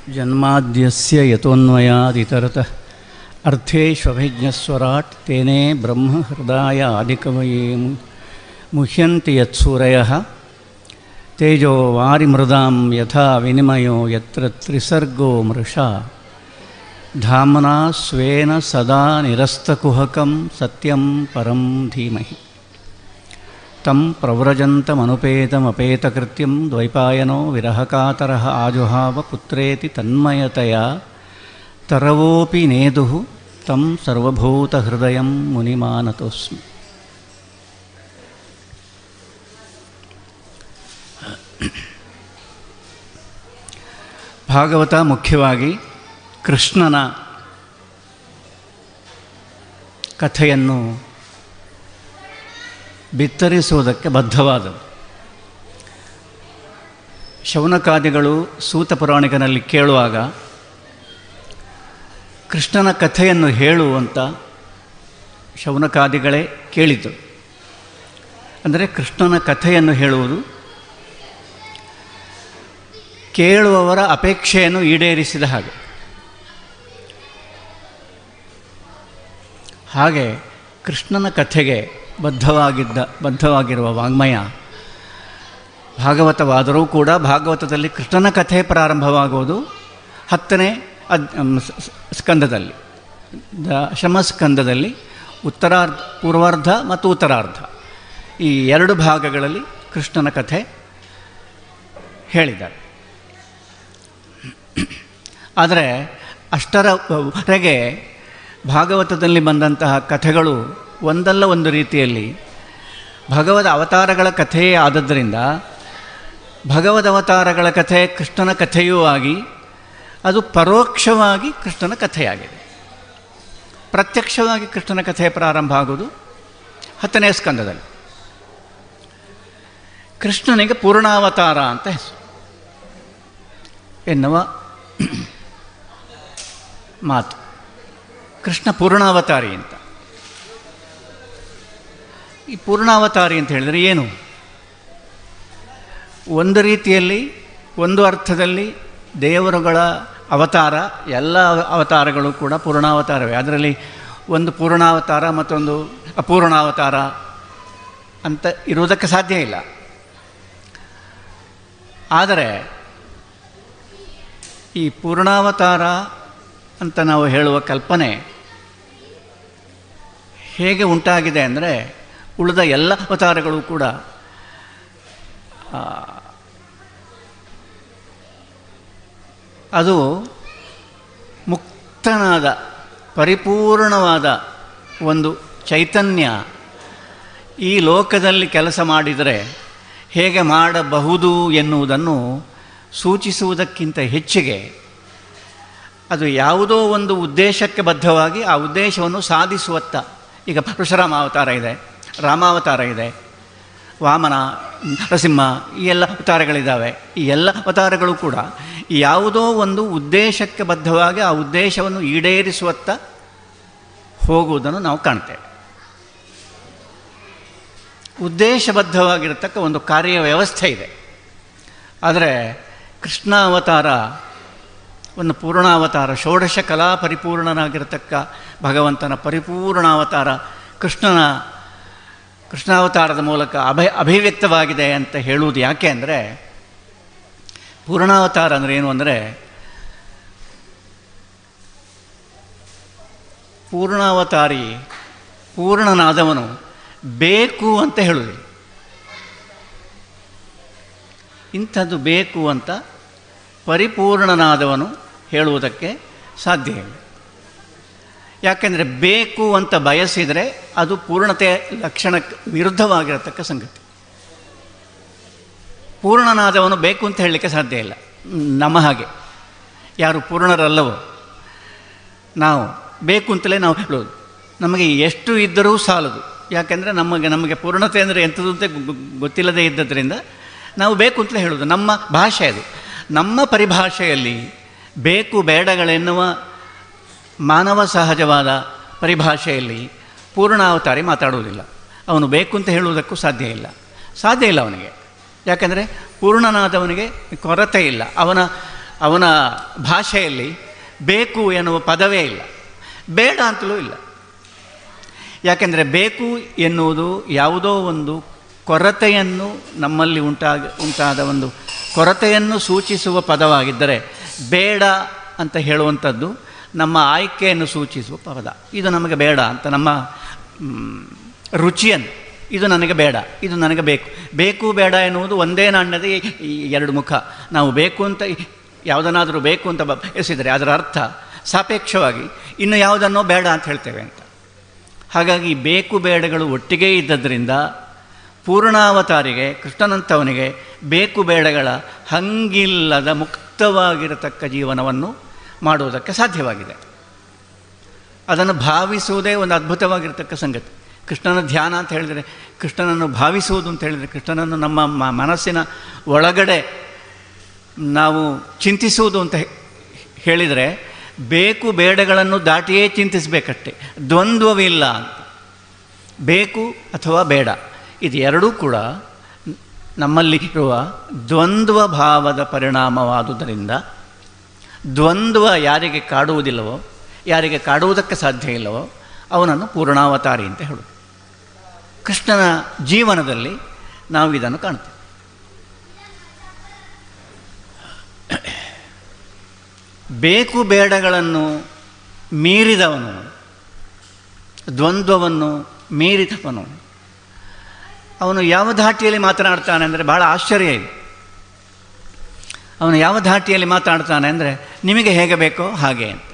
ಜನ್ಮಾದ್ಯಸ್ಯ ಯತೋನ್ಮಯಾದಿತರತಃ ಅರ್ಥೇಷ್ವಭಿಜ್ಞಸ್ವರಾಟ್ ತೇನೇ ಬ್ರಹ್ಮ ಹೃದಯ ಆದಿಕವಯೇ ಮು- ಮುಹ್ಯಂತಿ ಯತ್ಸೂರಯಃ ತೇಜೋ ವಾರಿಮೃದಾಂ ಯಥಾ ವಿನಿಮಯೋ ಯತ್ರ ತ್ರಿಸರ್ಗೋ ಮೃಷಾ ಧಾಮ್ನಾ ಸ್ವೇನ ಸದಾ ನಿರಸ್ತಕುಹಕಂ ಸತ್ಯಂ ಪರಂ ಧೀಮಹಿ तं प्रव्रजन्तमनुपेतमपेतकृत्यं द्वैपायनो विरहकातरः आजुहाव पुत्रेति तन्मयतया तरवोऽपि नेदुः तं सर्वभूतहृदयं मुनिमानतोऽस्मि ಭಾಗವತ ಮುಖ್ಯವಾಗಿ ಕೃಷ್ಣನ ಕಥೆಯನ್ನು ಬಿತ್ತರಿಸುವುದಕ್ಕೆ ಬದ್ಧವಾದವು ಶೌನಕಾದಿಗಳು ಸೂತ ಪುರಾಣಿಕನಲ್ಲಿ ಕೇಳುವಾಗ ಕೃಷ್ಣನ ಕಥೆಯನ್ನು ಹೇಳು ಅಂತ ಶೌನಕಾದಿಗಳೇ ಕೇಳಿತು ಅಂದರೆ ಕೃಷ್ಣನ ಕಥೆಯನ್ನು ಹೇಳುವುದು ಕೇಳುವವರ ಅಪೇಕ್ಷೆಯನ್ನು ಈಡೇರಿಸಿದ ಹಾಗೆ ಹಾಗೆ ಕೃಷ್ಣನ ಕಥೆಗೆ ಬದ್ಧವಾಗಿದ್ದ ಬದ್ಧವಾಗಿರುವ ವಾಂಗ್ಮಯ ಭಾಗವತವಾದರೂ ಕೂಡ ಭಾಗವತದಲ್ಲಿ ಕೃಷ್ಣನ ಕಥೆ ಪ್ರಾರಂಭವಾಗುವುದು ಹತ್ತನೇ ಅದ್ ಸ್- ಸ್- ಸ್ಕಂದದಲ್ಲಿ ದಶಮಸ್ಕಂದದಲ್ಲಿ ಉತ್ತರಾರ್ಧ ಪೂರ್ವಾರ್ಧ ಮತ್ತು ಉತ್ತರಾರ್ಧ ಈ ಎರಡು ಭಾಗಗಳಲ್ಲಿ ಕೃಷ್ಣನ ಕಥೆ ಹೇಳಿದ್ದಾರೆ ಆದರೆ ಅಷ್ಟರವರೆಗೆ ಭಾಗವತದಲ್ಲಿ ಬಂದಂತಹ ಕಥೆಗಳು ಒಂದಲ್ಲ ಒಂದು ರೀತಿಯಲ್ಲಿ ಭಗವದ್ ಅವತಾರಗಳ ಕಥೆಯೇ ಆದದ್ದರಿಂದ ಭಗವದ್ ಅವತಾರಗಳ ಕಥೆ ಕೃಷ್ಣನ ಕಥೆಯೂ ಆಗಿ ಅದು ಪರೋಕ್ಷವಾಗಿ ಕೃಷ್ಣನ ಕಥೆಯಾಗಿದೆ ಪ್ರತ್ಯಕ್ಷವಾಗಿ ಕೃಷ್ಣನ ಕಥೆ ಪ್ರಾರಂಭ ಆಗುವುದು ಹತ್ತನೇ ಸ್ಕಂದದಲ್ಲಿ ಕೃಷ್ಣನಿಗೆ ಪೂರ್ಣಾವತಾರ ಅಂತ ಹೆಸರು ಎನ್ನುವ ಮಾತು ಕೃಷ್ಣ ಪೂರ್ಣಾವತಾರಿ ಅಂತ ಈ ಪೂರ್ಣಾವತಾರಿ ಅಂತ ಹೇಳಿದರೆ ಏನು ಒಂದು ರೀತಿಯಲ್ಲಿ ಒಂದು ಅರ್ಥದಲ್ಲಿ ದೇವರುಗಳ ಅವತಾರ ಎಲ್ಲ ಅವತಾರಗಳು ಕೂಡ ಪೂರ್ಣಾವತಾರವೇ ಅದರಲ್ಲಿ ಒಂದು ಪೂರ್ಣಾವತಾರ ಮತ್ತೊಂದು ಅಪೂರ್ಣಾವತಾರ ಅಂತ ಇರುವುದಕ್ಕೆ ಸಾಧ್ಯ ಇಲ್ಲ ಆದರೆ ಈ ಪೂರ್ಣಾವತಾರ ಅಂತ ನಾವು ಹೇಳುವ ಕಲ್ಪನೆ ಹೇಗೆ ಉಂಟಾಗಿದೆ ಅಂದರೆ ಉಳಿದ ಎಲ್ಲ ಅವತಾರಗಳು ಕೂಡ ಆ, ಅದು ಮುಕ್ತನಾದ ಪರಿಪೂರ್ಣವಾದ ಒಂದು ಚೈತನ್ಯ ಈ ಲೋಕದಲ್ಲಿ ಕೆಲಸ ಮಾಡಿದರೆ ಹೇಗೆ ಮಾಡಬಹುದು ಎನ್ನುವುದನ್ನು ಸೂಚಿಸುವುದಕ್ಕಿಂತ ಹೆಚ್ಚಿಗೆ ಅದು ಯಾವುದೋ ಒಂದು ಉದ್ದೇಶಕ್ಕೆ ಬದ್ಧವಾಗಿ ಆ ಉದ್ದೇಶವನ್ನು ಸಾಧಿಸುವತ್ತ ಈಗ ಪರಶುರಾಮ ಅವತಾರ ಇದೆ ರಾಮಾವತಾರ ಇದೆ ವಾಮನ ನರಸಿಂಹ ಈ ಎಲ್ಲ ಅವತಾರಗಳಿದ್ದಾವೆ ಈ ಎಲ್ಲ ಅವತಾರಗಳು ಕೂಡ ಯಾವುದೋ ಒಂದು ಉದ್ದೇಶಕ್ಕೆ ಬದ್ಧವಾಗಿ ಆ ಉದ್ದೇಶವನ್ನು ಈಡೇರಿಸುವತ್ತ ಹೋಗುವುದನ್ನು ನಾವು ಕಾಣ್ತೇವೆ ಉದ್ದೇಶಬದ್ಧವಾಗಿರತಕ್ಕ ಒಂದು ಕಾರ್ಯ ವ್ಯವಸ್ಥೆ ಇದೆ ಆದರೆ ಕೃಷ್ಣ ಅವತಾರ ಒಂದು ಪೂರ್ಣಾವತಾರ ಷೋಡಶ ಕಲಾ ಪರಿಪೂರ್ಣನಾಗಿರತಕ್ಕ ಭಗವಂತನ ಪರಿಪೂರ್ಣಾವತಾರ ಕೃಷ್ಣನ ಕೃಷ್ಣಾವತಾರದ ಮೂಲಕ ಅಭಯ ಅಭಿವ್ಯಕ್ತವಾಗಿದೆ ಅಂತ ಹೇಳುವುದು ಯಾಕೆ ಅಂದರೆ ಪೂರ್ಣಾವತಾರ ಅಂದರೆ ಏನು ಅಂದರೆ ಪೂರ್ಣಾವತಾರಿ ಪೂರ್ಣನಾದವನು ಬೇಕು ಅಂತ ಹೇಳುವುದು ಇಂಥದ್ದು ಬೇಕು ಅಂತ ಪರಿಪೂರ್ಣನಾದವನು ಹೇಳುವುದಕ್ಕೆ ಸಾಧ್ಯ ಇಲ್ಲ ಯಾಕೆಂದರೆ ಬೇಕು ಅಂತ ಬಯಸಿದರೆ ಅದು ಪೂರ್ಣತೆ ಲಕ್ಷಣಕ್ಕೆ ವಿರುದ್ಧವಾಗಿರತಕ್ಕ ಸಂಗತಿ ಪೂರ್ಣನಾದವನು ಬೇಕು ಅಂತ ಹೇಳಲಿಕ್ಕೆ ಸಾಧ್ಯ ಇಲ್ಲ ನಮ್ಮ ಹಾಗೆ ಯಾರು ಪೂರ್ಣರಲ್ಲವೋ ನಾವು ಬೇಕು ಅಂತಲೇ ನಾವು ಹೇಳೋದು ನಮಗೆ ಎಷ್ಟು ಇದ್ದರೂ ಸಾಲದು ಯಾಕೆಂದರೆ ನಮಗೆ ನಮಗೆ ಪೂರ್ಣತೆ ಅಂದರೆ ಎಂಥದ್ದು ಅಂತ ಗೊ- ಗೊತ್ತಿಲ್ಲದೇ ಇದ್ದದ್ರಿಂದ ನಾವು ಬೇಕು ಅಂತಲೇ ಹೇಳೋದು ನಮ್ಮ ಭಾಷೆ ಅದು ನಮ್ಮ ಪರಿಭಾಷೆಯಲ್ಲಿ ಬೇಕು ಬೇಡಗಳೆನ್ನುವ ಮಾನವ ಸಹಜವಾದ ಪರಿಭಾಷೆಯಲ್ಲಿ ಪೂರ್ಣಾವತಾರಿ ಮಾತಾಡುವುದಿಲ್ಲ ಅವನು ಬೇಕು ಅಂತ ಹೇಳುವುದಕ್ಕೂ ಸಾಧ್ಯ ಇಲ್ಲ ಸಾಧ್ಯ ಇಲ್ಲ ಅವನಿಗೆ ಯಾಕೆಂದರೆ ಪೂರ್ಣನಾದವನಿಗೆ ಕೊರತೆ ಇಲ್ಲ ಅವನ ಅವನ ಭಾಷೆಯಲ್ಲಿ ಬೇಕು ಎನ್ನುವ ಪದವೇ ಇಲ್ಲ ಬೇಡ ಅಂತಲೂ ಇಲ್ಲ ಯಾಕೆಂದರೆ ಬೇಕು ಎನ್ನುವುದು ಯಾವುದೋ ಒಂದು ಕೊರತೆಯನ್ನು ನಮ್ಮಲ್ಲಿ ಉಂಟಾಗ ಉಂಟಾದ ಒಂದು ಕೊರತೆಯನ್ನು ಸೂಚಿಸುವ ಪದವಾಗಿದ್ದರೆ ಬೇಡ ಅಂತ ಹೇಳುವಂಥದ್ದು ನಮ್ಮ ಆಯ್ಕೆಯನ್ನು ಸೂಚಿಸುವ ಪದ ಇದು ನಮಗೆ ಬೇಡ ಅಂತ ನಮ್ಮ ಮ್, ರುಚಿಯನ್ನು ಇದು ನನಗೆ ಬೇಡ ಇದು ನನಗೆ ಬೇಕು ಬೇಕು ಬೇಡ ಎನ್ನುವುದು ಒಂದೇ ನಾಣ್ಯದ ಈ- ಈ ಎರಡು ಮುಖ ನಾವು ಬೇಕು ಅಂತ ಯಾವುದನ್ನಾದರೂ ಬೇಕು ಅಂತ ಬ ಎಸಿದರೆ ಅದರ ಅರ್ಥ ಸಾಪೇಕ್ಷವಾಗಿ ಇನ್ನು ಯಾವುದನ್ನೋ ಬೇಡ ಅಂತ ಹೇಳ್ತೇವೆ ಅಂತ ಹಾಗಾಗಿ ಬೇಕು ಬೇಡಗಳು ಒಟ್ಟಿಗೆ ಇದ್ದದ್ರಿಂದ ಪೂರ್ಣಾವತಾರಿಗೆ ಕೃಷ್ಣನಂತವನಿಗೆ ಬೇಕು ಬೇಡಗಳ ಹಂಗಿಲ್ಲದ ಮುಕ್ತವಾಗಿರತಕ್ಕ ಜೀವನವನ್ನು ಮಾಡುವುದಕ್ಕೆ ಸಾಧ್ಯವಾಗಿದೆ ಅದನ್ನು ಭಾವಿಸುವುದೇ ಒಂದು ಅದ್ಭುತವಾಗಿರ್ತಕ್ಕ ಸಂಗತಿ ಕೃಷ್ಣನ ಧ್ಯಾನ ಅಂತ ಹೇಳಿದರೆ ಕೃಷ್ಣನನ್ನು ಭಾವಿಸುವುದು ಅಂತ ಹೇಳಿದರೆ ಕೃಷ್ಣನನ್ನು ನಮ್ಮ ಮ- ಮನಸ್ಸಿನ ಒಳಗಡೆ ನಾವು ಚಿಂತಿಸುವುದು ಅಂತ ಹೇ- ಹೇಳಿದರೆ ಬೇಕು ಬೇಡಗಳನ್ನು ದಾಟಿಯೇ ಚಿಂತಿಸಬೇಕಷ್ಟೆ ದ್ವಂದ್ವವಿಲ್ಲ ಅಂತ ಬೇಕು ಅಥವಾ ಬೇಡ ಇದು ಎರಡೂ ಕೂಡ ನಮ್ಮಲ್ಲಿರುವ ದ್ವಂದ್ವ ಭಾವದ ಪರಿಣಾಮವಾದುದರಿಂದ ದ್ವಂದ್ವ ಯಾರಿಗೆ ಕಾಡುವುದಿಲ್ಲವೋ ಯಾರಿಗೆ ಕಾಡುವುದಕ್ಕೆ ಸಾಧ್ಯ ಇಲ್ಲವೋ ಅವನನ್ನು ಪೂರ್ಣಾವತಾರಿ ಅಂತ ಹೇಳುವುದು ಕೃಷ್ಣನ ಜೀವನದಲ್ಲಿ ನಾವು ಇದನ್ನು ಕಾಣ್ತೇವೆ ಬೇಕು ಬೇಡಗಳನ್ನು ಮೀರಿದವನು ದ್ವಂದ್ವವನ್ನು ಮೀರಿದವನು ಅವನು ಯಾವ ಧಾಟಿಯಲ್ಲಿ ಮಾತನಾಡ್ತಾನೆ ಅಂದರೆ ಬಹಳ ಆಶ್ಚರ್ಯ ಇದೆ ಅವನು ಯಾವ ಧಾಟಿಯಲ್ಲಿ ಮಾತಾಡ್ತಾನೆ ಅಂದರೆ ನಿಮಗೆ ಹೇಗೆ ಬೇಕೋ ಹಾಗೆ ಅಂತ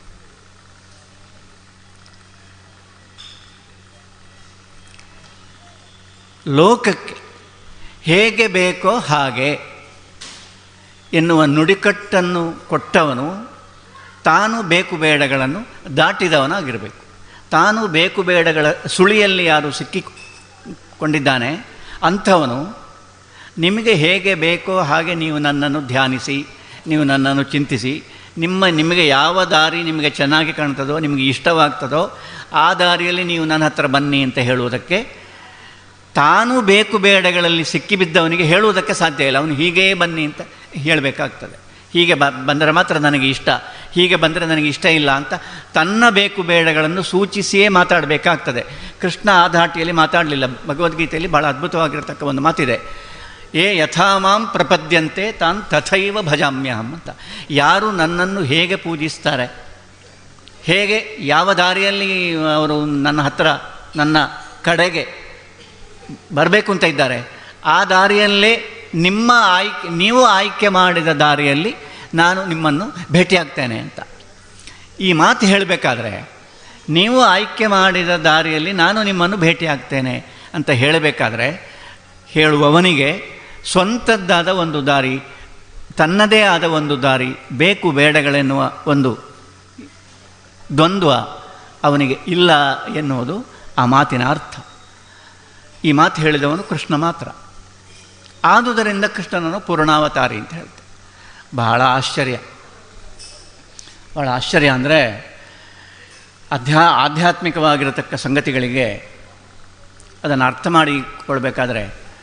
ಲೋಕಕ್ಕೆ ಹೇಗೆ ಬೇಕೋ ಹಾಗೆ ಎನ್ನುವ ನುಡಿಕಟ್ಟನ್ನು ಕೊಟ್ಟವನು ತಾನು ಬೇಕು ಬೇಡಗಳನ್ನು ದಾಟಿದವನಾಗಿರಬೇಕು ತಾನು ಬೇಕು ಬೇಡಗಳ ಸುಳಿಯಲ್ಲಿ ಯಾರು ಸಿಕ್ಕಿಕೊಂಡಿದ್ದಾನೆ ಅಂಥವನು ನಿಮಗೆ ಹೇಗೆ ಬೇಕೋ ಹಾಗೆ ನೀವು ನನ್ನನ್ನು ಧ್ಯಾನಿಸಿ ನೀವು ನನ್ನನ್ನು ಚಿಂತಿಸಿ ನಿಮ್ಮ ನಿಮಗೆ ಯಾವ ದಾರಿ ನಿಮಗೆ ಚೆನ್ನಾಗಿ ಕಾಣ್ತದೋ ನಿಮಗೆ ಇಷ್ಟವಾಗ್ತದೋ ಆ ದಾರಿಯಲ್ಲಿ ನೀವು ನನ್ನ ಹತ್ರ ಬನ್ನಿ ಅಂತ ಹೇಳುವುದಕ್ಕೆ ತಾನು ಬೇಕು ಬೇಡಗಳಲ್ಲಿ ಸಿಕ್ಕಿಬಿದ್ದವನಿಗೆ ಹೇಳುವುದಕ್ಕೆ ಸಾಧ್ಯ ಇಲ್ಲ ಅವನು ಹೀಗೇ ಬನ್ನಿ ಅಂತ ಹೇಳಬೇಕಾಗ್ತದೆ ಹೀಗೆ ಬ ಬಂದರೆ ಮಾತ್ರ ನನಗೆ ಇಷ್ಟ ಹೀಗೆ ಬಂದರೆ ನನಗೆ ಇಷ್ಟ ಇಲ್ಲ ಅಂತ ತನ್ನ ಬೇಕು ಬೇಡಗಳನ್ನು ಸೂಚಿಸಿಯೇ ಮಾತಾಡಬೇಕಾಗ್ತದೆ ಕೃಷ್ಣ ಆ ಧಾಟಿಯಲ್ಲಿ ಮಾತಾಡಲಿಲ್ಲ ಭಗವದ್ಗೀತೆಯಲ್ಲಿ ಭಾಳ ಅದ್ಭುತವಾಗಿರತಕ್ಕ ಒಂದು ಮಾತಿದೆ ಏ ಯಥಾ ಮಾಂ ಪ್ರಪದ್ಯಂತೆ ತಾನ್ ತಥೈವ ಭಜಾಮ್ಯಹಂ ಅಂತ ಯಾರು ನನ್ನನ್ನು ಹೇಗೆ ಪೂಜಿಸ್ತಾರೆ ಹೇಗೆ ಯಾವ ದಾರಿಯಲ್ಲಿ ಅವರು ನನ್ನ ಹತ್ರ ನನ್ನ ಕಡೆಗೆ ಬರಬೇಕು ಅಂತ ಇದ್ದಾರೆ ಆ ದಾರಿಯಲ್ಲೇ ನಿಮ್ಮ ಆಯ್ಕೆ ನೀವು ಆಯ್ಕೆ ಮಾಡಿದ ದಾರಿಯಲ್ಲಿ ನಾನು ನಿಮ್ಮನ್ನು ಭೇಟಿಯಾಗ್ತೇನೆ ಅಂತ ಈ ಮಾತು ಹೇಳಬೇಕಾದ್ರೆ ನೀವು ಆಯ್ಕೆ ಮಾಡಿದ ದಾರಿಯಲ್ಲಿ ನಾನು ನಿಮ್ಮನ್ನು ಭೇಟಿಯಾಗ್ತೇನೆ ಅಂತ ಹೇಳಬೇಕಾದ್ರೆ ಹೇಳುವವನಿಗೆ ಸ್ವಂತದ್ದಾದ ಒಂದು ದಾರಿ ತನ್ನದೇ ಆದ ಒಂದು ದಾರಿ ಬೇಕು ಬೇಡಗಳೆನ್ನುವ ಒಂದು ದ್ವಂದ್ವ ಅವನಿಗೆ ಇಲ್ಲ ಎನ್ನುವುದು ಆ ಮಾತಿನ ಅರ್ಥ ಈ ಮಾತು ಹೇಳಿದವನು ಕೃಷ್ಣ ಮಾತ್ರ ಆದುದರಿಂದ ಕೃಷ್ಣನನ್ನು ಪೂರ್ಣಾವತಾರಿ ಅಂತ ಹೇಳ್ತಾರೆ ಬಹಳ ಆಶ್ಚರ್ಯ ಬಹಳ ಆಶ್ಚರ್ಯ ಅಂದರೆ ಅಧ್ಯಾ ಆಧ್ಯಾತ್ಮಿಕವಾಗಿರತಕ್ಕ ಸಂಗತಿಗಳಿಗೆ ಅದನ್ನು ಅರ್ಥ ಮಾಡಿಕೊಳ್ಬೇಕಾದ್ರೆ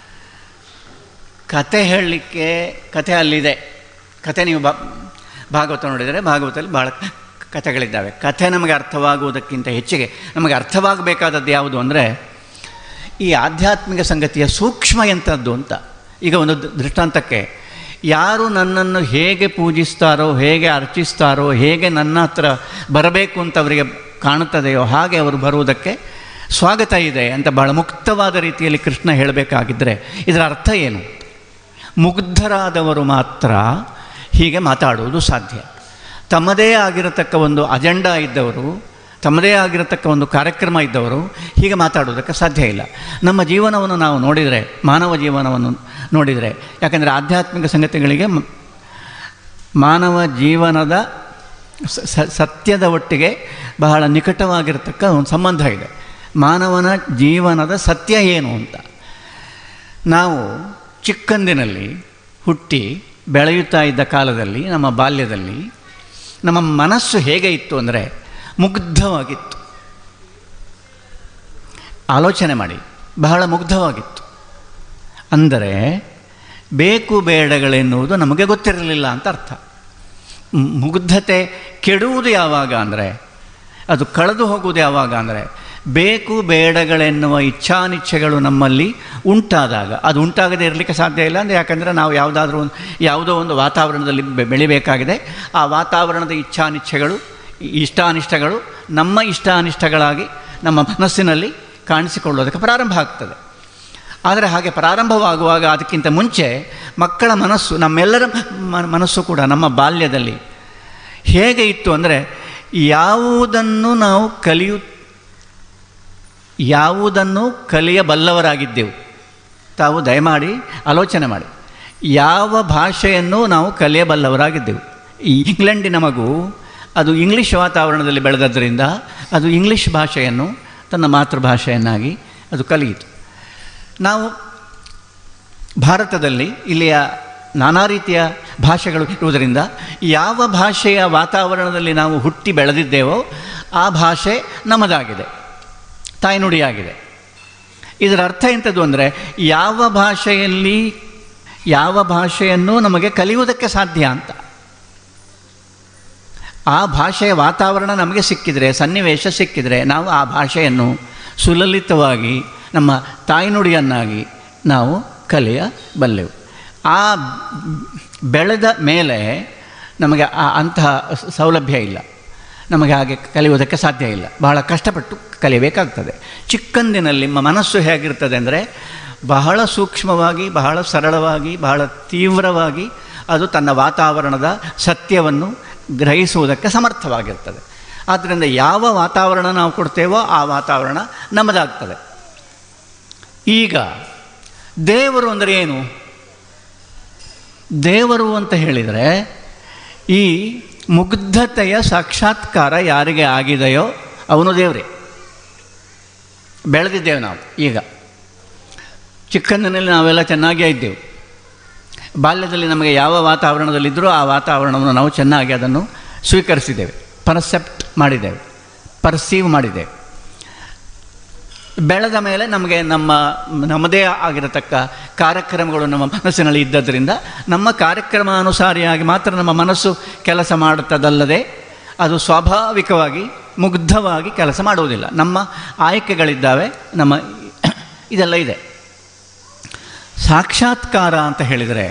ಕತೆ ಹೇಳಲಿಕ್ಕೆ ಕತೆ ಅಲ್ಲಿದೆ ಕತೆ ನೀವು ಬಾ ಭಾಗವತ ನೋಡಿದರೆ ಭಾಗವತದಲ್ಲಿ ಭಾಳ ಕಥೆಗಳಿದ್ದಾವೆ ಕಥೆ ನಮಗೆ ಅರ್ಥವಾಗುವುದಕ್ಕಿಂತ ಹೆಚ್ಚಿಗೆ ನಮಗೆ ಅರ್ಥವಾಗಬೇಕಾದದ್ದು ಯಾವುದು ಅಂದರೆ ಈ ಆಧ್ಯಾತ್ಮಿಕ ಸಂಗತಿಯ ಸೂಕ್ಷ್ಮ ಎಂಥದ್ದು ಅಂತ ಈಗ ಒಂದು ದ- ದೃಷ್ಟಾಂತಕ್ಕೆ ಯಾರು ನನ್ನನ್ನು ಹೇಗೆ ಪೂಜಿಸ್ತಾರೋ ಹೇಗೆ ಅರ್ಚಿಸ್ತಾರೋ ಹೇಗೆ ನನ್ನ ಹತ್ರ ಬರಬೇಕು ಅಂತ ಅವರಿಗೆ ಕಾಣುತ್ತದೆಯೋ ಹಾಗೆ ಅವರು ಬರುವುದಕ್ಕೆ ಸ್ವಾಗತ ಇದೆ ಅಂತ ಬಹಳ ಮುಕ್ತವಾದ ರೀತಿಯಲ್ಲಿ ಕೃಷ್ಣ ಹೇಳಬೇಕಾಗಿದ್ದರೆ ಇದರ ಅರ್ಥ ಏನು ಮುಗ್ಧರಾದವರು ಮಾತ್ರ ಹೀಗೆ ಮಾತಾಡುವುದು ಸಾಧ್ಯ ತಮ್ಮದೇ ಆಗಿರತಕ್ಕ ಒಂದು ಅಜೆಂಡಾ ಇದ್ದವರು ತಮ್ಮದೇ ಆಗಿರತಕ್ಕ ಒಂದು ಕಾರ್ಯಕ್ರಮ ಇದ್ದವರು ಹೀಗೆ ಮಾತಾಡೋದಕ್ಕೆ ಸಾಧ್ಯ ಇಲ್ಲ ನಮ್ಮ ಜೀವನವನ್ನು ನಾವು ನೋಡಿದರೆ ಮಾನವ ಜೀವನವನ್ನು ನೋಡಿದರೆ ಯಾಕಂದರೆ ಆಧ್ಯಾತ್ಮಿಕ ಸಂಗತಿಗಳಿಗೆ ಮ- ಮಾನವ ಜೀವನದ ಸ- ಸ- ಸತ್ಯದ ಒಟ್ಟಿಗೆ ಬಹಳ ನಿಕಟವಾಗಿರತಕ್ಕ ಒಂದು ಸಂಬಂಧ ಇದೆ ಮಾನವನ ಜೀವನದ ಸತ್ಯ ಏನು ಅಂತ ನಾವು ಚಿಕ್ಕಂದಿನಲ್ಲಿ ಹುಟ್ಟಿ ಬೆಳೆಯುತ್ತಾ ಇದ್ದ ಕಾಲದಲ್ಲಿ ನಮ್ಮ ಬಾಲ್ಯದಲ್ಲಿ ನಮ್ಮ ಮನಸ್ಸು ಹೇಗೆ ಇತ್ತು ಅಂದರೆ ಮುಗ್ಧವಾಗಿತ್ತು ಆಲೋಚನೆ ಮಾಡಿ ಬಹಳ ಮುಗ್ಧವಾಗಿತ್ತು ಅಂದರೆ ಬೇಕು ಬೇಡಗಳೆನ್ನುವುದು ನಮಗೆ ಗೊತ್ತಿರಲಿಲ್ಲ ಅಂತ ಅರ್ಥ ಮ್- ಮುಗ್ಧತೆ ಕೆಡುವುದು ಯಾವಾಗ ಅಂದರೆ ಅದು ಕಳೆದು ಹೋಗುವುದು ಯಾವಾಗ ಅಂದರೆ ಬೇಕು ಬೇಡಗಳೆನ್ನುವ ಇಚ್ಛಾನಿಚ್ಛೆಗಳು ನಮ್ಮಲ್ಲಿ ಉಂಟಾದಾಗ ಅದು ಉಂಟಾಗದೇ ಇರಲಿಕ್ಕೆ ಸಾಧ್ಯ ಇಲ್ಲ ಅಂದರೆ ಯಾಕಂದರೆ ನಾವು ಯಾವುದಾದ್ರೂ ಒಂದು ಯಾವುದೋ ಒಂದು ವಾತಾವರಣದಲ್ಲಿ ಬೆ- ಬೆಳಿಬೇಕಾಗಿದೆ ಆ ವಾತಾವರಣದ ಇಚ್ಛಾನಿಚ್ಛೆಗಳು ಇಷ್ಟಾನಿಷ್ಟಗಳು ನಮ್ಮ ಇಷ್ಟಾನಿಷ್ಟಗಳಾಗಿ ನಮ್ಮ ಮನಸ್ಸಿನಲ್ಲಿ ಕಾಣಿಸಿಕೊಳ್ಳೋದಕ್ಕೆ ಪ್ರಾರಂಭ ಆಗ್ತದೆ ಆದರೆ ಹಾಗೆ ಪ್ರಾರಂಭವಾಗುವಾಗ ಅದಕ್ಕಿಂತ ಮುಂಚೆ ಮಕ್ಕಳ ಮನಸ್ಸು ನಮ್ಮೆಲ್ಲರ ಮ- ಮನಸ್ಸು ಕೂಡ ನಮ್ಮ ಬಾಲ್ಯದಲ್ಲಿ ಹೇಗೆ ಇತ್ತು ಅಂದರೆ ಯಾವುದನ್ನು ನಾವು ಕಲಿಯು ಯಾವುದನ್ನು ಕಲಿಯಬಲ್ಲವರಾಗಿದ್ದೆವು ತಾವು ದಯಮಾಡಿ ಆಲೋಚನೆ ಮಾಡಿ ಯಾವ ಭಾಷೆಯನ್ನು ನಾವು ಕಲಿಯಬಲ್ಲವರಾಗಿದ್ದೆವು ಈ ಇಂಗ್ಲೆಂಡಿನ ಮಗು ಅದು ಇಂಗ್ಲೀಷ್ ವಾತಾವರಣದಲ್ಲಿ ಬೆಳೆದದ್ದರಿಂದ ಅದು ಇಂಗ್ಲೀಷ್ ಭಾಷೆಯನ್ನು ತನ್ನ ಮಾತೃಭಾಷೆಯನ್ನಾಗಿ ಅದು ಕಲಿಯಿತು ನಾವು ಭಾರತದಲ್ಲಿ ಇಲ್ಲಿಯ ನಾನಾ ರೀತಿಯ ಭಾಷೆಗಳು ಇರುವುದರಿಂದ ಯಾವ ಭಾಷೆಯ ವಾತಾವರಣದಲ್ಲಿ ನಾವು ಹುಟ್ಟಿ ಬೆಳೆದಿದ್ದೇವೋ ಆ ಭಾಷೆ ನಮ್ಮದಾಗಿದೆ ತಾಯ್ನುಡಿಯಾಗಿದೆ ಇದರ ಅರ್ಥ ಎಂಥದ್ದು ಅಂದರೆ ಯಾವ ಭಾಷೆಯಲ್ಲಿ ಯಾವ ಭಾಷೆಯನ್ನು ನಮಗೆ ಕಲಿಯುವುದಕ್ಕೆ ಸಾಧ್ಯ ಅಂತ ಆ ಭಾಷೆಯ ವಾತಾವರಣ ನಮಗೆ ಸಿಕ್ಕಿದರೆ ಸನ್ನಿವೇಶ ಸಿಕ್ಕಿದರೆ ನಾವು ಆ ಭಾಷೆಯನ್ನು ಸುಲಲಿತವಾಗಿ ನಮ್ಮ ತಾಯ್ನುಡಿಯನ್ನಾಗಿ ನಾವು ಕಲಿಯಬಲ್ಲೆವು ಆ ಬೆಳೆದ ಮೇಲೆ ನಮಗೆ ಆ ಅಂತಹ ಸೌಲಭ್ಯ ಇಲ್ಲ ನಮಗೆ ಹಾಗೆ ಕಲಿಯುವುದಕ್ಕೆ ಸಾಧ್ಯ ಇಲ್ಲ ಬಹಳ ಕಷ್ಟಪಟ್ಟು ಕಲಿಯಬೇಕಾಗ್ತದೆ ಚಿಕ್ಕಂದಿನಲ್ಲಿ ಮ- ಮನಸ್ಸು ಹೇಗಿರ್ತದೆ ಅಂದರೆ ಬಹಳ ಸೂಕ್ಷ್ಮವಾಗಿ ಬಹಳ ಸರಳವಾಗಿ ಬಹಳ ತೀವ್ರವಾಗಿ ಅದು ತನ್ನ ವಾತಾವರಣದ ಸತ್ಯವನ್ನು ಗ್ರಹಿಸುವುದಕ್ಕೆ ಸಮರ್ಥವಾಗಿರ್ತದೆ ಆದ್ದರಿಂದ ಯಾವ ವಾತಾವರಣ ನಾವು ಕೊಡ್ತೇವೋ ಆ ವಾತಾವರಣ ನಮ್ಮದಾಗ್ತದೆ ಈಗ ದೇವರು ಅಂದರೆ ಏನು ದೇವರು ಅಂತ ಹೇಳಿದರೆ ಈ ಮುಗ್ಧತೆಯ ಸಾಕ್ಷಾತ್ಕಾರ ಯಾರಿಗೆ ಆಗಿದೆಯೋ ಅವನು ದೇವರೇ ಬೆಳೆದಿದ್ದೇವೆ ನಾವು ಈಗ ಚಿಕ್ಕಂದಿನಲ್ಲಿ ನಾವೆಲ್ಲ ಚೆನ್ನಾಗೇ ಇದ್ದೆವು ಬಾಲ್ಯದಲ್ಲಿ ನಮಗೆ ಯಾವ ವಾತಾವರಣದಲ್ಲಿದ್ದರೂ ಆ ವಾತಾವರಣವನ್ನು ನಾವು ಚೆನ್ನಾಗಿ ಅದನ್ನು ಸ್ವೀಕರಿಸಿದ್ದೇವೆ ಪರ್ಸೆಪ್ಟ್ ಮಾಡಿದ್ದೇವೆ ಪರ್ಸೀವ್ ಮಾಡಿದ್ದೇವೆ ಬೆಳೆದ ಮೇಲೆ ನಮಗೆ ನಮ್ಮ ನಮ್ಮದೇ ಆಗಿರತಕ್ಕ ಕಾರ್ಯಕ್ರಮಗಳು ನಮ್ಮ ಮನಸ್ಸಿನಲ್ಲಿ ಇದ್ದದ್ರಿಂದ ನಮ್ಮ ಕಾರ್ಯಕ್ರಮಾನುಸಾರಿಯಾಗಿ ಮಾತ್ರ ನಮ್ಮ ಮನಸ್ಸು ಕೆಲಸ ಮಾಡುತ್ತದಲ್ಲದೆ ಅದು ಸ್ವಾಭಾವಿಕವಾಗಿ ಮುಗ್ಧವಾಗಿ ಕೆಲಸ ಮಾಡುವುದಿಲ್ಲ ನಮ್ಮ ಆಯ್ಕೆಗಳಿದ್ದಾವೆ ನಮ್ಮ ಇದೆಲ್ಲ ಇದೆ ಸಾಕ್ಷಾತ್ಕಾರ ಅಂತ ಹೇಳಿದರೆ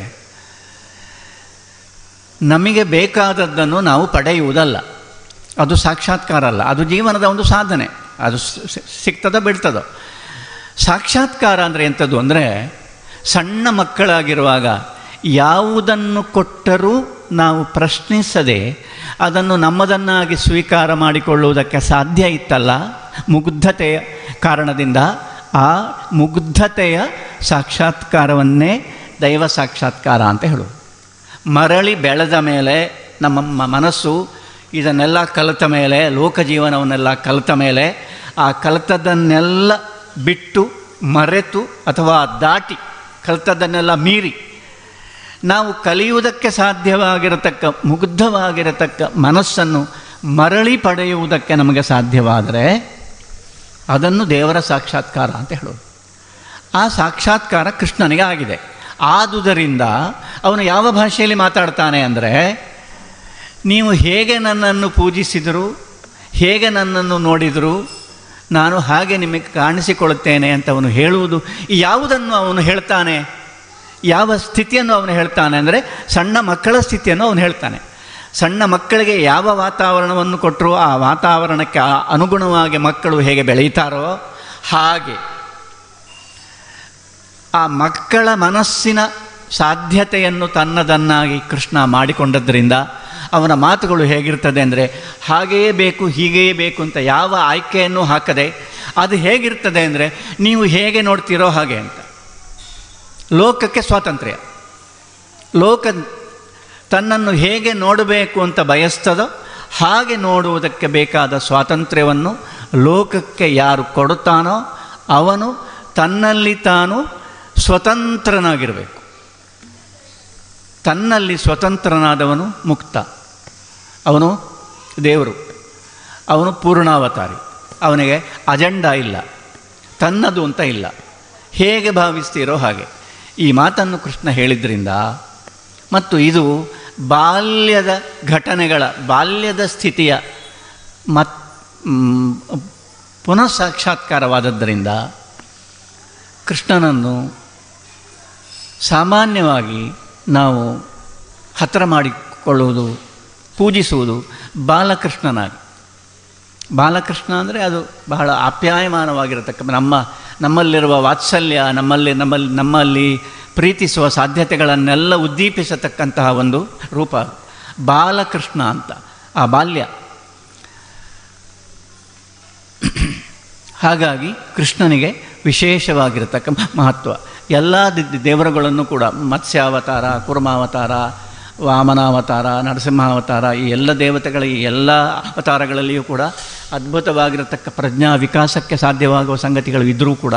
ನಮಗೆ ಬೇಕಾದದ್ದನ್ನು ನಾವು ಪಡೆಯುವುದಲ್ಲ ಅದು ಸಾಕ್ಷಾತ್ಕಾರ ಅಲ್ಲ ಅದು ಜೀವನದ ಒಂದು ಸಾಧನೆ ಅದು ಸಿ- ಸಿ- ಸಿಗ್ತದೋ ಬಿಡ್ತದೋ ಸಾಕ್ಷಾತ್ಕಾರ ಅಂದರೆ ಎಂಥದ್ದು ಅಂದರೆ ಸಣ್ಣ ಮಕ್ಕಳಾಗಿರುವಾಗ ಯಾವುದನ್ನು ಕೊಟ್ಟರೂ ನಾವು ಪ್ರಶ್ನಿಸದೆ ಅದನ್ನು ನಮ್ಮದನ್ನಾಗಿ ಸ್ವೀಕಾರ ಮಾಡಿಕೊಳ್ಳುವುದಕ್ಕೆ ಸಾಧ್ಯ ಇತ್ತಲ್ಲ ಮುಗ್ಧತೆಯ ಕಾರಣದಿಂದ ಆ ಮುಗ್ಧತೆಯ ಸಾಕ್ಷಾತ್ಕಾರವನ್ನೇ ದೈವ ಸಾಕ್ಷಾತ್ಕಾರ ಅಂತ ಹೇಳುವುದು ಮರಳಿ ಬೆಳೆದ ಮೇಲೆ ನಮ್ಮ ಮ- ಮನಸ್ಸು ಇದನ್ನೆಲ್ಲ ಕಲಿತ ಮೇಲೆ ಲೋಕ ಜೀವನವನ್ನೆಲ್ಲ ಕಲಿತ ಮೇಲೆ ಆ ಕಲಿತದ್ದನ್ನೆಲ್ಲ ಬಿಟ್ಟು ಮರೆತು ಅಥವಾ ದಾಟಿ ಕಲಿತದ್ದನ್ನೆಲ್ಲ ಮೀರಿ ನಾವು ಕಲಿಯುವುದಕ್ಕೆ ಸಾಧ್ಯವಾಗಿರತಕ್ಕ ಮುಗ್ಧವಾಗಿರತಕ್ಕ ಮನಸ್ಸನ್ನು ಮರಳಿ ಪಡೆಯುವುದಕ್ಕೆ ನಮಗೆ ಸಾಧ್ಯವಾದರೆ ಅದನ್ನು ದೇವರ ಸಾಕ್ಷಾತ್ಕಾರ ಅಂತ ಹೇಳೋದು ಆ ಸಾಕ್ಷಾತ್ಕಾರ ಕೃಷ್ಣನಿಗೆ ಆಗಿದೆ ಆದುದರಿಂದ ಅವನು ಯಾವ ಭಾಷೆಯಲ್ಲಿ ಮಾತಾಡ್ತಾನೆ ಅಂದರೆ ನೀವು ಹೇಗೆ ನನ್ನನ್ನು ಪೂಜಿಸಿದರು ಹೇಗೆ ನನ್ನನ್ನು ನೋಡಿದರು ನಾನು ಹಾಗೆ ನಿಮಗೆ ಕಾಣಿಸಿಕೊಳ್ಳುತ್ತೇನೆ ಅಂತ ಅವನು ಹೇಳುವುದು ಯಾವುದನ್ನು ಅವನು ಹೇಳ್ತಾನೆ ಯಾವ ಸ್ಥಿತಿಯನ್ನು ಅವನು ಹೇಳ್ತಾನೆ ಅಂದರೆ ಸಣ್ಣ ಮಕ್ಕಳ ಸ್ಥಿತಿಯನ್ನು ಅವನು ಹೇಳ್ತಾನೆ ಸಣ್ಣ ಮಕ್ಕಳಿಗೆ ಯಾವ ವಾತಾವರಣವನ್ನು ಕೊಟ್ಟರು ಆ ವಾತಾವರಣಕ್ಕೆ ಆ- ಅನುಗುಣವಾಗಿ ಮಕ್ಕಳು ಹೇಗೆ ಬೆಳೀತಾರೋ ಹಾಗೆ ಆ ಮಕ್ಕಳ ಮನಸ್ಸಿನ ಸಾಧ್ಯತೆಯನ್ನು ತನ್ನದನ್ನಾಗಿ ಕೃಷ್ಣ ಮಾಡಿಕೊಂಡದ್ರಿಂದ ಅವನ ಮಾತುಗಳು ಹೇಗಿರ್ತದೆ ಅಂದರೆ ಹಾಗೆಯೇ ಬೇಕು ಹೀಗೆಯೇ ಬೇಕು ಅಂತ ಯಾವ ಆಯ್ಕೆಯನ್ನು ಹಾಕದೆ ಅದು ಹೇಗಿರ್ತದೆ ಅಂದರೆ ನೀವು ಹೇಗೆ ನೋಡ್ತೀರೋ ಹಾಗೆ ಅಂತ ಲೋಕಕ್ಕೆ ಸ್ವಾತಂತ್ರ್ಯ ಲೋಕ ತನ್ನನ್ನು ಹೇಗೆ ನೋಡಬೇಕು ಅಂತ ಬಯಸ್ತದೋ ಹಾಗೆ ನೋಡುವುದಕ್ಕೆ ಬೇಕಾದ ಸ್ವಾತಂತ್ರ್ಯವನ್ನು ಲೋಕಕ್ಕೆ ಯಾರು ಕೊಡುತ್ತಾನೋ ಅವನು ತನ್ನಲ್ಲಿ ತಾನು ಸ್ವತಂತ್ರನಾಗಿರಬೇಕು ತನ್ನಲ್ಲಿ ಸ್ವತಂತ್ರನಾದವನು ಮುಕ್ತ ಅವನು ದೇವರು ಅವನು ಪೂರ್ಣಾವತಾರಿ ಅವನಿಗೆ ಅಜೆಂಡಾ ಇಲ್ಲ ತನ್ನದು ಅಂತ ಇಲ್ಲ ಹೇಗೆ ಭಾವಿಸ್ತೀರೋ ಹಾಗೆ ಈ ಮಾತನ್ನು ಕೃಷ್ಣ ಹೇಳಿದ್ರಿಂದ ಮತ್ತು ಇದು ಬಾಲ್ಯದ ಘಟನೆಗಳ ಬಾಲ್ಯದ ಸ್ಥಿತಿಯ ಮತ್ ಮ್, ಪುನಃ ಸಾಕ್ಷಾತ್ಕಾರವಾದದ್ದರಿಂದ ಕೃಷ್ಣನನ್ನು ಸಾಮಾನ್ಯವಾಗಿ ನಾವು ಹತ್ತಿರ ಮಾಡಿಕೊಳ್ಳುವುದು ಪೂಜಿಸುವುದು ಬಾಲಕೃಷ್ಣನಾಗಿ ಬಾಲಕೃಷ್ಣ ಅಂದರೆ ಅದು ಬಹಳ ಆಪ್ಯಾಯಮಾನವಾಗಿರತಕ್ಕ ನಮ್ಮ ನಮ್ಮಲ್ಲಿರುವ ವಾತ್ಸಲ್ಯ ನಮ್ಮಲ್ಲಿ ನಮ್ಮಲ್ಲಿ ನಮ್ಮಲ್ಲಿ ಪ್ರೀತಿಸುವ ಸಾಧ್ಯತೆಗಳನ್ನೆಲ್ಲ ಉದ್ದೀಪಿಸತಕ್ಕಂತಹ ಒಂದು ರೂಪ ಅದು. ಬಾಲಕೃಷ್ಣ ಅಂತ ಆ ಬಾಲ್ಯ ಹಾಗಾಗಿ ಕೃಷ್ಣನಿಗೆ ವಿಶೇಷವಾಗಿರತಕ್ಕ ಮಹತ್ವ ಎಲ್ಲ ದಿ- ದೇವರುಗಳನ್ನು ಕೂಡ ಮತ್ಸ್ಯಾವತಾರ ಕುರ್ಮಾವತಾರ ವಾಮನಾವತಾರ ನರಸಿಂಹಾವತಾರ ಈ ಎಲ್ಲ ದೇವತೆಗಳ ಈ ಎಲ್ಲ ಅವತಾರಗಳಲ್ಲಿಯೂ ಕೂಡ ಅದ್ಭುತವಾಗಿರತಕ್ಕ ಪ್ರಜ್ಞಾ ವಿಕಾಸಕ್ಕೆ ಸಾಧ್ಯವಾಗುವ ಸಂಗತಿಗಳು ಇದ್ದರೂ ಕೂಡ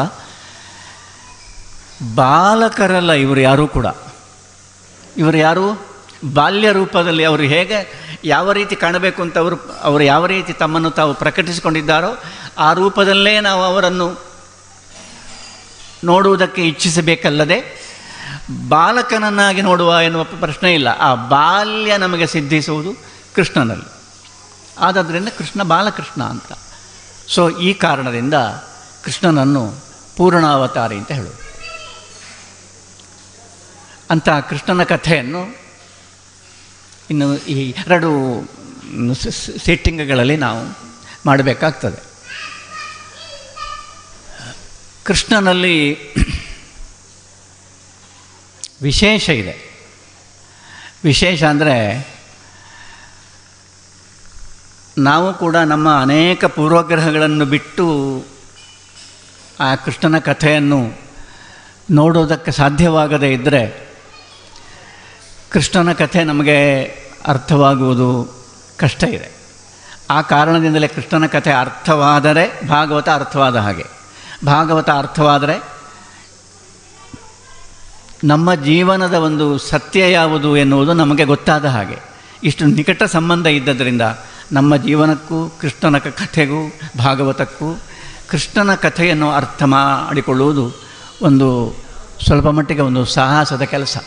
ಬಾಲಕರಲ್ಲ ಇವರು ಯಾರೂ ಕೂಡ ಇವರು ಯಾರು ಬಾಲ್ಯ ರೂಪದಲ್ಲಿ ಅವರು ಹೇಗೆ ಯಾವ ರೀತಿ ಕಾಣಬೇಕು ಅಂತ ಅವರು ಅವರು ಯಾವ ರೀತಿ ತಮ್ಮನ್ನು ತಾವು ಪ್ರಕಟಿಸಿಕೊಂಡಿದ್ದಾರೋ ಆ ರೂಪದಲ್ಲೇ ನಾವು ಅವರನ್ನು ನೋಡುವುದಕ್ಕೆ ಇಚ್ಛಿಸಬೇಕಲ್ಲದೆ ಬಾಲಕನನ್ನಾಗಿ ನೋಡುವ ಎನ್ನುವ ಪ್ರಶ್ನೆ ಇಲ್ಲ ಆ ಬಾಲ್ಯ ನಮಗೆ ಸಿದ್ಧಿಸುವುದು ಕೃಷ್ಣನಲ್ಲಿ ಆದದ್ರಿಂದ ಕೃಷ್ಣ ಬಾಲಕೃಷ್ಣ ಅಂತ ಸೊ ಈ ಕಾರಣದಿಂದ ಕೃಷ್ಣನನ್ನು ಪೂರ್ಣಾವತಾರಿ ಅಂತ ಹೇಳುವುದು ಅಂಥ ಕೃಷ್ಣನ ಕಥೆಯನ್ನು ಇನ್ನು ಈ ಎರಡು ಸೆಟ್ಟಿಂಗ್ಗಳಲ್ಲಿ ನಾವು ಮಾಡಬೇಕಾಗ್ತದೆ ಕೃಷ್ಣನಲ್ಲಿ ವಿಶೇಷ ಇದೆ ವಿಶೇಷ ಅಂದರೆ ನಾವು ಕೂಡ ನಮ್ಮ ಅನೇಕ ಪೂರ್ವಗ್ರಹಗಳನ್ನು ಬಿಟ್ಟು ಆ ಕೃಷ್ಣನ ಕಥೆಯನ್ನು ನೋಡೋದಕ್ಕೆ ಸಾಧ್ಯವಾಗದೇ ಇದ್ದರೆ ಕೃಷ್ಣನ ಕಥೆ ನಮಗೆ ಅರ್ಥವಾಗುವುದು ಕಷ್ಟ ಇದೆ ಆ ಕಾರಣದಿಂದಲೇ ಕೃಷ್ಣನ ಕಥೆ ಅರ್ಥವಾದರೆ ಭಾಗವತ ಅರ್ಥವಾದ ಹಾಗೆ ಭಾಗವತ ಅರ್ಥವಾದರೆ ನಮ್ಮ ಜೀವನದ ಒಂದು ಸತ್ಯ ಯಾವುದು ಎನ್ನುವುದು ನಮಗೆ ಗೊತ್ತಾದ ಹಾಗೆ ಇಷ್ಟು ನಿಕಟ ಸಂಬಂಧ ಇದ್ದದರಿಂದ ನಮ್ಮ ಜೀವನಕ್ಕೂ ಕೃಷ್ಣನ ಕ- ಕಥೆಗೂ ಭಾಗವತಕ್ಕೂ ಕೃಷ್ಣನ ಕಥೆಯನ್ನು ಅರ್ಥ ಮಾಡಿಕೊಳ್ಳುವುದು ಒಂದು ಸ್ವಲ್ಪ ಮಟ್ಟಿಗೆ ಒಂದು ಸಾಹಸದ ಕೆಲಸ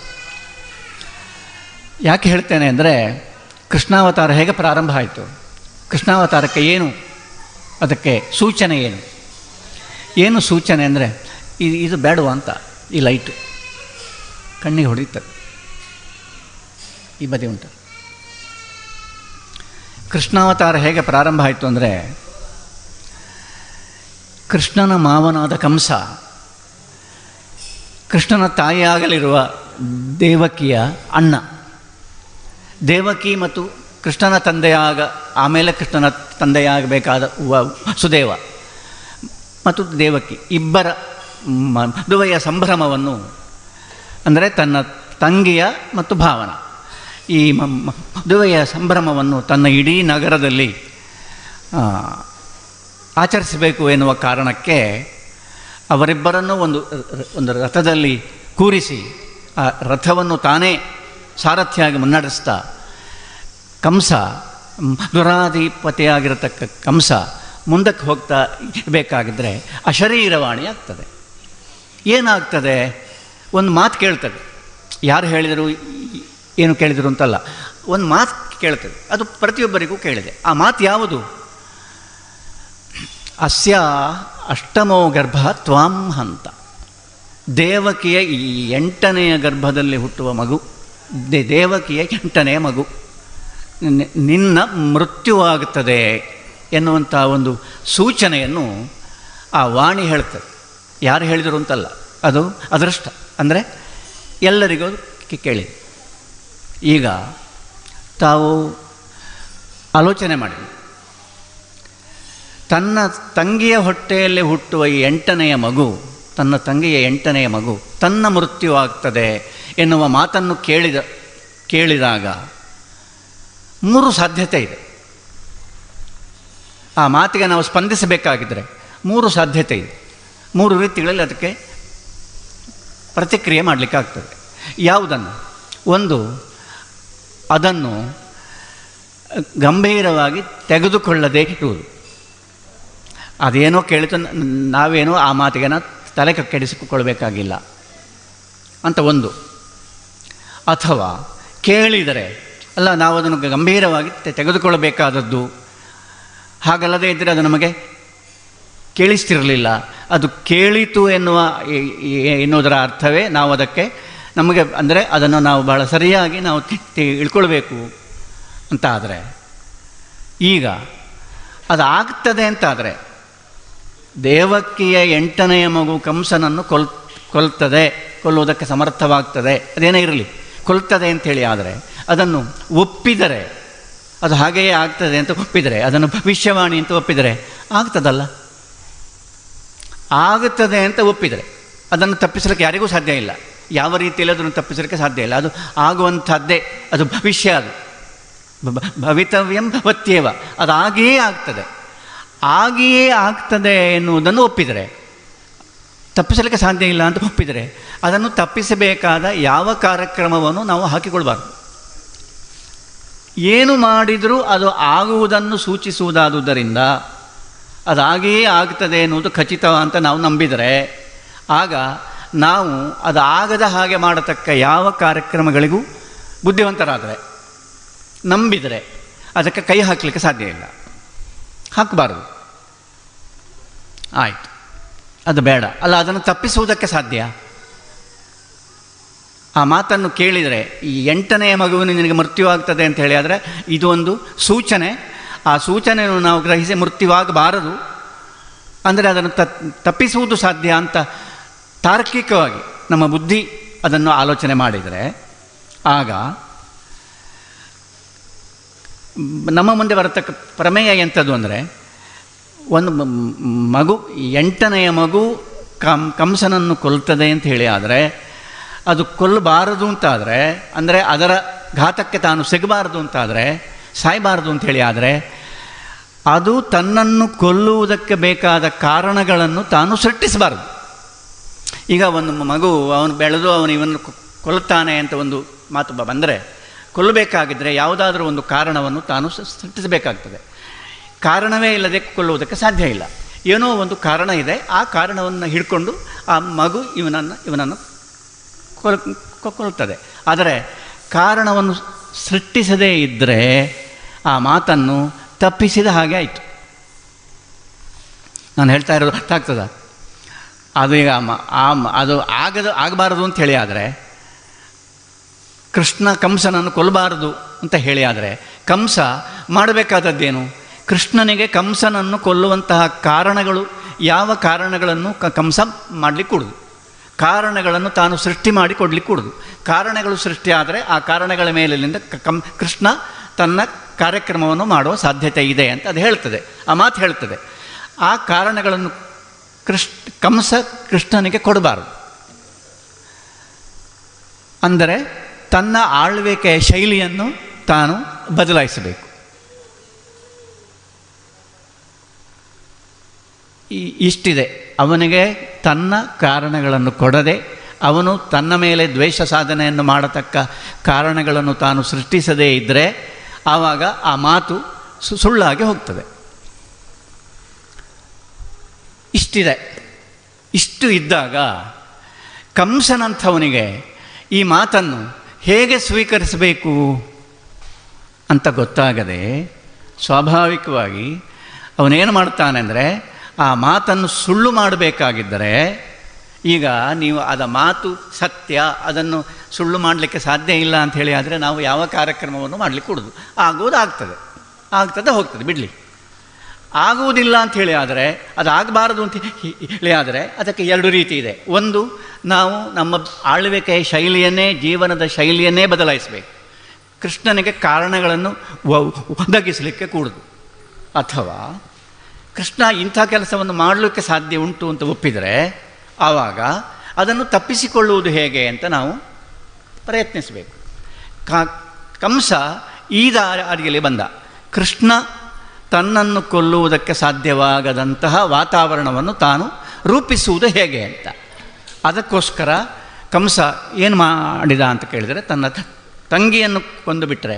ಯಾಕೆ ಹೇಳ್ತೇನೆ ಅಂದರೆ ಕೃಷ್ಣಾವತಾರ ಹೇಗೆ ಪ್ರಾರಂಭ ಆಯಿತು ಕೃಷ್ಣಾವತಾರಕ್ಕೆ ಏನು ಅದಕ್ಕೆ ಸೂಚನೆ ಏನು ಏನು ಸೂಚನೆ ಅಂದರೆ ಇದು ಇದು ಬೇಡವಾ ಅಂತ ಈ ಲೈಟು ಕಣ್ಣಿಗೆ ಹೊಡೆಯುತ್ತದೆ ಈ ಬದಿ ಉಂಟು ಕೃಷ್ಣಾವತಾರ ಹೇಗೆ ಪ್ರಾರಂಭ ಆಯಿತು ಅಂದರೆ ಕೃಷ್ಣನ ಮಾವನಾದ ಕಂಸ ಕೃಷ್ಣನ ತಾಯಿಯಾಗಲಿರುವ ದೇವಕಿಯ ಅಣ್ಣ ದೇವಕಿ ಮತ್ತು ಕೃಷ್ಣನ ತಂದೆಯಾಗ ಆಮೇಲೆ ಕೃಷ್ಣನ ತಂದೆಯಾಗಬೇಕಾದ ವ- ಸುದೇವ ಮತ್ತು ದೇವಕಿ ಇಬ್ಬರ ಮ- ಮದುವೆಯ ಸಂಭ್ರಮವನ್ನು ಅಂದರೆ ತನ್ನ ತಂಗಿಯ ಮತ್ತು ಭಾವನ ಈ ಮ- ಮ- ಮದುವೆಯ ಸಂಭ್ರಮವನ್ನು ತನ್ನ ಇಡೀ ನಗರದಲ್ಲಿ ಆ, ಆಚರಿಸಬೇಕು ಎನ್ನುವ ಕಾರಣಕ್ಕೆ ಅವರಿಬ್ಬರನ್ನು ಒಂದು ರ- ಒಂದು ರಥದಲ್ಲಿ ಕೂರಿಸಿ ಆ ರಥವನ್ನು ತಾನೇ ಸಾರಥಿಯಾಗಿ ಮುನ್ನಡೆಸ್ತಾ ಕಂಸ ಮ್, ದುರಾಧಿಪತಿಯಾಗಿರತಕ್ಕ ಕಂಸ ಮುಂದಕ್ಕೆ ಹೋಗ್ತಾ ಬೇಕಾಗಿದ್ದರೆ ಅಶರೀರವಾಣಿ ಆಗ್ತದೆ ಏನಾಗ್ತದೆ ಒಂದು ಮಾತು ಕೇಳ್ತದೆ ಯಾರು ಹೇಳಿದರು ಏನು ಕೇಳಿದರು ಅಂತಲ್ಲ ಒಂದು ಮಾತು ಕೇಳ್ತದೆ ಅದು ಪ್ರತಿಯೊಬ್ಬರಿಗೂ ಕೇಳಿದೆ ಆ ಮಾತು ಯಾವುದು ಅಸ್ಯ ಅಷ್ಟಮೋ ಗರ್ಭ ತ್ವಾಂ ಹಂತ ದೇವಕಿಯ ಈ ಎಂಟನೆಯ ಗರ್ಭದಲ್ಲಿ ಹುಟ್ಟುವ ಮಗು ದೇ- ದೇವಕಿಯ ಎಂಟನೆಯ ಮಗು ನಿ- ನಿನ್ನ ಮೃತ್ಯುವಾಗುತ್ತದೆ ಎನ್ನುವಂಥ ಒಂದು ಸೂಚನೆಯನ್ನು ಆ ವಾಣಿ ಹೇಳ್ತದೆ ಯಾರು ಹೇಳಿದರು ಅಂತಲ್ಲ ಅದು ಅದೃಷ್ಟ ಅಂದರೆ ಎಲ್ಲರಿಗೂ ಅದು ಕೇ- ಕೇಳಿದೆ ಈಗ ತಾವು ಆಲೋಚನೆ ಮಾಡಿ ತನ್ನ ತಂಗಿಯ ಹೊಟ್ಟೆಯಲ್ಲಿ ಹುಟ್ಟುವ ಈ ಎಂಟನೆಯ ಮಗು ತನ್ನ ತಂಗಿಯ ಎಂಟನೆಯ ಮಗು ತನ್ನ ಮೃತ್ಯುವಾಗ್ತದೆ ಎನ್ನುವ ಮಾತನ್ನು ಕೇಳಿದ ಕೇಳಿದಾಗ ಮೂರು ಸಾಧ್ಯತೆ ಇದೆ ಆ ಮಾತಿಗೆ ನಾವು ಸ್ಪಂದಿಸಬೇಕಾಗಿದ್ದರೆ ಮೂರು ಸಾಧ್ಯತೆ ಇದೆ ಮೂರು ರೀತಿಗಳಲ್ಲಿ ಅದಕ್ಕೆ ಪ್ರತಿಕ್ರಿಯೆ ಮಾಡಲಿಕ್ಕಾಗ್ತದೆ ಯಾವುದನ್ನು ಒಂದು ಅದನ್ನು ಗಂಭೀರವಾಗಿ ತೆಗೆದುಕೊಳ್ಳದೇ ಇರುವುದು ಅದೇನೋ ಕೇಳಿತು ನ- ನಾವೇನೋ ಆ ಮಾತಿಗೆ ನಾ ತಲೆ ಕೆಡಿಸಿಕೊಳ್ಳಬೇಕಾಗಿಲ್ಲ ಅಂತ ಒಂದು ಅಥವಾ ಕೇಳಿದರೆ ಅಲ್ಲ ನಾವು ಅದನ್ನು ಗಂಭೀರವಾಗಿ ತೆ- ತೆಗೆದುಕೊಳ್ಳಬೇಕಾದದ್ದು ಹಾಗಲ್ಲದೆ ಇದ್ದರೆ ಅದು ನಮಗೆ ಕೇಳಿಸ್ತಿರಲಿಲ್ಲ ಅದು ಕೇಳಿತು ಎನ್ನುವ ಎ- ಎ- ಎನ್ನುವುದರ ಅರ್ಥವೇ ನಾವು ಅದಕ್ಕೆ ನಮಗೆ ಅಂದರೆ ಅದನ್ನು ನಾವು ಬಹಳ ಸರಿಯಾಗಿ ನಾವು ತಿ- ತಿ- ಇಳ್ಕೊಳ್ಬೇಕು ಅಂತ ಆದರೆ ಈಗ ಅದು ಆಗ್ತದೆ ಅಂತಾದರೆ ದೇವಕಿಯ ಎಂಟನೆಯ ಮಗು ಕಂಸನನ್ನು ಕೊಲ್ ಕೊಲ್ತದೆ ಕೊಲ್ಲುವುದಕ್ಕೆ ಸಮರ್ಥವಾಗ್ತದೆ ಅದೇನೇ ಇರಲಿ ಕೊಲ್ತದೆ ಅಂಥೇಳಿ ಆದರೆ ಅದನ್ನು ಒಪ್ಪಿದರೆ ಅದು ಹಾಗೆಯೇ ಆಗ್ತದೆ ಅಂತ ಒಪ್ಪಿದರೆ ಅದನ್ನು ಭವಿಷ್ಯವಾಣಿ ಅಂತ ಒಪ್ಪಿದರೆ ಆಗ್ತದಲ್ಲ ಆಗುತ್ತದೆ ಅಂತ ಒಪ್ಪಿದರೆ ಅದನ್ನು ತಪ್ಪಿಸಲಿಕ್ಕೆ ಯಾರಿಗೂ ಸಾಧ್ಯ ಇಲ್ಲ ಯಾವ ರೀತಿಯಲ್ಲಿ ಅದನ್ನು ತಪ್ಪಿಸಲಿಕ್ಕೆ ಸಾಧ್ಯ ಇಲ್ಲ ಅದು ಆಗುವಂಥದ್ದೇ ಅದು ಭವಿಷ್ಯ ಅದು ಭ- ಭವಿತವ್ಯಂ ಭವತ್ಯೇವ ಅದು ಹಾಗೆಯೇ ಆಗ್ತದೆ ಹಾಗೆಯೇ ಆಗ್ತದೆ ಎನ್ನುವುದನ್ನು ಒಪ್ಪಿದರೆ ತಪ್ಪಿಸಲಿಕ್ಕೆ ಸಾಧ್ಯ ಇಲ್ಲ ಅಂತ ಒಪ್ಪಿದರೆ ಅದನ್ನು ತಪ್ಪಿಸಬೇಕಾದ ಯಾವ ಕಾರ್ಯಕ್ರಮವನ್ನು ನಾವು ಹಾಕಿಕೊಳ್ಬಾರ್ದು ಏನು ಮಾಡಿದರೂ ಅದು ಆಗುವುದನ್ನು ಸೂಚಿಸುವುದಾದುದರಿಂದ ಅದು ಹಾಗೆಯೇ ಆಗ್ತದೆ ಎನ್ನುವುದು ಖಚಿತ ಅಂತ ನಾವು ನಂಬಿದರೆ ಆಗ ನಾವು ಅದು ಆಗದ ಹಾಗೆ ಮಾಡತಕ್ಕ ಯಾವ ಕಾರ್ಯಕ್ರಮಗಳಿಗೂ ಬುದ್ಧಿವಂತರಾದರೆ ನಂಬಿದರೆ ಅದಕ್ಕೆ ಕೈ ಹಾಕಲಿಕ್ಕೆ ಸಾಧ್ಯ ಇಲ್ಲ ಹಾಕಬಾರ್ದು ಆಯಿತು ಅದು ಬೇಡ ಅಲ್ಲ ಅದನ್ನು ತಪ್ಪಿಸುವುದಕ್ಕೆ ಸಾಧ್ಯ ಆ ಮಾತನ್ನು ಕೇಳಿದರೆ ಈ ಎಂಟನೆಯ ಮಗುವಿನ ನಿನಗೆ ಮೃತ್ಯುವಾಗ್ತದೆ ಅಂತ ಹೇಳಿ ಆದರೆ ಇದು ಒಂದು ಸೂಚನೆ ಆ ಸೂಚನೆಯನ್ನು ನಾವು ಗ್ರಹಿಸಿ ಮೃತ್ಯುವಾಗಬಾರದು ಅಂದರೆ ಅದನ್ನು ತ ತಪ್ಪಿಸುವುದು ಸಾಧ್ಯ ಅಂತ ತಾರ್ಕಿಕವಾಗಿ ನಮ್ಮ ಬುದ್ಧಿ ಅದನ್ನು ಆಲೋಚನೆ ಮಾಡಿದರೆ ಆಗ ನಮ್ಮ ಮುಂದೆ ಬರತಕ್ಕ ಪ್ರಮೇಯ ಎಂಥದ್ದು ಅಂದರೆ ಒಂದು ಮ- ಮ್- ಮಗು ಎಂಟನೆಯ ಮಗು ಕಂ ಕಂಸನನ್ನು ಕೊಲ್ತದೆ ಅಂತ ಹೇಳಿ ಆದರೆ ಅದು ಕೊಲ್ಲಬಾರದು ಅಂತಾದರೆ ಅಂದರೆ ಅದರ ಘಾತಕ್ಕೆ ತಾನು ಸಿಗಬಾರದು ಅಂತಾದರೆ ಸಾಯಬಾರದು ಅಂಥೇಳಿ ಆದರೆ ಅದು ತನ್ನನ್ನು ಕೊಲ್ಲುವುದಕ್ಕೆ ಬೇಕಾದ ಕಾರಣಗಳನ್ನು ತಾನು ಸೃಷ್ಟಿಸಬಾರದು ಈಗ ಒಂದು ಮಗು ಅವನು ಬೆಳೆದು ಅವನು ಇವನ್ನು ಕೊ- ಕೊಲ್ಲುತ್ತಾನೆ ಅಂತ ಒಂದು ಮಾತು ಬ- ಬಂದರೆ ಕೊಲ್ಲಬೇಕಾಗಿದ್ದರೆ ಯಾವುದಾದ್ರೂ ಒಂದು ಕಾರಣವನ್ನು ತಾನು ಸ- ಸೃಷ್ಟಿಸಬೇಕಾಗ್ತದೆ ಕಾರಣವೇ ಇಲ್ಲದೆ ಕೊಲ್ಲುವುದಕ್ಕೆ ಸಾಧ್ಯ ಇಲ್ಲ ಏನೋ ಒಂದು ಕಾರಣ ಇದೆ ಆ ಕಾರಣವನ್ನು ಹಿಡ್ಕೊಂಡು ಆ ಮಗು ಇವನನ್ನು ಇವನನ್ನು ಕೊಲ್ ಕೊ- ಕೊಲ್ತದೆ ಆದರೆ ಕಾರಣವನ್ನು ಸೃಷ್ಟಿಸದೇ ಇದ್ದರೆ ಆ ಮಾತನ್ನು ತಪ್ಪಿಸಿದ ಹಾಗೆ ಆಯಿತು ನಾನು ಹೇಳ್ತಾ ಇರೋದು ಅರ್ಥ ಆಗ್ತದ ಅದು ಈಗ ಮ- ಆ ಮ- ಅದು ಆಗದು ಆಗಬಾರದು ಅಂತ ಹೇಳಿ ಆದರೆ ಕೃಷ್ಣ ಕಂಸನನ್ನು ಕೊಲ್ಲಬಾರದು ಅಂತ ಹೇಳಿ ಆದರೆ ಕಂಸ ಮಾಡಬೇಕಾದದ್ದೇನು ಕೃಷ್ಣನಿಗೆ ಕಂಸನನ್ನು ಕೊಲ್ಲುವಂತಹ ಕಾರಣಗಳು ಯಾವ ಕಾರಣಗಳನ್ನು ಕ ಕಂಸ ಮಾಡಲಿಕ್ಕೆ ಕೊಡುದು ಕಾರಣಗಳನ್ನು ತಾನು ಸೃಷ್ಟಿ ಮಾಡಿ ಕೊಡಲಿಕ್ಕೆ ಕೊಡುದು ಕಾರಣಗಳು ಸೃಷ್ಟಿ ಆದರೆ ಆ ಕಾರಣಗಳ ಮೇಲಿನಿಂದ ಕ- ಕಂ ಕೃಷ್ಣ ತನ್ನ ಕಾರ್ಯಕ್ರಮವನ್ನು ಮಾಡುವ ಸಾಧ್ಯತೆ ಇದೆ ಅಂತ ಅದು ಹೇಳ್ತದೆ ಆ ಮಾತು ಹೇಳ್ತದೆ ಆ ಕಾರಣಗಳನ್ನು ಕೃಷ್ಣ ಕಂಸ ಕೃಷ್ಣನಿಗೆ ಕೊಡಬಾರದು ಅಂದರೆ ತನ್ನ ಆಳ್ವಿಕೆಯ ಶೈಲಿಯನ್ನು ತಾನು ಬದಲಾಯಿಸಬೇಕು ಈ ಇಷ್ಟಿದೆ ಅವನಿಗೆ ತನ್ನ ಕಾರಣಗಳನ್ನು ಕೊಡದೆ ಅವನು ತನ್ನ ಮೇಲೆ ದ್ವೇಷ ಸಾಧನೆಯನ್ನು ಮಾಡತಕ್ಕ ಕಾರಣಗಳನ್ನು ತಾನು ಸೃಷ್ಟಿಸದೇ ಇದ್ದರೆ ಆವಾಗ ಆ ಮಾತು ಸು- ಸುಳ್ಳಾಗಿ ಹೋಗ್ತದೆ ಇಷ್ಟಿದೆ ಇಷ್ಟು ಇದ್ದಾಗ ಕಂಸನಂಥವನಿಗೆ ಈ ಮಾತನ್ನು ಹೇಗೆ ಸ್ವೀಕರಿಸಬೇಕು ಅಂತ ಗೊತ್ತಾಗದೆ ಸ್ವಾಭಾವಿಕವಾಗಿ ಅವನೇನು ಮಾಡ್ತಾನೆ ಅಂದರೆ ಆ ಮಾತನ್ನು ಸುಳ್ಳು ಮಾಡಬೇಕಾಗಿದ್ದರೆ ಈಗ ನೀವು ಅದ ಮಾತು ಸತ್ಯ ಅದನ್ನು ಸುಳ್ಳು ಮಾಡಲಿಕ್ಕೆ ಸಾಧ್ಯ ಇಲ್ಲ ಅಂತ ಹೇಳಿ ಆದರೆ ನಾವು ಯಾವ ಕಾರ್ಯಕ್ರಮವನ್ನು ಮಾಡಲಿಕ್ಕೆ ಕೊಡೋದು ಆಗೋದು ಆಗ್ತದೆ ಆಗ್ತದೆ ಹೋಗ್ತದೆ ಬಿಡಲಿ ಆಗುವುದಿಲ್ಲ ಅಂತ ಹೇಳಿ ಆದರೆ ಅದು ಆಗಬಾರದು ಅಂತ ಹೇ- ಹೇಳಿ ಆದರೆ ಅದಕ್ಕೆ ಎರಡು ರೀತಿ ಇದೆ ಒಂದು ನಾವು ನಮ್ಮ ಆಳ್ವಿಕೆಯ ಶೈಲಿಯನ್ನೇ ಜೀವನದ ಶೈಲಿಯನ್ನೇ ಬದಲಾಯಿಸಬೇಕು ಕೃಷ್ಣನಿಗೆ ಕಾರಣಗಳನ್ನು ಒ- ಒದಗಿಸಲಿಕ್ಕೆ ಕೂಡುದು ಅಥವಾ ಕೃಷ್ಣ ಇಂಥ ಕೆಲಸವನ್ನು ಮಾಡಲಿಕ್ಕೆ ಸಾಧ್ಯ ಉಂಟು ಅಂತ ಒಪ್ಪಿದರೆ ಆವಾಗ ಅದನ್ನು ತಪ್ಪಿಸಿಕೊಳ್ಳುವುದು ಹೇಗೆ ಅಂತ ನಾವು ಪ್ರಯತ್ನಿಸಬೇಕು ಕ ಕಂಸ ಈ ದಾರಿಯಲ್ಲಿ ಬಂದ ಕೃಷ್ಣ ತನ್ನನ್ನು ಕೊಲ್ಲುವುದಕ್ಕೆ ಸಾಧ್ಯವಾಗದಂತಹ ವಾತಾವರಣವನ್ನು ತಾನು ರೂಪಿಸುವುದು ಹೇಗೆ ಅಂತ ಅದಕ್ಕೋಸ್ಕರ ಕಂಸ ಏನು ಮಾಡಿದ ಅಂತ ಕೇಳಿದರೆ ತನ್ನ ತ- ತಂಗಿಯನ್ನು ಕೊಂದು ಬಿಟ್ಟರೆ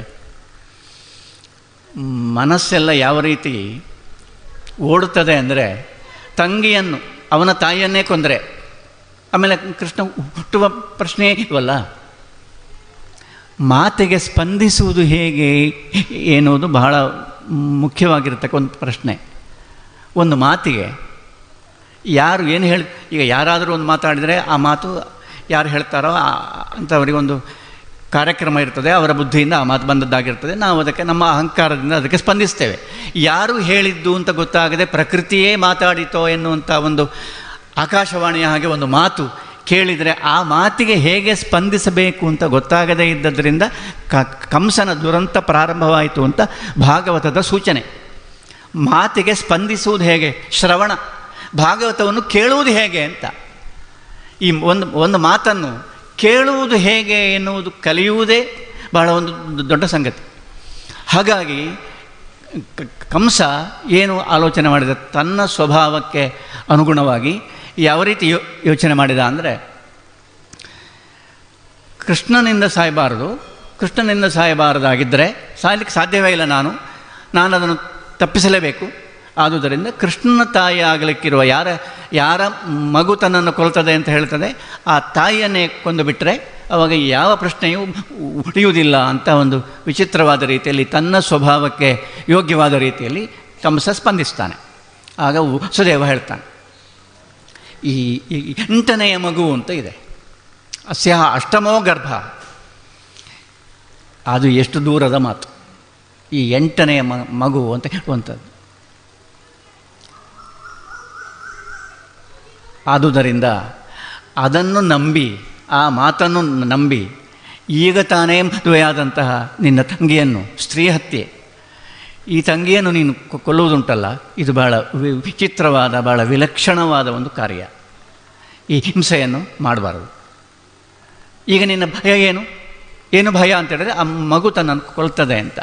ಮನಸ್ಸೆಲ್ಲ ಯಾವ ರೀತಿ ಓಡುತ್ತದೆ ಅಂದರೆ ತಂಗಿಯನ್ನು ಅವನ ತಾಯಿಯನ್ನೇ ಕೊಂದರೆ ಆಮೇಲೆ ಕೃಷ್ಣ ಹುಟ್ಟುವ ಪ್ರಶ್ನೆ ಇಲ್ವಲ್ಲ ಮಾತಿಗೆ ಸ್ಪಂದಿಸುವುದು ಹೇಗೆ ಎನ್ನುವುದು ಬಹಳ ಮುಖ್ಯವಾಗಿರ್ತಕ್ಕ ಒಂದು ಪ್ರಶ್ನೆ ಒಂದು ಮಾತಿಗೆ ಯಾರು ಏನು ಹೇಳಿ ಈಗ ಯಾರಾದರೂ ಒಂದು ಮಾತಾಡಿದರೆ ಆ ಮಾತು ಯಾರು ಹೇಳ್ತಾರೋ ಅಂಥವರಿಗೊಂದು ಕಾರ್ಯಕ್ರಮ ಇರ್ತದೆ ಅವರ ಬುದ್ಧಿಯಿಂದ ಆ ಮಾತು ಬಂದದ್ದಾಗಿರ್ತದೆ ನಾವು ಅದಕ್ಕೆ ನಮ್ಮ ಅಹಂಕಾರದಿಂದ ಅದಕ್ಕೆ ಸ್ಪಂದಿಸ್ತೇವೆ ಯಾರು ಹೇಳಿದ್ದು ಅಂತ ಗೊತ್ತಾಗದೆ ಪ್ರಕೃತಿಯೇ ಮಾತಾಡಿತೋ ಎನ್ನುವಂಥ ಒಂದು ಆಕಾಶವಾಣಿಯ ಹಾಗೆ ಒಂದು ಮಾತು ಕೇಳಿದರೆ ಆ ಮಾತಿಗೆ ಹೇಗೆ ಸ್ಪಂದಿಸಬೇಕು ಅಂತ ಗೊತ್ತಾಗದೇ ಇದ್ದದರಿಂದ ಕ ಕಂಸನ ದುರಂತ ಪ್ರಾರಂಭವಾಯಿತು ಅಂತ ಭಾಗವತದ ಸೂಚನೆ ಮಾತಿಗೆ ಸ್ಪಂದಿಸುವುದು ಹೇಗೆ ಶ್ರವಣ ಭಾಗವತವನ್ನು ಕೇಳುವುದು ಹೇಗೆ ಅಂತ ಈ ಒಂದು ಒಂದು ಮಾತನ್ನು ಕೇಳುವುದು ಹೇಗೆ ಎನ್ನುವುದು ಕಲಿಯುವುದೇ ಬಹಳ ಒಂದು ದೊಡ್ಡ ಸಂಗತಿ ಹಾಗಾಗಿ ಕಂಸ ಏನು ಆಲೋಚನೆ ಮಾಡಿದ ತನ್ನ ಸ್ವಭಾವಕ್ಕೆ ಅನುಗುಣವಾಗಿ ಯಾವ ರೀತಿ ಯೋ ಯೋಚನೆ ಮಾಡಿದ ಅಂದರೆ ಕೃಷ್ಣನಿಂದ ಸಾಯಬಾರದು ಕೃಷ್ಣನಿಂದ ಸಾಯಬಾರದಾಗಿದ್ದರೆ ಸಾಯಲಿಕ್ಕೆ ಸಾಧ್ಯವೇ ಇಲ್ಲ ನಾನು ನಾನು ಅದನ್ನು ತಪ್ಪಿಸಲೇಬೇಕು ಆದುದರಿಂದ ಕೃಷ್ಣನ ತಾಯಿ ಆಗಲಿಕ್ಕಿರುವ ಯಾರ ಯಾರ ಮಗು ತನ್ನನ್ನು ಕೊಲ್ತದೆ ಅಂತ ಹೇಳ್ತದೆ ಆ ತಾಯಿಯನ್ನೇ ಕೊಂದು ಬಿಟ್ಟರೆ ಅವಾಗ ಯಾವ ಪ್ರಶ್ನೆಯೂ ಉಳಿಯುವುದಿಲ್ಲ ಅಂತ ಒಂದು ವಿಚಿತ್ರವಾದ ರೀತಿಯಲ್ಲಿ ತನ್ನ ಸ್ವಭಾವಕ್ಕೆ ಯೋಗ್ಯವಾದ ರೀತಿಯಲ್ಲಿ ಕಂಸ ಸ್ಪಂದಿಸ್ತಾನೆ ಆಗ ಸುದೇವ ಹೇಳ್ತಾನೆ ಈ ಎಂಟನೆಯ ಮಗು ಅಂತ ಇದೆ ಅಸ್ಯ ಅಷ್ಟಮೋ ಗರ್ಭ ಅದು ಎಷ್ಟು ದೂರದ ಮಾತು ಈ ಎಂಟನೆಯ ಮಗು ಅಂತ ಹೇಳುವಂಥದ್ದು ಆದುದರಿಂದ ಅದನ್ನು ನಂಬಿ ಆ ಮಾತನ್ನು ನಂಬಿ ಈಗ ತಾನೇ ಮದುವೆಯಾದಂತಹ ನಿನ್ನ ತಂಗಿಯನ್ನು ಸ್ತ್ರೀ ಹತ್ಯೆ ಈ ತಂಗಿಯನ್ನು ನೀನು ಕೊಲ್ಲುವುದುಂಟಲ್ಲ ಇದು ಬಹಳ ವಿಚಿತ್ರವಾದ ಬಹಳ ವಿಲಕ್ಷಣವಾದ ಒಂದು ಕಾರ್ಯ ಈ ಹಿಂಸೆಯನ್ನು ಮಾಡಬಾರದು ಈಗ ನಿನ್ನ ಭಯ ಏನು ಏನು ಭಯ ಅಂತ ಹೇಳಿದ್ರೆ ಆ ಮಗು ತನ್ನನ್ನು ಕೊಲ್ತದೆ ಅಂತ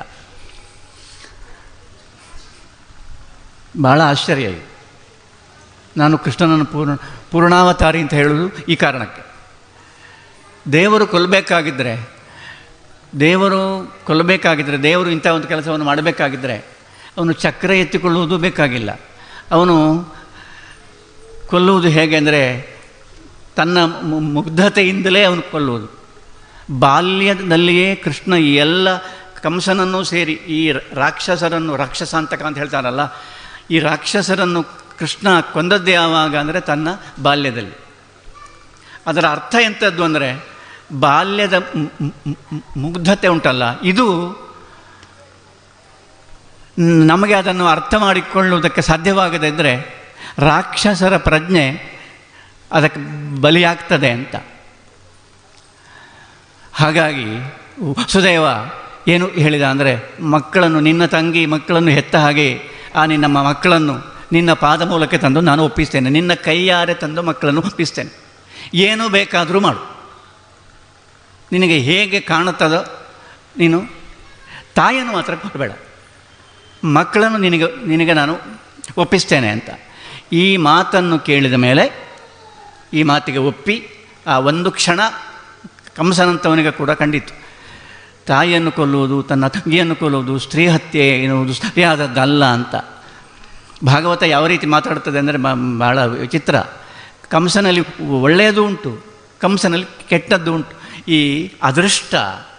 ಬಹಳ ಆಶ್ಚರ್ಯ ಇದು ನಾನು ಕೃಷ್ಣನನ್ನು ಪೂರ್ಣ ಪೂರ್ಣಾವತಾರಿ ಅಂತ ಹೇಳೋದು ಈ ಕಾರಣಕ್ಕೆ ದೇವರು ಕೊಲ್ಲಬೇಕಾಗಿದ್ದರೆ ದೇವರು ಕೊಲ್ಲಬೇಕಾಗಿದ್ದರೆ ದೇವರು ಇಂಥ ಒಂದು ಕೆಲಸವನ್ನು ಮಾಡಬೇಕಾಗಿದ್ದರೆ ಅವನು ಚಕ್ರ ಎತ್ತಿಕೊಳ್ಳುವುದು ಬೇಕಾಗಿಲ್ಲ ಅವನು ಕೊಲ್ಲುವುದು ಹೇಗೆ ಅಂದರೆ ತನ್ನ ಮುಗ್ಧತೆಯಿಂದಲೇ ಅವನು ಕೊಲ್ಲುವುದು ಬಾಲ್ಯದಲ್ಲಿಯೇ ಕೃಷ್ಣ ಈ ಎಲ್ಲ ಕಂಸನನ್ನು ಸೇರಿ ಈ ರಾಕ್ಷಸರನ್ನು ರಾಕ್ಷಸಾಂತಕ ಅಂತ ಹೇಳ್ತಾರಲ್ಲ ಈ ರಾಕ್ಷಸರನ್ನು ಕೃಷ್ಣ ಕೊಂದದ್ದೇ ಯಾವಾಗ ಅಂದರೆ ತನ್ನ ಬಾಲ್ಯದಲ್ಲಿ ಅದರ ಅರ್ಥ ಎಂಥದ್ದು ಅಂದರೆ ಬಾಲ್ಯದ ಮುಗ್ಧತೆ ಉಂಟಲ್ಲ ಇದು ನಮಗೆ ಅದನ್ನು ಅರ್ಥ ಮಾಡಿಕೊಳ್ಳುವುದಕ್ಕೆ ಸಾಧ್ಯವಾಗದೇ ಇದ್ದರೆ ರಾಕ್ಷಸರ ಪ್ರಜ್ಞೆ ಅದಕ್ಕೆ ಬಲಿಯಾಗ್ತದೆ ಅಂತ ಹಾಗಾಗಿ ಸುದೇವ ಏನು ಹೇಳಿದ ಅಂದರೆ ಮಕ್ಕಳನ್ನು ನಿನ್ನ ತಂಗಿ ಮಕ್ಕಳನ್ನು ಹೆತ್ತ ಹಾಗೆ ಆ ನಿನ್ನ ಮಕ್ಕಳನ್ನು ನಿನ್ನ ಪಾದ ಮೂಲಕ ತಂದು ನಾನು ಒಪ್ಪಿಸ್ತೇನೆ ನಿನ್ನ ಕೈಯಾರೆ ತಂದು ಮಕ್ಕಳನ್ನು ಒಪ್ಪಿಸ್ತೇನೆ ಏನು ಬೇಕಾದರೂ ಮಾಡು ನಿನಗೆ ಹೇಗೆ ಕಾಣುತ್ತದೋ ನೀನು ತಾಯಿಯನ್ನು ಮಾತ್ರ ಕೊಡಬೇಡ ಮಕ್ಕಳನ್ನು ನಿನಗೆ ನಿನಗೆ ನಾನು ಒಪ್ಪಿಸ್ತೇನೆ ಅಂತ ಈ ಮಾತನ್ನು ಕೇಳಿದ ಮೇಲೆ ಈ ಮಾತಿಗೆ ಒಪ್ಪಿ ಆ ಒಂದು ಕ್ಷಣ ಕಂಸನಂತವನಿಗೆ ಕೂಡ ಕಂಡಿತು ತಾಯಿಯನ್ನು ಕೊಲ್ಲುವುದು ತನ್ನ ತಂಗಿಯನ್ನು ಕೊಲ್ಲುವುದು ಸ್ತ್ರೀ ಹತ್ಯೆ ಎನ್ನುವುದು ಸರಿಯಾದದ್ದಲ್ಲ ಅಂತ ಭಾಗವತ ಯಾವ ರೀತಿ ಮಾತಾಡ್ತದೆ ಅಂದರೆ ಭಾಳ ವಿಚಿತ್ರ ಕಂಸನಲ್ಲಿ ಒಳ್ಳೆಯದು ಉಂಟು ಕಂಸನಲ್ಲಿ ಕೆಟ್ಟದ್ದು ಉಂಟು ಈ ಅದೃಷ್ಟ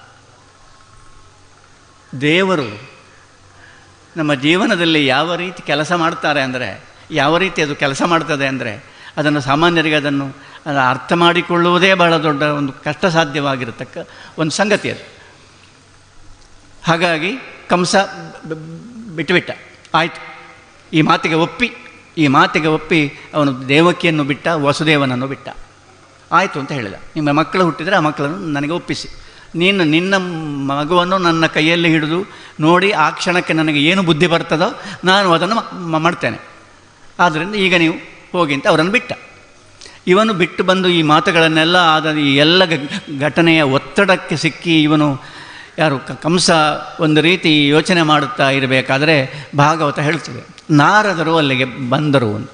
ದೇವರು ನಮ್ಮ ಜೀವನದಲ್ಲಿ ಯಾವ ರೀತಿ ಕೆಲಸ ಮಾಡ್ತಾರೆ ಅಂದರೆ ಯಾವ ರೀತಿ ಅದು ಕೆಲಸ ಮಾಡ್ತದೆ ಅಂದರೆ ಅದನ್ನು ಸಾಮಾನ್ಯರಿಗೆ ಅದನ್ನು ಅರ್ಥ ಮಾಡಿಕೊಳ್ಳುವುದೇ ಬಹಳ ದೊಡ್ಡ ಒಂದು ಕಷ್ಟ ಸಾಧ್ಯವಾಗಿರತಕ್ಕ ಒಂದು ಸಂಗತಿ ಅದು ಹಾಗಾಗಿ ಕಂಸ ಬಿಟ್ಟುಬಿಟ್ಟ ಆಯಿತು ಈ ಮಾತಿಗೆ ಒಪ್ಪಿ ಈ ಮಾತಿಗೆ ಒಪ್ಪಿ ಅವನು ದೇವಕಿಯನ್ನು ಬಿಟ್ಟ ವಸುದೇವನನ್ನು ಬಿಟ್ಟ ಆಯಿತು ಅಂತ ಹೇಳಿದ ನಿಮ್ಮ ಮಕ್ಕಳು ಹುಟ್ಟಿದರೆ ಆ ಮಕ್ಕಳನ್ನು ನನಗೆ ಒಪ್ಪಿಸಿ ನೀನು ನಿನ್ನ ಮಗುವನ್ನು ನನ್ನ ಕೈಯಲ್ಲಿ ಹಿಡಿದು ನೋಡಿ ಆ ಕ್ಷಣಕ್ಕೆ ನನಗೆ ಏನು ಬುದ್ಧಿ ಬರ್ತದೋ ನಾನು ಅದನ್ನು ಮಾಡ್ತೇನೆ ಆದ್ದರಿಂದ ಈಗ ನೀವು ಹೋಗಿ ಅಂತ ಅವರನ್ನು ಬಿಟ್ಟ ಇವನು ಬಿಟ್ಟು ಬಂದು ಈ ಮಾತುಗಳನ್ನೆಲ್ಲ ಆದ ಈ ಎಲ್ಲ ಘಟನೆಯ ಒತ್ತಡಕ್ಕೆ ಸಿಕ್ಕಿ ಇವನು ಯಾರು ಕಂಸ ಒಂದು ರೀತಿ ಯೋಚನೆ ಮಾಡುತ್ತಾ ಇರಬೇಕಾದರೆ ಭಾಗವತ ಹೇಳ್ತದೆ ನಾರದರು ಅಲ್ಲಿಗೆ ಬಂದರು ಅಂತ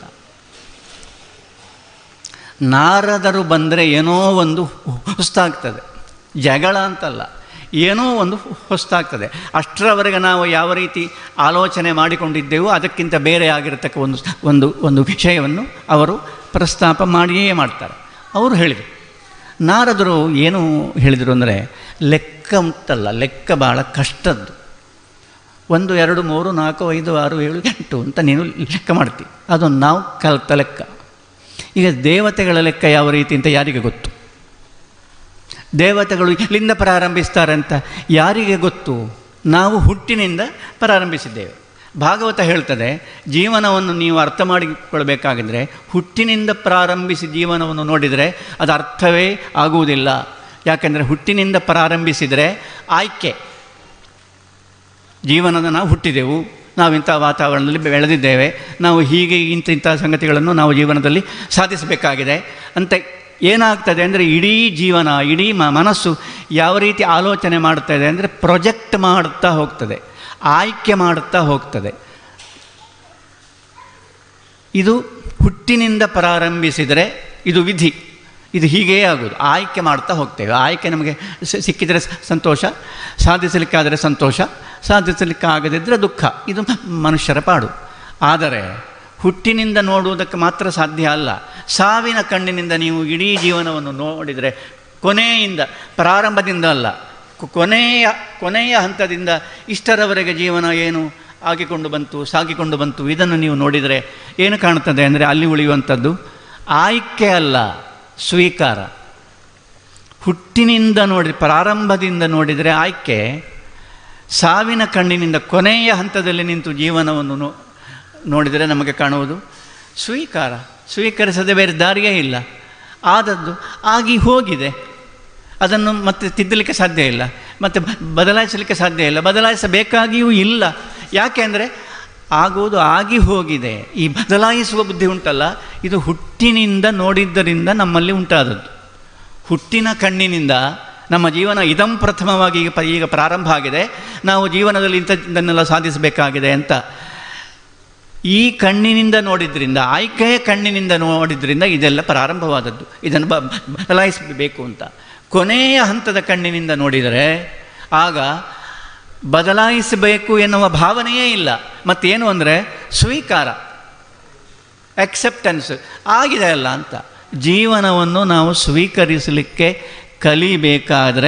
ನಾರದರು ಬಂದರೆ ಏನೋ ಒಂದು ಹೊಸ್ತಾಗ್ತದೆ ಜಗಳ ಅಂತಲ್ಲ ಏನೋ ಒಂದು ಹೊಸ್ತಾಗ್ತದೆ ಅಷ್ಟರವರೆಗೆ ನಾವು ಯಾವ ರೀತಿ ಆಲೋಚನೆ ಮಾಡಿಕೊಂಡಿದ್ದೆವೋ ಅದಕ್ಕಿಂತ ಬೇರೆ ಆಗಿರತಕ್ಕ ಒಂದು ಒಂದು ಒಂದು ವಿಷಯವನ್ನು ಅವರು ಪ್ರಸ್ತಾಪ ಮಾಡಿಯೇ ಮಾಡ್ತಾರೆ ಅವರು ಹೇಳಿದರು ನಾರದರು ಏನು ಹೇಳಿದರು ಅಂದರೆ ಲೆಕ್ಕ ಲೆಕ್ಕ ಉಂಟಲ್ಲ ಲೆಕ್ಕ ಭಾಳ ಕಷ್ಟದ್ದು ಒಂದು ಎರಡು ಮೂರು ನಾಲ್ಕು ಐದು ಆರು ಏಳು ಎಂಟು ಅಂತ ನೀನು ಲೆಕ್ಕ ಮಾಡ್ತಿ ಅದು ನಾವು ಕಲಿತ ಲೆಕ್ಕ ಈಗ ದೇವತೆಗಳ ಲೆಕ್ಕ ಯಾವ ರೀತಿ ಅಂತ ಯಾರಿಗೆ ಗೊತ್ತು ದೇವತೆಗಳು ಇಲ್ಲಿಂದ ಪ್ರಾರಂಭಿಸ್ತಾರೆ ಅಂತ ಯಾರಿಗೆ ಗೊತ್ತು ನಾವು ಹುಟ್ಟಿನಿಂದ ಪ್ರಾರಂಭಿಸಿದ್ದೇವೆ ಭಾಗವತ ಹೇಳ್ತದೆ ಜೀವನವನ್ನು ನೀವು ಅರ್ಥ ಮಾಡಿಕೊಳ್ಬೇಕಾಗಿದ್ರೆ ಹುಟ್ಟಿನಿಂದ ಪ್ರಾರಂಭಿಸಿ ಜೀವನವನ್ನು ನೋಡಿದರೆ ಅದು ಅರ್ಥವೇ ಆಗುವುದಿಲ್ಲ ಯಾಕೆಂದರೆ ಹುಟ್ಟಿನಿಂದ ಪ್ರಾರಂಭಿಸಿದರೆ ಆಯ್ಕೆ ಜೀವನದ ನಾವು ಹುಟ್ಟಿದೆವು ನಾವು ಇಂಥ ವಾತಾವರಣದಲ್ಲಿ ಬೆಳೆದಿದ್ದೇವೆ ನಾವು ಹೀಗೆ ಇಂಥ ಇಂಥ ಸಂಗತಿಗಳನ್ನು ನಾವು ಜೀವನದಲ್ಲಿ ಸಾಧಿಸಬೇಕಾಗಿದೆ ಅಂತ ಏನಾಗ್ತದೆ ಅಂದರೆ ಇಡೀ ಜೀವನ ಇಡೀ ಮ ಮನಸ್ಸು ಯಾವ ರೀತಿ ಆಲೋಚನೆ ಮಾಡ್ತದೆ ಅಂದರೆ ಪ್ರೊಜೆಕ್ಟ್ ಮಾಡುತ್ತಾ ಹೋಗ್ತದೆ ಆಯ್ಕೆ ಮಾಡುತ್ತಾ ಹೋಗ್ತದೆ ಇದು ಹುಟ್ಟಿನಿಂದ ಪ್ರಾರಂಭಿಸಿದರೆ ಇದು ವಿಧಿ ಇದು ಹೀಗೇ ಆಗೋದು ಆಯ್ಕೆ ಮಾಡ್ತಾ ಹೋಗ್ತೇವೆ ಆಯ್ಕೆ ನಮಗೆ ಸಿ- ಸಿಕ್ಕಿದರೆ ಸ- ಸಂತೋಷ ಸಾಧಿಸಲಿಕ್ಕಾದರೆ ಸಂತೋಷ ಸಾಧಿಸಲಿಕ್ಕಾಗದಿದ್ದರೆ ದುಃಖ ಇದು ಮನುಷ್ಯರ ಪಾಡು ಆದರೆ ಹುಟ್ಟಿನಿಂದ ನೋಡುವುದಕ್ಕೆ ಮಾತ್ರ ಸಾಧ್ಯ ಅಲ್ಲ ಸಾವಿನ ಕಣ್ಣಿನಿಂದ ನೀವು ಇಡೀ ಜೀವನವನ್ನು ನೋಡಿದರೆ ಕೊನೆಯಿಂದ ಪ್ರಾರಂಭದಿಂದ ಅಲ್ಲ ಕೊ- ಕೊನೆಯ ಕೊನೆಯ ಹಂತದಿಂದ ಇಷ್ಟರವರೆಗೆ ಜೀವನ ಏನು ಆಗಿಕೊಂಡು ಬಂತು ಸಾಗಿಕೊಂಡು ಬಂತು ಇದನ್ನು ನೀವು ನೋಡಿದರೆ ಏನು ಕಾಣುತ್ತದೆ ಅಂದರೆ ಅಲ್ಲಿ ಉಳಿಯುವಂಥದ್ದು ಆಯ್ಕೆ ಅಲ್ಲ ಸ್ವೀಕಾರ ಹುಟ್ಟಿನಿಂದ ನೋಡಿ ಪ್ರಾರಂಭದಿಂದ ನೋಡಿದರೆ ಆಯ್ಕೆ ಸಾವಿನ ಕಣ್ಣಿನಿಂದ ಕೊನೆಯ ಹಂತದಲ್ಲಿ ನಿಂತು ಜೀವನವನ್ನು ನೋ ನೋಡಿದರೆ ನಮಗೆ ಕಾಣುವುದು ಸ್ವೀಕಾರ ಸ್ವೀಕರಿಸದೆ ಬೇರೆ ದಾರಿಯೇ ಇಲ್ಲ ಆದದ್ದು ಆಗಿ ಹೋಗಿದೆ ಅದನ್ನು ಮತ್ತೆ ತಿದ್ದಲಿಕ್ಕೆ ಸಾಧ್ಯ ಇಲ್ಲ ಮತ್ತು ಬದಲಾಯಿಸಲಿಕ್ಕೆ ಸಾಧ್ಯ ಇಲ್ಲ ಬದಲಾಯಿಸಬೇಕಾಗಿಯೂ ಇಲ್ಲ ಯಾಕೆ ಅಂದರೆ ಆಗುವುದು ಆಗಿ ಹೋಗಿದೆ ಈ ಬದಲಾಯಿಸುವ ಬುದ್ಧಿ ಉಂಟಲ್ಲ ಇದು ಹುಟ್ಟಿನಿಂದ ನೋಡಿದ್ದರಿಂದ ನಮ್ಮಲ್ಲಿ ಉಂಟಾದದ್ದು ಹುಟ್ಟಿನ ಕಣ್ಣಿನಿಂದ ನಮ್ಮ ಜೀವನ ಇದಂ ಪ್ರಥಮವಾಗಿ ಈಗ ಪ- ಈಗ ಪ್ರಾರಂಭ ಆಗಿದೆ ನಾವು ಜೀವನದಲ್ಲಿ ಇಂಥದ್ದನ್ನೆಲ್ಲ ಸಾಧಿಸಬೇಕಾಗಿದೆ ಅಂತ ಈ ಕಣ್ಣಿನಿಂದ ನೋಡಿದ್ರಿಂದ ಆಯ್ಕೆಯ ಕಣ್ಣಿನಿಂದ ನೋಡಿದ್ರಿಂದ ಇದೆಲ್ಲ ಪ್ರಾರಂಭವಾದದ್ದು ಇದನ್ನು ಬ ಬದಲಾಯಿಸಬೇಕು ಅಂತ ಕೊನೆಯ ಹಂತದ ಕಣ್ಣಿನಿಂದ ನೋಡಿದರೆ ಆಗ ಬದಲಾಯಿಸಬೇಕು ಎನ್ನುವ ಭಾವನೆಯೇ ಇಲ್ಲ ಮತ್ತೇನು ಅಂದರೆ ಸ್ವೀಕಾರ ಅಕ್ಸೆಪ್ಟೆನ್ಸ್ ಆಗಿದೆ ಅಲ್ಲ ಅಂತ ಜೀವನವನ್ನು ನಾವು ಸ್ವೀಕರಿಸಲಿಕ್ಕೆ ಕಲಿಬೇಕಾದರೆ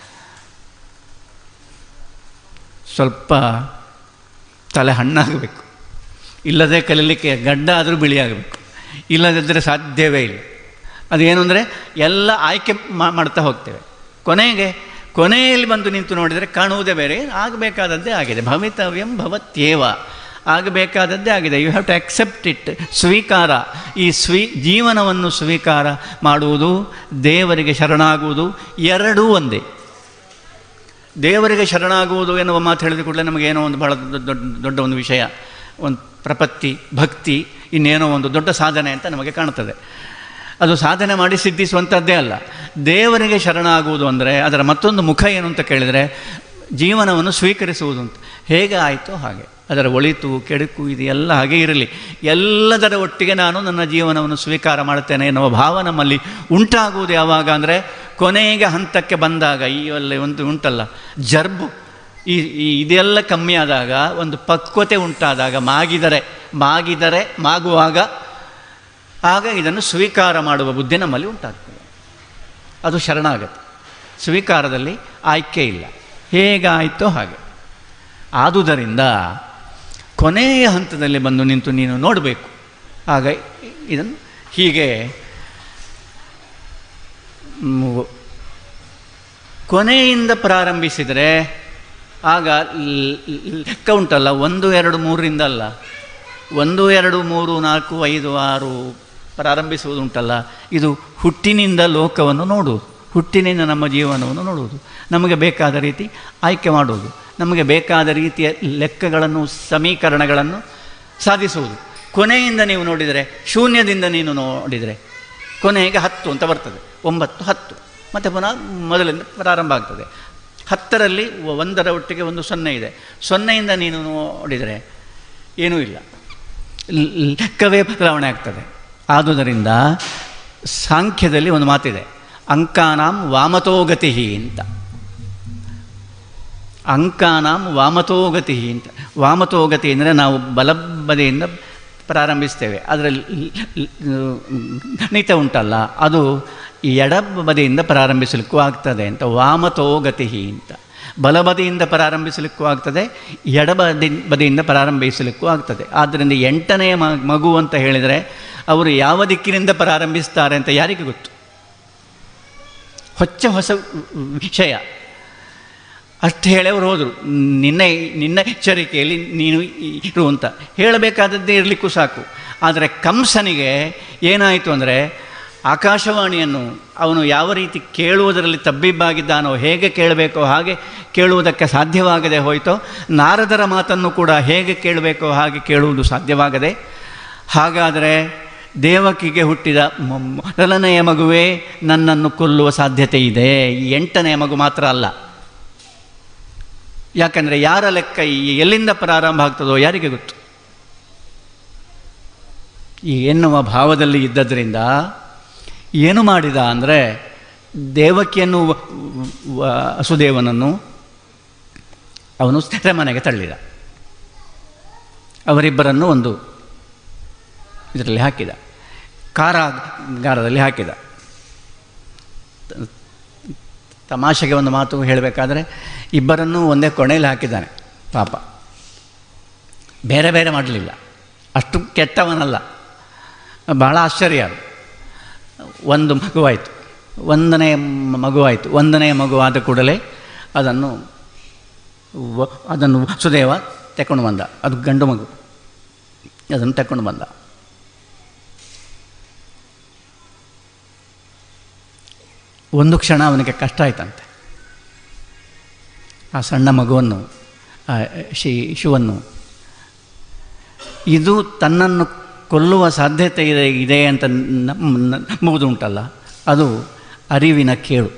ಸ್ವಲ್ಪ ತಲೆ ಹಣ್ಣಾಗಬೇಕು ಇಲ್ಲದೆ ಕಲೀಲಿಕ್ಕೆ ಗಡ್ಡ ಆದರೂ ಬಿಳಿಯಾಗಬೇಕು ಇಲ್ಲದಿದ್ದರೆ ಸಾಧ್ಯವೇ ಇಲ್ಲ ಅದೇನು ಅಂದರೆ ಎಲ್ಲ ಆಯ್ಕೆ ಮಾ- ಮಾಡ್ತಾ ಹೋಗ್ತೇವೆ ಕೊನೆಗೆ ಕೊನೆಯಲ್ಲಿ ಬಂದು ನಿಂತು ನೋಡಿದರೆ ಕಾಣುವುದೇ ಬೇರೆ ಆಗಬೇಕಾದದ್ದೇ ಆಗಿದೆ ಭವಿತವ್ಯಂ ಭವತ್ಯೇವ ಆಗಬೇಕಾದದ್ದೇ ಆಗಿದೆ you have to accept it ಸ್ವೀಕಾರ ಈ ಸ್ವೀ ಜೀವನವನ್ನು ಸ್ವೀಕಾರ ಮಾಡುವುದು ದೇವರಿಗೆ ಶರಣಾಗುವುದು ಎರಡೂ ಒಂದೇ ದೇವರಿಗೆ ಶರಣಾಗುವುದು ಎನ್ನುವ ಮಾತು ಹೇಳಿದ ಕೂಡಲೇ ನಮಗೇನೋ ಒಂದು ಬಹಳ ದೊಡ್ಡ ದೊಡ್ಡ ದೊಡ್ಡ ಒಂದು ವಿಷಯ ಒಂದು ಪ್ರಪತ್ತಿ ಭಕ್ತಿ ಇನ್ನೇನೋ ಒಂದು ದೊಡ್ಡ ಸಾಧನೆ ಅಂತ ನಮಗೆ ಕಾಣುತ್ತದೆ ಅದು ಸಾಧನೆ ಮಾಡಿ ಸಿದ್ಧಿಸುವಂಥದ್ದೇ ಅಲ್ಲ ದೇವರಿಗೆ ಶರಣಾಗುವುದು ಅಂದರೆ ಅದರ ಮತ್ತೊಂದು ಮುಖ ಏನು ಅಂತ ಕೇಳಿದರೆ ಜೀವನವನ್ನು ಸ್ವೀಕರಿಸುವುದು ಅಂತ ಹೇಗೆ ಆಯಿತೋ ಹಾಗೆ ಅದರ ಒಳಿತು ಕೆಡುಕು ಇದು ಎಲ್ಲ ಹಾಗೆ ಇರಲಿ ಎಲ್ಲದರ ಒಟ್ಟಿಗೆ ನಾನು ನನ್ನ ಜೀವನವನ್ನು ಸ್ವೀಕಾರ ಮಾಡುತ್ತೇನೆ ಎನ್ನುವ ಭಾವ ನಮ್ಮಲ್ಲಿ ಉಂಟಾಗುವುದು ಯಾವಾಗ ಅಂದರೆ ಕೊನೆಗೆ ಹಂತಕ್ಕೆ ಬಂದಾಗ ಈ ಅಲ್ಲಿ ಒಂದು ಉಂಟಲ್ಲ ಜರ್ಬು ಈ ಈ ಇದೆಲ್ಲ ಕಮ್ಮಿ ಆದಾಗ ಒಂದು ಪಕ್ವತೆ ಉಂಟಾದಾಗ ಮಾಗಿದರೆ ಮಾಗಿದರೆ ಮಾಗುವಾಗ ಆಗ ಇದನ್ನು ಸ್ವೀಕಾರ ಮಾಡುವ ಬುದ್ಧಿ ನಮ್ಮಲ್ಲಿ ಉಂಟಾಗ್ತದೆ ಅದು ಶರಣಾಗತಿ ಸ್ವೀಕಾರದಲ್ಲಿ ಆಯ್ಕೆ ಇಲ್ಲ ಹೇಗಾಯಿತೋ ಹಾಗೆ ಆದುದರಿಂದ ಕೊನೆಯ ಹಂತದಲ್ಲಿ ಬಂದು ನಿಂತು ನೀನು ನೋಡಬೇಕು ಆಗ ಇದನ್ನು ಹೀಗೆ ಮ್, ಕೊನೆಯಿಂದ ಪ್ರಾರಂಭಿಸಿದರೆ ಆಗ ಲ್- ಲ್- ಲೆಕ್ಕ ಉಂಟಲ್ಲ ಒಂದು ಎರಡು ಮೂರರಿಂದ ಅಲ್ಲ ಒಂದು ಎರಡು ಮೂರು ನಾಲ್ಕು ಐದು ಆರು ಪ್ರಾರಂಭಿಸುವುದುಂಟಲ್ಲ ಇದು ಹುಟ್ಟಿನಿಂದ ಲೋಕವನ್ನು ನೋಡುವುದು ಹುಟ್ಟಿನಿಂದ ನಮ್ಮ ಜೀವನವನ್ನು ನೋಡುವುದು ನಮಗೆ ಬೇಕಾದ ರೀತಿ ಆಯ್ಕೆ ಮಾಡುವುದು ನಮಗೆ ಬೇಕಾದ ರೀತಿಯ ಲೆಕ್ಕಗಳನ್ನು ಸಮೀಕರಣಗಳನ್ನು ಸಾಧಿಸುವುದು ಕೊನೆಯಿಂದ ನೀವು ನೋಡಿದರೆ ಶೂನ್ಯದಿಂದ ನೀನು ನೋಡಿದರೆ ಕೊನೆಗೆ ಹತ್ತು ಅಂತ ಬರ್ತದೆ ಒಂಬತ್ತು ಹತ್ತು ಮತ್ತು ಪುನಃ ಮೊದಲಿಂದ ಪ್ರಾರಂಭ ಆಗ್ತದೆ ಹತ್ತರಲ್ಲಿ ಒಂದರ ಒಟ್ಟಿಗೆ ಒಂದು ಸೊನ್ನೆ ಇದೆ ಸೊನ್ನೆಯಿಂದ ನೀನು ನೋಡಿದರೆ ಏನೂ ಇಲ್ಲ ಲ್- ಲೆಕ್ಕವೇ ಬದಲಾವಣೆ ಆಗ್ತದೆ ಆದುದರಿಂದ ಸಾಂಖ್ಯದಲ್ಲಿ ಒಂದು ಮಾತಿದೆ ಅಂಕಾನಾಂ ವಾಮತೋಗತಿ ಅಂತ ಅಂಕಾನಾಂ ವಾಮತೋಗತಿ ಅಂತ ವಾಮತೋಗತಿ ಅಂದರೆ ನಾವು ಬಲಬದಿಯಿಂದ ಪ್ರಾರಂಭಿಸ್ತೇವೆ ಅದರಲ್ಲಿ ಗಣಿತ ಉಂಟಲ್ಲ ಅದು ಎಡಬದಿಯಿಂದ ಪ್ರಾರಂಭಿಸಲಿಕ್ಕೂ ಆಗ್ತದೆ ಅಂತ ವಾಮತೋ ಗತಿ ಅಂತ ಬಲಬದಿಯಿಂದ ಪ್ರಾರಂಭಿಸಲಿಕ್ಕೂ ಆಗ್ತದೆ ಎಡಬದಿ ಬದಿಯಿಂದ ಪ್ರಾರಂಭಿಸಲಿಕ್ಕೂ ಆಗ್ತದೆ ಆದ್ದರಿಂದ ಎಂಟನೆಯ ಮ- ಮಗು ಅಂತ ಹೇಳಿದರೆ ಅವರು ಯಾವ ದಿಕ್ಕಿನಿಂದ ಪ್ರಾರಂಭಿಸ್ತಾರೆ ಅಂತ ಯಾರಿಗೆ ಗೊತ್ತು ಹೊಚ್ಚ ಹೊಸ ವಿಷಯ ಅಷ್ಟು ಹೇಳಿ ಅವರು ಹೋದರು ನಿನ್ನ ನಿನ್ನ ಎಚ್ಚರಿಕೆಯಲ್ಲಿ ನೀನು ಇರು ಅಂತ ಹೇಳಬೇಕಾದದ್ದೇ ಇರಲಿಕ್ಕೂ ಸಾಕು ಆದರೆ ಕಂಸನಿಗೆ ಏನಾಯಿತು ಅಂದರೆ ಆಕಾಶವಾಣಿಯನ್ನು ಅವನು ಯಾವ ರೀತಿ ಕೇಳುವುದರಲ್ಲಿ ತಬ್ಬಿಬ್ಬಾಗಿದ್ದಾನೋ ಹೇಗೆ ಕೇಳಬೇಕೋ ಹಾಗೆ ಕೇಳುವುದಕ್ಕೆ ಸಾಧ್ಯವಾಗದೆ ಹೋಯಿತೋ ನಾರದರ ಮಾತನ್ನು ಕೂಡ ಹೇಗೆ ಕೇಳಬೇಕೋ ಹಾಗೆ ಕೇಳುವುದು ಸಾಧ್ಯವಾಗದೆ ಹಾಗಾದರೆ ದೇವಕಿಗೆ ಹುಟ್ಟಿದ ಮೊ- ಮೊದಲನೆಯ ಮಗುವೇ ನನ್ನನ್ನು ಕೊಲ್ಲುವ ಸಾಧ್ಯತೆ ಇದೆ ಈ ಎಂಟನೆಯ ಮಗು ಮಾತ್ರ ಅಲ್ಲ ಯಾಕಂದರೆ ಯಾರ ಲೆಕ್ಕ ಈ ಎಲ್ಲಿಂದ ಪ್ರಾರಂಭ ಆಗ್ತದೋ ಯಾರಿಗೆ ಗೊತ್ತು ಈ ಎನ್ನುವ ಭಾವದಲ್ಲಿ ಇದ್ದದ್ರಿಂದ ಏನು ಮಾಡಿದ ಅಂದರೆ ದೇವಕಿಯನ್ನು ವ- ವ- ವಸುದೇವನನ್ನು ಅವನು ಸೆರೆಮನೆಗೆ ತಳ್ಳಿದ ಅವರಿಬ್ಬರನ್ನು ಒಂದು ಇದರಲ್ಲಿ ಹಾಕಿದ ಕಾರಾಗಾರದಲ್ಲಿ ಹಾಕಿದ ತ- ತಮಾಷೆಗೆ ಒಂದು ಮಾತು ಹೇಳಬೇಕಾದ್ರೆ ಇಬ್ಬರನ್ನೂ ಒಂದೇ ಕೊನೆಯಲ್ಲಿ ಹಾಕಿದ್ದಾನೆ ಪಾಪ ಬೇರೆ ಬೇರೆ ಮಾಡಲಿಲ್ಲ ಅಷ್ಟು ಕೆಟ್ಟವನಲ್ಲ ಬಹಳ ಆಶ್ಚರ್ಯ ಅದು ಒಂದು ಮಗುವಾಯಿತು ಒಂದನೇ ಮ- ಮಗುವಾಯಿತು ಒಂದನೇ ಮಗುವಾದ ಕೂಡಲೇ ಅದನ್ನು ವ- ಅದನ್ನು ಸುದೇವ ತಕೊಂಡು ಬಂದ ಅದು ಗಂಡು ಮಗು ಅದನ್ನು ತಕೊಂಡು ಬಂದ ಒಂದು ಕ್ಷಣ ಅವನಿಗೆ ಕಷ್ಟ ಆಯ್ತಂತೆ ಆ ಸಣ್ಣ ಮಗುವನ್ನು ಆ ಶಿ ಶಿಶುವನ್ನು ಇದು ತನ್ನನ್ನು ಕೊಲ್ಲುವ ಸಾಧ್ಯತೆ ಇದೆ ಇದೆ ಅಂತ ನಮ್- ನಂಬುವುದು ಉಂಟಲ್ಲ ಅದು ಅರಿವಿನ ಕೇಳು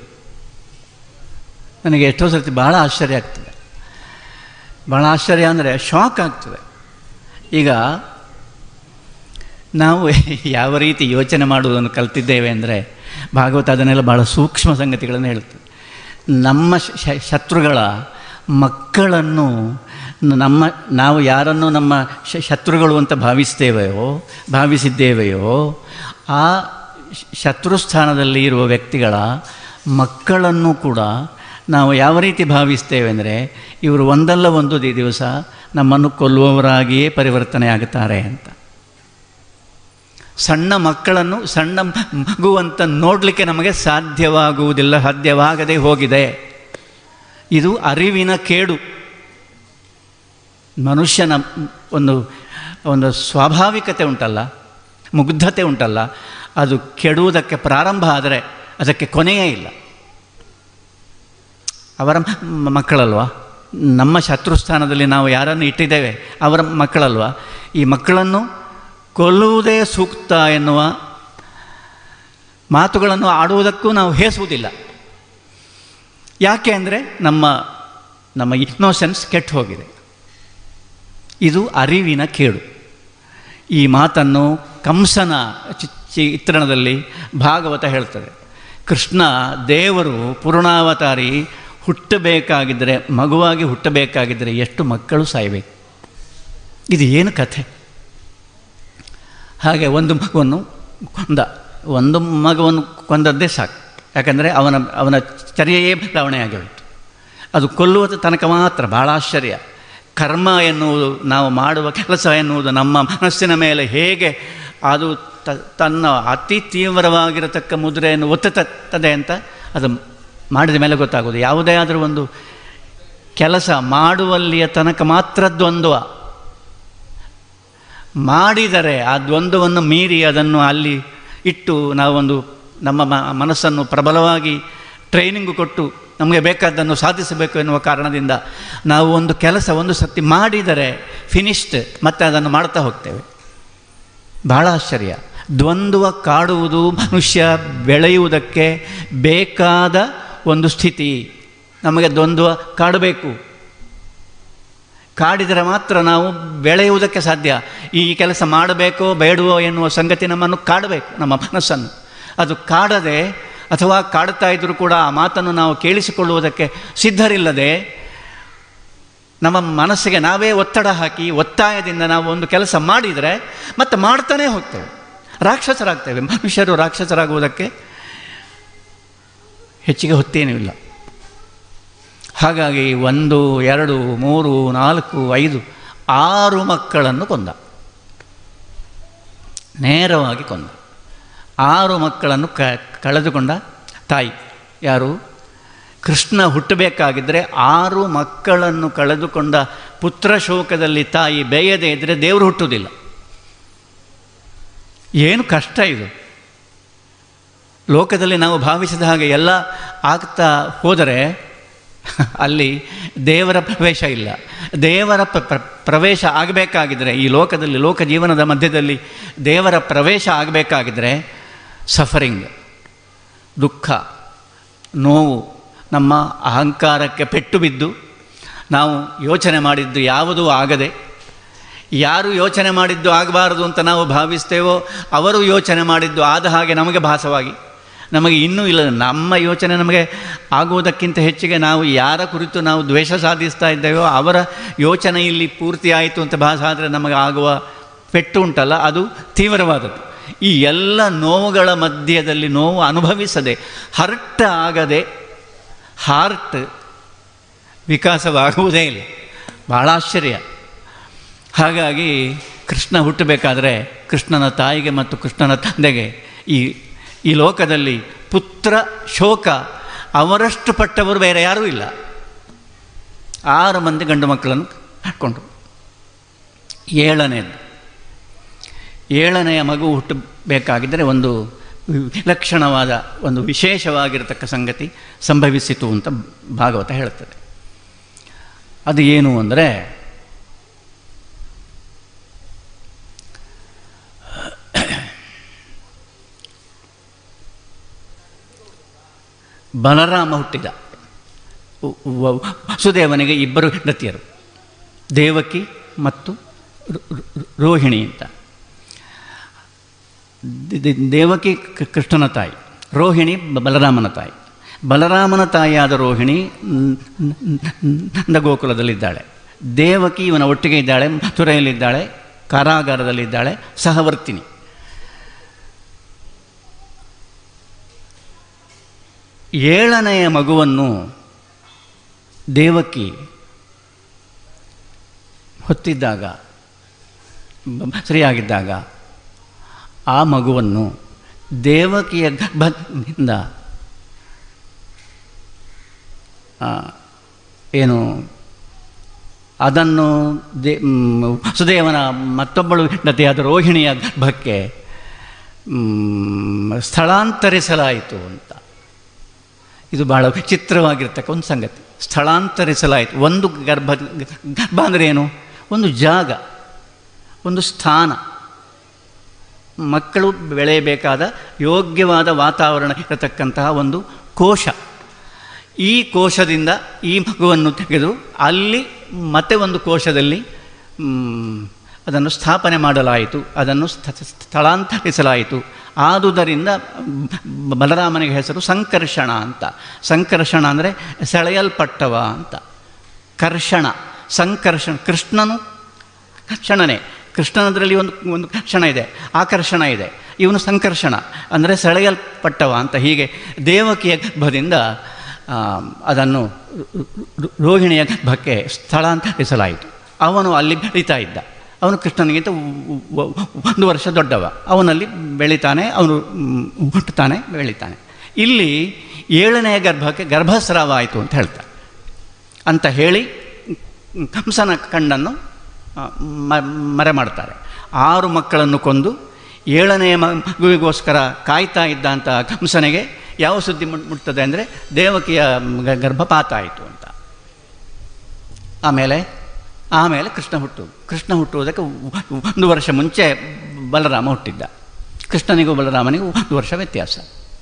ನನಗೆ ಎಷ್ಟೋ ಸರ್ತಿ ಭಾಳ ಆಶ್ಚರ್ಯ ಆಗ್ತದೆ ಭಾಳ ಆಶ್ಚರ್ಯ ಅಂದರೆ ಶಾಕ್ ಆಗ್ತದೆ ಈಗ ನಾವು ಯಾವ ರೀತಿ ಯೋಚನೆ ಮಾಡುವುದನ್ನು ಕಲ್ತಿದ್ದೇವೆ ಅಂದರೆ ಭಾಗವತ ಅದನ್ನೆಲ್ಲ ಭಾಳ ಸೂಕ್ಷ್ಮ ಸಂಗತಿಗಳನ್ನು ಹೇಳುತ್ತದೆ ನಮ್ಮ ಶ- ಶತ್ರುಗಳ ಮಕ್ಕಳನ್ನು ನಮ್ಮ ನಾವು ಯಾರನ್ನು ನಮ್ಮ ಶ- ಶತ್ರುಗಳು ಅಂತ ಭಾವಿಸ್ತೇವೆಯೋ ಭಾವಿಸಿದ್ದೇವೆಯೋ ಆ ಶ- ಶತ್ರುಸ್ಥಾನದಲ್ಲಿ ಇರುವ ವ್ಯಕ್ತಿಗಳ ಮಕ್ಕಳನ್ನು ಕೂಡ ನಾವು ಯಾವ ರೀತಿ ಭಾವಿಸ್ತೇವೆ ಅಂದರೆ ಇವರು ಒಂದಲ್ಲ ಒಂದು ದಿ- ದಿವಸ ನಮ್ಮನ್ನು ಕೊಲ್ಲುವವರಾಗಿಯೇ ಪರಿವರ್ತನೆ ಆಗುತ್ತಾರೆ ಅಂತ ಸಣ್ಣ ಮಕ್ಕಳನ್ನು ಸಣ್ಣ ಮಗುವಂತ ನೋಡಲಿಕ್ಕೆ ನಮಗೆ ಸಾಧ್ಯವಾಗುವುದಿಲ್ಲ ಸಾಧ್ಯವಾಗದೆ ಹೋಗಿದೆ ಇದು ಅರಿವಿನ ಕೇಡು ಮನುಷ್ಯನ ಒಂದು ಒಂದು ಸ್ವಾಭಾವಿಕತೆ ಉಂಟಲ್ಲ ಮುಗ್ಧತೆ ಉಂಟಲ್ಲ ಅದು ಕೆಡುವುದಕ್ಕೆ ಪ್ರಾರಂಭ ಆದರೆ ಅದಕ್ಕೆ ಕೊನೆಯೇ ಇಲ್ಲ ಅವರ ಮ- ಮಕ್ಕಳಲ್ವಾ ನಮ್ಮ ಶತ್ರುಸ್ಥಾನದಲ್ಲಿ ನಾವು ಯಾರನ್ನು ಇಟ್ಟಿದ್ದೇವೆ ಅವರ ಮಕ್ಕಳಲ್ವಾ ಈ ಮಕ್ಕಳನ್ನು ಕೊಲ್ಲುವುದೇ ಸೂಕ್ತ ಎನ್ನುವ ಮಾತುಗಳನ್ನು ಆಡುವುದಕ್ಕೂ ನಾವು ಹೇಸುವುದಿಲ್ಲ ಯಾಕೆ ಅಂದರೆ ನಮ್ಮ ನಮ್ಮ ಇಗ್ನೋಸೆನ್ಸ್ ಕೆಟ್ಟು ಹೋಗಿದೆ ಇದು ಅರಿವಿನ ಕೇಡು ಈ ಮಾತನ್ನು ಕಂಸನ ಚಿ- ಚಿತ್ರಣದಲ್ಲಿ ಭಾಗವತ ಹೇಳ್ತದೆ ಕೃಷ್ಣ ದೇವರು ಪೂರ್ಣಾವತಾರಿ ಹುಟ್ಟಬೇಕಾಗಿದ್ದರೆ ಮಗುವಾಗಿ ಹುಟ್ಟಬೇಕಾಗಿದ್ದರೆ ಎಷ್ಟು ಮಕ್ಕಳು ಸಾಯಬೇಕು ಇದು ಏನು ಕಥೆ ಹಾಗೆ ಒಂದು ಮಗುವನ್ನು ಕೊಂದ ಒಂದು ಮಗುವನ್ನು ಕೊಂದದ್ದೇ ಸಾಕು ಯಾಕಂದರೆ ಅವನ ಅವನ ಚರ್ಯೆಯೇ ಬದಲಾವಣೆ ಆಗಿಬಿಟ್ಟು ಅದು ಕೊಲ್ಲುವ ತನಕ ಮಾತ್ರ ಭಾಳ ಆಶ್ಚರ್ಯ ಕರ್ಮ ಎನ್ನುವುದು ನಾವು ಮಾಡುವ ಕೆಲಸ ಎನ್ನುವುದು ನಮ್ಮ ಮನಸ್ಸಿನ ಮೇಲೆ ಹೇಗೆ ಅದು ತ ತನ್ನ ಅತಿ ತೀವ್ರವಾಗಿರತಕ್ಕ ಮುದ್ರೆಯನ್ನು ಒತ್ತುತ್ತದೆ ಅಂತ ಅದು ಮಾಡಿದ ಮೇಲೆ ಗೊತ್ತಾಗೋದು ಯಾವುದೇ ಆದರೂ ಒಂದು ಕೆಲಸ ಮಾಡುವಲ್ಲಿಯ ತನಕ ಮಾತ್ರ ದ್ವಂದ್ವ ಮಾಡಿದರೆ ಆ ದ್ವಂದ್ವವನ್ನು ಮೀರಿ ಅದನ್ನು ಅಲ್ಲಿ ಇಟ್ಟು ನಾವೊಂದು ನಮ್ಮ ಮ ಮನಸ್ಸನ್ನು ಪ್ರಬಲವಾಗಿ ಟ್ರೈನಿಂಗ್ ಕೊಟ್ಟು ನಮಗೆ ಬೇಕಾದ್ದನ್ನು ಸಾಧಿಸಬೇಕು ಎನ್ನುವ ಕಾರಣದಿಂದ ನಾವು ಒಂದು ಕೆಲಸ ಒಂದು ಸತಿ ಮಾಡಿದರೆ ಫಿನಿಶ್ಡ್ ಮತ್ತೆ ಅದನ್ನು ಮಾಡ್ತಾ ಹೋಗ್ತೇವೆ ಬಹಳ ಆಶ್ಚರ್ಯ ದ್ವಂದ್ವ ಕಾಡುವುದು ಮನುಷ್ಯ ಬೆಳೆಯುವುದಕ್ಕೆ ಬೇಕಾದ ಒಂದು ಸ್ಥಿತಿ ನಮಗೆ ದ್ವಂದ್ವ ಕಾಡಬೇಕು ಕಾಡಿದರೆ ಮಾತ್ರ ನಾವು ಬೆಳೆಯುವುದಕ್ಕೆ ಸಾಧ್ಯ ಈ ಕೆಲಸ ಮಾಡಬೇಕೋ ಬೇಡವೋ ಎನ್ನುವ ಸಂಗತಿ ನಮ್ಮನ್ನು ಕಾಡಬೇಕು ನಮ್ಮ ಮನಸ್ಸನ್ನು ಅದು ಕಾಡದೆ ಅಥವಾ ಕಾಡುತ್ತಾ ಇದ್ದರೂ ಕೂಡ ಆ ಮಾತನ್ನು ನಾವು ಕೇಳಿಸಿಕೊಳ್ಳುವುದಕ್ಕೆ ಸಿದ್ಧರಿಲ್ಲದೆ ನಮ್ಮ ಮನಸ್ಸಿಗೆ ನಾವೇ ಒತ್ತಡ ಹಾಕಿ ಒತ್ತಾಯದಿಂದ ನಾವು ಒಂದು ಕೆಲಸ ಮಾಡಿದರೆ ಮತ್ತೆ ಮಾಡ್ತಾನೇ ಹೋಗ್ತೇವೆ ರಾಕ್ಷಸರಾಗ್ತೇವೆ ಮನುಷ್ಯರು ರಾಕ್ಷಸರಾಗುವುದಕ್ಕೆ ಹೆಚ್ಚಿಗೆ ಹೊತ್ತೇನೂ ಇಲ್ಲ ಹಾಗಾಗಿ ಒಂದು ಎರಡು ಮೂರು ನಾಲ್ಕು ಐದು ಆರು ಮಕ್ಕಳನ್ನು ಕೊಂದ ನೇರವಾಗಿ ಕೊಂದ ಆರು ಮಕ್ಕಳನ್ನು ಕ ಕಳೆದುಕೊಂಡ ತಾಯಿ ಯಾರು ಕೃಷ್ಣ ಹುಟ್ಟಬೇಕಾಗಿದ್ದರೆ ಆರು ಮಕ್ಕಳನ್ನು ಕಳೆದುಕೊಂಡ ಪುತ್ರ ಶೋಕದಲ್ಲಿ ತಾಯಿ ಬೇಯದೇ ಇದ್ದರೆ ದೇವರು ಹುಟ್ಟುವುದಿಲ್ಲ ಏನು ಕಷ್ಟ ಇದು ಲೋಕದಲ್ಲಿ ನಾವು ಭಾವಿಸಿದ ಹಾಗೆ ಎಲ್ಲ ಆಗ್ತಾ ಹೋದರೆ ಅಲ್ಲಿ ದೇವರ ಪ್ರವೇಶ ಇಲ್ಲ ದೇವರ ಪ್ರ- ಪ್ರ- ಪ್ರವೇಶ ಆಗಬೇಕಾಗಿದ್ದರೆ ಈ ಲೋಕದಲ್ಲಿ ಲೋಕ ಜೀವನದ ಮಧ್ಯದಲ್ಲಿ ದೇವರ ಪ್ರವೇಶ ಆಗಬೇಕಾಗಿದ್ದರೆ ಸಫರಿಂಗ್ ದುಃಖ ನೋವು ನಮ್ಮ ಅಹಂಕಾರಕ್ಕೆ ಪೆಟ್ಟು ಬಿದ್ದು ನಾವು ಯೋಚನೆ ಮಾಡಿದ್ದು ಯಾವುದೂ ಆಗದೆ ಯಾರು ಯೋಚನೆ ಮಾಡಿದ್ದು ಆಗಬಾರದು ಅಂತ ನಾವು ಭಾವಿಸ್ತೇವೋ ಅವರು ಯೋಚನೆ ಮಾಡಿದ್ದು ಆದ ಹಾಗೆ ನಮಗೆ ಭಾಸವಾಗಿ ನಮಗೆ ಇನ್ನೂ ಇಲ್ಲ ನಮ್ಮ ಯೋಚನೆ ನಮಗೆ ಆಗುವುದಕ್ಕಿಂತ ಹೆಚ್ಚಿಗೆ ನಾವು ಯಾರ ಕುರಿತು ನಾವು ದ್ವೇಷ ಸಾಧಿಸ್ತಾ ಇದ್ದೇವೋ ಅವರ ಯೋಚನೆ ಇಲ್ಲಿ ಪೂರ್ತಿ ಆಯಿತು ಅಂತ ಭಾಸ ಆದರೆ ನಮಗೆ ಆಗುವ ಪೆಟ್ಟು ಉಂಟಲ್ಲ ಅದು ತೀವ್ರವಾದದ್ದು ಈ ಎಲ್ಲ ನೋವುಗಳ ಮಧ್ಯದಲ್ಲಿ ನೋವು ಅನುಭವಿಸದೆ ಹರ್ಟ್ ಆಗದೆ ಹಾರ್ಟ್ ವಿಕಾಸವಾಗುವುದೇ ಇಲ್ಲ ಭಾಳ ಆಶ್ಚರ್ಯ ಹಾಗಾಗಿ ಕೃಷ್ಣ ಹುಟ್ಟಬೇಕಾದ್ರೆ ಕೃಷ್ಣನ ತಾಯಿಗೆ ಮತ್ತು ಕೃಷ್ಣನ ತಂದೆಗೆ ಈ ಈ ಲೋಕದಲ್ಲಿ ಪುತ್ರ ಶೋಕ ಅವರಷ್ಟು ಪಟ್ಟವರು ಬೇರೆ ಯಾರೂ ಇಲ್ಲ ಆರು ಮಂದಿ ಗಂಡು ಮಕ್ಕಳನ್ನು ಹಾಕ್ಕೊಂಡ್ರು ಏಳನೇದು ಏಳನೆಯ ಮಗು ಹುಟ್ಟಬೇಕಾಗಿದ್ದರೆ ಒಂದು ವಿಲಕ್ಷಣವಾದ ಒಂದು ವಿಶೇಷವಾಗಿರತಕ್ಕ ಸಂಗತಿ ಸಂಭವಿಸಿತು ಅಂತ ಭಾಗವತ ಹೇಳುತ್ತದೆ ಅದು ಏನು ಅಂದರೆ ಬಲರಾಮ ಹುಟ್ಟಿದ ವ- ವ- ವಸುದೇವನಿಗೆ ಇಬ್ಬರು ಹೆಂಡತಿಯರು ದೇವಕಿ ಮತ್ತು ರೋ- ರೋ- ರೋಹಿಣಿ ಅಂತ ದಿ- ದಿ- ದೇವಕಿ ಕ- ಕೃಷ್ಣನ ತಾಯಿ ರೋಹಿಣಿ ಬ- ಬಲರಾಮನ ತಾಯಿ ಬಲರಾಮನ ತಾಯಿಯಾದ ರೋಹಿಣಿ ನ್- ನ್- ನಂದಗೋಕುಲದಲ್ಲಿದ್ದಾಳೆ ದೇವಕಿ ಇವನ ಒಟ್ಟಿಗೆ ಇದ್ದಾಳೆ ಮಥುರೆಯಲ್ಲಿದ್ದಾಳೆ ಕಾರಾಗಾರದಲ್ಲಿದ್ದಾಳೆ ಸಹವರ್ತಿನಿ ಏಳನೆಯ ಮಗುವನ್ನು ದೇವಕಿ ಹೊತ್ತಿದ್ದಾಗ ಬ- ಸರಿಯಾಗಿದ್ದಾಗ ಆ ಮಗುವನ್ನು ದೇವಕಿಯ ಗರ್ಭದಿಂದ ಆ, ಏನು ಅದನ್ನು ದೇ ಮ್, ವಸುದೇವನ ಮತ್ತೊಬ್ಬಳು ಹೆಂಡತಿಯಾದ ರೋಹಿಣಿಯ ಗರ್ಭಕ್ಕೆ ಮ್, ಸ್ಥಳಾಂತರಿಸಲಾಯಿತು ಅಂತ ಇದು ಬಹಳ ವಿಚಿತ್ರವಾಗಿರ್ತಕ್ಕ ಒಂದು ಸಂಗತಿ ಸ್ಥಳಾಂತರಿಸಲಾಯಿತು ಒಂದು ಗರ್ಭ ಗರ್ಭ ಅಂದರೆ ಏನು ಒಂದು ಜಾಗ ಒಂದು ಸ್ಥಾನ ಮಕ್ಕಳು ಬೆಳೆಯಬೇಕಾದ ಯೋಗ್ಯವಾದ ವಾತಾವರಣ ಇರತಕ್ಕಂತಹ ಒಂದು ಕೋಶ ಈ ಕೋಶದಿಂದ ಈ ಮಗುವನ್ನು ತೆಗೆದು ಅಲ್ಲಿ ಮತ್ತೆ ಒಂದು ಕೋಶದಲ್ಲಿ ಮ್, ಅದನ್ನು ಸ್ಥಾಪನೆ ಮಾಡಲಾಯಿತು ಅದನ್ನು ಸ್ಥ- ಸ್ಥಳಾಂತರಿಸಲಾಯಿತು ಆದುದರಿಂದ ಬ- ಬಲರಾಮನಿಗೆ ಹೆಸರು ಸಂಕರ್ಷಣ ಅಂತ ಸಂಕರ್ಷಣ ಅಂದರೆ ಸೆಳೆಯಲ್ಪಟ್ಟವ ಅಂತ ಕರ್ಷಣ ಸಂಕರ್ಷಣ ಕೃಷ್ಣನು ಕರ್ಷಣನೇ ಕೃಷ್ಣನದರಲ್ಲಿ ಒಂದು ಒಂದು ಕರ್ಷಣ ಇದೆ ಆಕರ್ಷಣ ಇದೆ ಇವನು ಸಂಕರ್ಷಣ ಅಂದರೆ ಸೆಳೆಯಲ್ಪಟ್ಟವ ಅಂತ ಹೀಗೆ ದೇವಕಿಯ ಗರ್ಭದಿಂದ ಆ, ಅದನ್ನು ರೋ- ರೋ- ರೋಹಿಣಿಯ ಗರ್ಭಕ್ಕೆ ಸ್ಥಳಾಂತರಿಸಲಾಯಿತು ಅವನು ಅಲ್ಲಿ ಬೆಳೀತಾ ಇದ್ದ ಅವನು ಕೃಷ್ಣನಿಗಿಂತ ಒ- ಒ- ಒಂದು ವರ್ಷ ದೊಡ್ಡವ ಅವನಲ್ಲಿ ಬೆಳೀತಾನೆ ಅವನು ಮ್, ಹುಟ್ಟುತ್ತಾನೆ ಬೆಳೀತಾನೆ ಇಲ್ಲಿ ಏಳನೆಯ ಗರ್ಭಕ್ಕೆ ಗರ್ಭಸ್ರಾವ ಆಯಿತು ಅಂತ ಹೇಳ್ತಾರೆ ಅಂತ ಹೇಳಿ ಕಂಸನ ಕಣ್ಣನ್ನು ಆ, ಮ- ಮರೆ ಮಾಡ್ತಾರೆ ಆರು ಮಕ್ಕಳನ್ನು ಕೊಂದು ಏಳನೆಯ ಮಗುವಿಗೋಸ್ಕರ ಕಾಯ್ತಾ ಇದ್ದಂಥ ಕಂಸನಿಗೆ ಯಾವ ಸುದ್ದಿ ಮುಟ್- ಮುಟ್ತದೆ ಅಂದರೆ ದೇವಕಿಯ ಗ- ಗರ್ಭಪಾತ ಆಯಿತು ಅಂತ ಆಮೇಲೆ ಆಮೇಲೆ ಕೃಷ್ಣ ಹುಟ್ಟು ಕೃಷ್ಣ ಹುಟ್ಟುವುದಕ್ಕೆ ಒ- ಒಂದು ವರ್ಷ ಮುಂಚೆ ಬಲರಾಮ ಹುಟ್ಟಿದ್ದ ಕೃಷ್ಣನಿಗೂ ಬಲರಾಮನಿಗೂ ಒಂದು ವರ್ಷ ವ್ಯತ್ಯಾಸ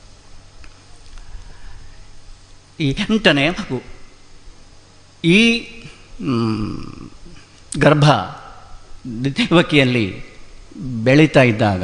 ಈ ಎಂಟನೇ ಮಗು ಈ ಮ್, ಗರ್ಭ ದೇವಕಿಯಲ್ಲಿ ಬೆಳೀತಾ ಇದ್ದಾಗ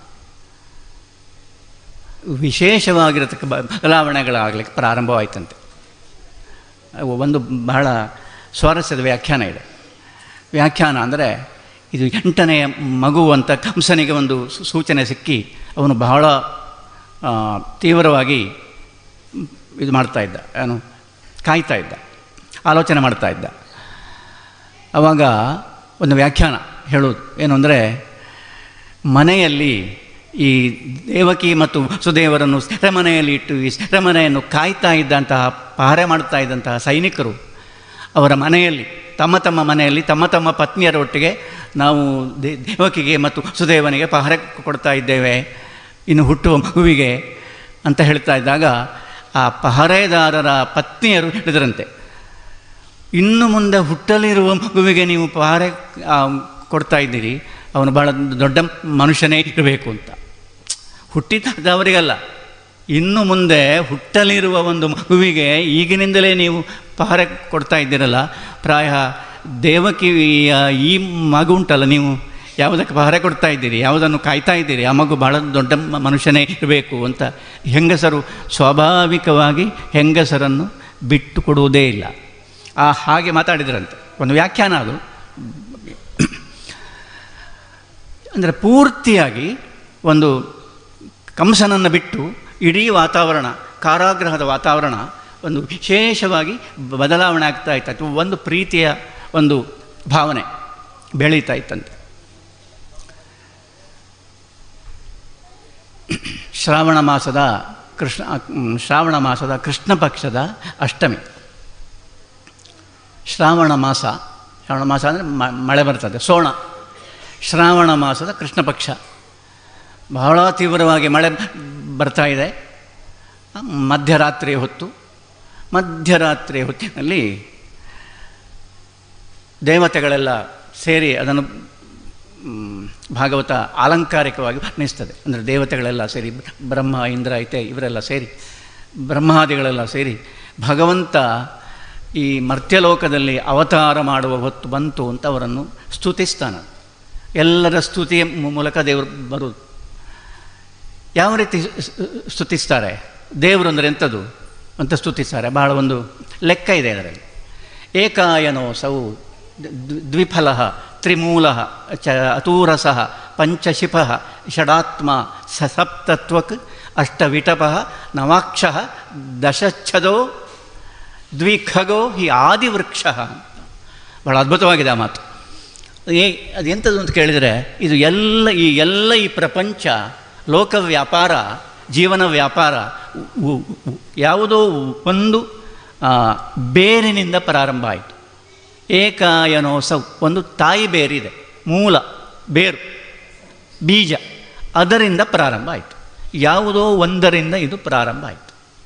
ವಿಶೇಷವಾಗಿರತಕ್ಕ ಬ- ಬದಲಾವಣೆಗಳಾಗಲಿಕ್ಕೆ ಪ್ರಾರಂಭವಾಯಿತಂತೆ ಅವು ಒಂದು ಬಹಳ ಸ್ವಾರಸ್ಯದ ವ್ಯಾಖ್ಯಾನ ಇದೆ ವ್ಯಾಖ್ಯಾನ ಅಂದರೆ ಇದು ಎಂಟನೆಯ ಮಗು ಅಂತ ಕಂಸನಿಗೆ ಒಂದು ಸೂ- ಸೂಚನೆ ಸಿಕ್ಕಿ ಅವನು ಬಹಳ ಆ, ತೀವ್ರವಾಗಿ ಇದು ಮಾಡ್ತಾ ಇದ್ದ ಏನು ಕಾಯ್ತಾ ಇದ್ದ ಆಲೋಚನೆ ಮಾಡ್ತಾ ಇದ್ದ ಆವಾಗ ಒಂದು ವ್ಯಾಖ್ಯಾನ ಹೇಳೋದು ಏನು ಅಂದರೆ ಮನೆಯಲ್ಲಿ ಈ ದೇವಕಿ ಮತ್ತು ಸುದೇವರನ್ನು ಸೆರೆಮನೆಯಲ್ಲಿ ಇಟ್ಟು ಈ ಸೆರೆಮನೆಯನ್ನು ಕಾಯ್ತಾ ಇದ್ದಂತಹ ಪಹರೆ ಮಾಡ್ತಾ ಇದ್ದಂತಹ ಸೈನಿಕರು ಅವರ ಮನೆಯಲ್ಲಿ ತಮ್ಮ ತಮ್ಮ ಮನೆಯಲ್ಲಿ ತಮ್ಮ ತಮ್ಮ ಪತ್ನಿಯರೊಟ್ಟಿಗೆ ನಾವು ದೇ ದೇವಕಿಗೆ ಮತ್ತು ಸುದೇವನಿಗೆ ಪಹರೆ ಕೊಡ್ತಾ ಇದ್ದೇವೆ ಇನ್ನು ಹುಟ್ಟುವ ಮಗುವಿಗೆ ಅಂತ ಹೇಳ್ತಾ ಇದ್ದಾಗ ಆ ಪಹರೆದಾರರ ಪತ್ನಿಯರು ಹೇಳಿದರಂತೆ ಇನ್ನು ಮುಂದೆ ಹುಟ್ಟಲಿರುವ ಮಗುವಿಗೆ ನೀವು ಪಹರೆ ಆ, ಕೊಡ್ತಾ ಇದ್ದೀರಿ ಅವನು ಭಾಳ ದೊಡ್ಡ ಮನುಷ್ಯನೇ ಇರಬೇಕು ಅಂತ ಹುಟ್ಟಿದವರಿಗಲ್ಲ ಇನ್ನು ಮುಂದೆ ಹುಟ್ಟಲಿರುವ ಒಂದು ಮಗುವಿಗೆ ಈಗಿನಿಂದಲೇ ನೀವು ಪಹರೆ ಕೊಡ್ತಾ ಇದ್ದೀರಲ್ಲ ಪ್ರಾಯ ದೇವಕಿಯ ಈ ಮಗು ಉಂಟಲ್ಲ ನೀವು ಯಾವುದಕ್ಕೆ ಪಹರೆ ಕೊಡ್ತಾ ಇದ್ದೀರಿ ಯಾವುದನ್ನು ಕಾಯ್ತಾ ಇದ್ದೀರಿ ಆ ಮಗು ಭಾಳ ದೊಡ್ಡ ಮ- ಮನುಷ್ಯನೇ ಇರಬೇಕು ಅಂತ ಹೆಂಗಸರು ಸ್ವಾಭಾವಿಕವಾಗಿ ಹೆಂಗಸರನ್ನು ಬಿಟ್ಟು ಕೊಡುವುದೇ ಇಲ್ಲ ಆ ಹಾಗೆ ಮಾತಾಡಿದ್ರಂತೆ ಒಂದು ವ್ಯಾಖ್ಯಾನ ಅದು ಅಂದರೆ ಪೂರ್ತಿಯಾಗಿ ಒಂದು ಕಂಸನನ್ನು ಬಿಟ್ಟು ಇಡೀ ವಾತಾವರಣ ಕಾರಾಗೃಹದ ವಾತಾವರಣ ಒಂದು ವಿಶೇಷವಾಗಿ ಬದಲಾವಣೆ ಆಗ್ತಾ ಇತ್ತು ಒಂದು ಪ್ರೀತಿಯ ಒಂದು ಭಾವನೆ ಬೆಳೀತಾ ಇತ್ತಂತೆ ಶ್ರಾವಣ ಮಾಸದ ಕೃಷ್ಣ ಮ್, ಶ್ರಾವಣ ಮಾಸದ ಕೃಷ್ಣ ಪಕ್ಷದ ಅಷ್ಟಮಿ ಶ್ರಾವಣ ಮಾಸ ಶ್ರಾವಣ ಮಾಸ ಅಂದರೆ ಮಳೆ ಬರ್ತದೆ ಸೋಣ ಶ್ರಾವಣ ಮಾಸದ ಕೃಷ್ಣ ಪಕ್ಷ ಬಹಳ ತೀವ್ರವಾಗಿ ಮಳೆ ಬರ್ತಾ ಇದೆ ಮಧ್ಯರಾತ್ರಿ ಹೊತ್ತು ಮಧ್ಯರಾತ್ರಿ ಹೊತ್ತಿನಲ್ಲಿ ದೇವತೆಗಳೆಲ್ಲ ಸೇರಿ ಅದನ್ನು ಮ್, ಭಾಗವತ ಅಲಂಕಾರಿಕವಾಗಿ ವರ್ಣಿಸ್ತದೆ ಅಂದರೆ ದೇವತೆಗಳೆಲ್ಲ ಸೇರಿ ಬ್ರಹ್ಮ ಇಂದ್ರ ಐತೆ ಇವರೆಲ್ಲ ಸೇರಿ ಬ್ರಹ್ಮಾದಿಗಳೆಲ್ಲ ಸೇರಿ ಭಗವಂತ ಈ ಮರ್ತ್ಯಲೋಕದಲ್ಲಿ ಅವತಾರ ಮಾಡುವ ಹೊತ್ತು ಬಂತು ಅಂತ ಅವರನ್ನು ಸ್ತುತಿಸ್ತಾನೆ ಎಲ್ಲರ ಸ್ತುತಿಯ ಮು- ಮೂಲಕ ದೇವರು ಬರುವುದು ಯಾವ ರೀತಿ ಸ್- ಸ್ತುತಿಸ್ತಾರೆ ದೇವರು ಅಂದರೆ ಎಂಥದ್ದು ಅಂತ ಸ್ತುತಿಸ್ತಾರೆ ಬಹಳ ಒಂದು ಲೆಕ್ಕ ಇದೆ ಅದರಲ್ಲಿ ಏಕಾಯನೋ ಸೌ ದ್ವಿಫಲ ತ್ರಿಮೂಲ ಚ ಅತೂರಸ ಪಂಚಶಿಪ ಷಡಾತ್ಮ ಸ ಸಪ್ತತ್ವಕ್ ಅಷ್ಟವಿಟಪ ನವಾಕ್ಷ ದಶಚ್ಛದೋ ದ್ವಿಖಗೋ ಹಿ ಆದಿವೃಕ್ಷ ಬಹಳ ಅದ್ಭುತವಾಗಿದೆ ಆ ಮಾತು ಏ ಅದೆಂಥದ್ದು ಅಂತ ಕೇಳಿದರೆ ಇದು ಎಲ್ಲ ಈ ಎಲ್ಲ ಈ ಪ್ರಪಂಚ ಲೋಕ ವ್ಯಾಪಾರ ಜೀವನ ವ್ಯಾಪಾರ ಉ- ಉ- ಯಾವುದೋ ಒಂದು ಆ, ಬೇರಿನಿಂದ ಪ್ರಾರಂಭ ಆಯಿತು ಏಕಾಯನೋಸೌ ಒಂದು ತಾಯಿ ಬೇರಿದೆ ಮೂಲ ಬೇರು ಬೀಜ ಅದರಿಂದ ಪ್ರಾರಂಭ ಆಯಿತು ಯಾವುದೋ ಒಂದರಿಂದ ಇದು ಪ್ರಾರಂಭ ಆಯಿತು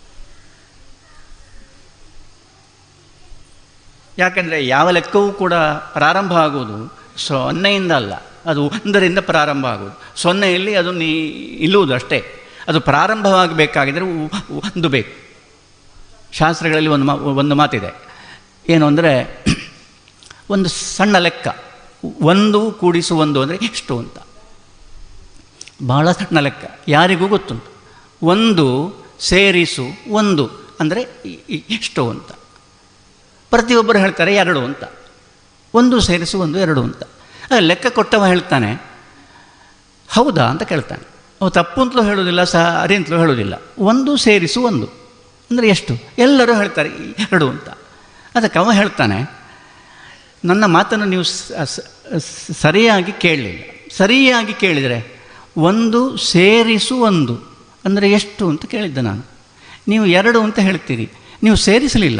ಯಾಕೆಂದರೆ ಯಾವ ಲೆಕ್ಕವೂ ಕೂಡ ಪ್ರಾರಂಭ ಆಗುವುದು ಸೊನ್ನೆಯಿಂದ ಅಲ್ಲ ಅದು ಒಂದರಿಂದ ಪ್ರಾರಂಭ ಆಗುವುದು ಸೊನ್ನೆಯಲ್ಲಿ ಅದು ನೀ ಇಲ್ಲುವುದು ಅಷ್ಟೇ ಅದು ಪ್ರಾರಂಭವಾಗಬೇಕಾಗಿದ್ದರೆ ಉ- ಒಂದು ಬೇಕು ಶಾಸ್ತ್ರಗಳಲ್ಲಿ ಒಂದು ಮಾ ಒಂದು ಮಾತಿದೆ ಏನು ಅಂದರೆ ಒಂದು ಸಣ್ಣ ಲೆಕ್ಕ ಒಂದು ಕೂಡಿಸು ಒಂದು ಅಂದರೆ ಎಷ್ಟು ಅಂತ ಬಹಳ ಸಣ್ಣ ಲೆಕ್ಕ ಯಾರಿಗೂ ಗೊತ್ತುಂಟು ಒಂದು ಸೇರಿಸು ಒಂದು ಅಂದರೆ ಇ- ಇ- ಎಷ್ಟು ಅಂತ ಪ್ರತಿಯೊಬ್ಬರು ಹೇಳ್ತಾರೆ ಎರಡು ಅಂತ ಒಂದು ಸೇರಿಸು ಒಂದು ಎರಡು ಅಂತ ಆ ಲೆಕ್ಕ ಕೊಟ್ಟವ ಹೇಳ್ತಾನೆ ಹೌದಾ ಅಂತ ಕೇಳ್ತಾನೆ ಅವು ತಪ್ಪು ಅಂತಲೂ ಹೇಳೋದಿಲ್ಲ ಸರಿ ಅಂತಲೂ ಹೇಳೋದಿಲ್ಲ ಒಂದು ಸೇರಿಸು ಒಂದು ಅಂದರೆ ಎಷ್ಟು ಎಲ್ಲರೂ ಹೇಳ್ತಾರೆ ಈ ಎರಡು ಅಂತ ಅದಕ್ಕೆ ಅವ ಹೇಳ್ತಾನೆ ನನ್ನ ಮಾತನ್ನು ನೀವು ಸ- ಸ- ಸ- ಸರಿಯಾಗಿ ಕೇಳಲಿಲ್ಲ ಸರಿಯಾಗಿ ಕೇಳಿದರೆ ಒಂದು ಸೇರಿಸು ಒಂದು ಅಂದರೆ ಎಷ್ಟು ಅಂತ ಕೇಳಿದ್ದೆ ನಾನು ನೀವು ಎರಡು ಅಂತ ಹೇಳ್ತೀರಿ ನೀವು ಸೇರಿಸಲಿಲ್ಲ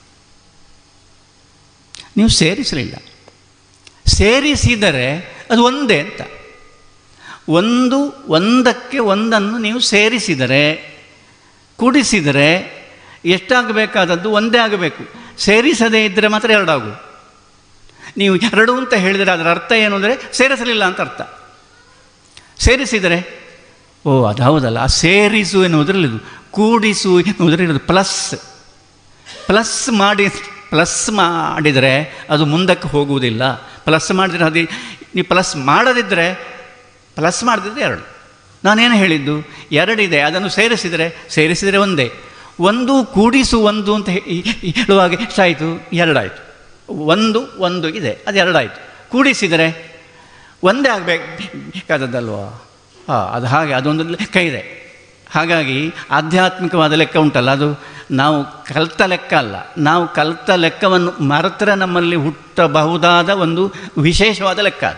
ನೀವು ಸೇರಿಸಲಿಲ್ಲ ಸೇರಿಸಿದರೆ ಅದು ಒಂದೇ ಅಂತ ಒಂದು ಒಂದಕ್ಕೆ ಒಂದನ್ನು ನೀವು ಸೇರಿಸಿದರೆ ಕೂಡಿಸಿದರೆ ಎಷ್ಟಾಗಬೇಕಾದದ್ದು ಒಂದೇ ಆಗಬೇಕು ಸೇರಿಸದೇ ಇದ್ದರೆ ಮಾತ್ರ ಎರಡಾಗು ನೀವು ಎರಡು ಅಂತ ಹೇಳಿದರೆ ಅದರ ಅರ್ಥ ಏನು ಅಂದರೆ ಸೇರಿಸಲಿಲ್ಲ ಅಂತ ಅರ್ಥ ಸೇರಿಸಿದರೆ ಓ ಅದು ಹೌದಲ್ಲ ಆ ಸೇರಿಸು ಎನ್ನುವುದರಲ್ಲಿ ಇದು ಕೂಡಿಸು ಎನ್ನುವುದರಲ್ಲಿ ಇದು ಪ್ಲಸ್ ಪ್ಲಸ್ ಮಾಡಿ ಪ್ಲಸ್ ಮಾಡಿದರೆ ಅದು ಮುಂದಕ್ಕೆ ಹೋಗುವುದಿಲ್ಲ ಪ್ಲಸ್ ಮಾಡಿದರೆ ಅದು ನೀವು ಪ್ಲಸ್ ಮಾಡದಿದ್ದರೆ ಪ್ಲಸ್ ಮಾಡದಿದ್ದರೆ ಎರಡು ನಾನೇನು ಹೇಳಿದ್ದು ಎರಡಿದೆ ಅದನ್ನು ಸೇರಿಸಿದರೆ ಸೇರಿಸಿದರೆ ಒಂದೇ ಒಂದು ಕೂಡಿಸು ಒಂದು ಅಂತ ಹೇ- ಹೇಳುವಾಗ ಎಷ್ಟಾಯಿತು ಎರಡಾಯಿತು ಒಂದು ಒಂದು ಇದೆ ಅದು ಎರಡಾಯಿತು ಕೂಡಿಸಿದರೆ ಒಂದೇ ಆಗಬೇಕು ಬೇಕಾದದ್ದಲ್ವಾ ಹಾಂ ಅದು ಹಾಗೆ ಅದೊಂದು ಲೆಕ್ಕ ಇದೆ ಹಾಗಾಗಿ ಆಧ್ಯಾತ್ಮಿಕವಾದ ಲೆಕ್ಕ ಉಂಟಲ್ಲ ಅದು ನಾವು ಕಲ್ತ ಲೆಕ್ಕ ಅಲ್ಲ ನಾವು ಕಲ್ತ ಲೆಕ್ಕವನ್ನು ಮರೆತರೆ ನಮ್ಮಲ್ಲಿ ಹುಟ್ಟಬಹುದಾದ ಒಂದು ವಿಶೇಷವಾದ ಲೆಕ್ಕ ಅದು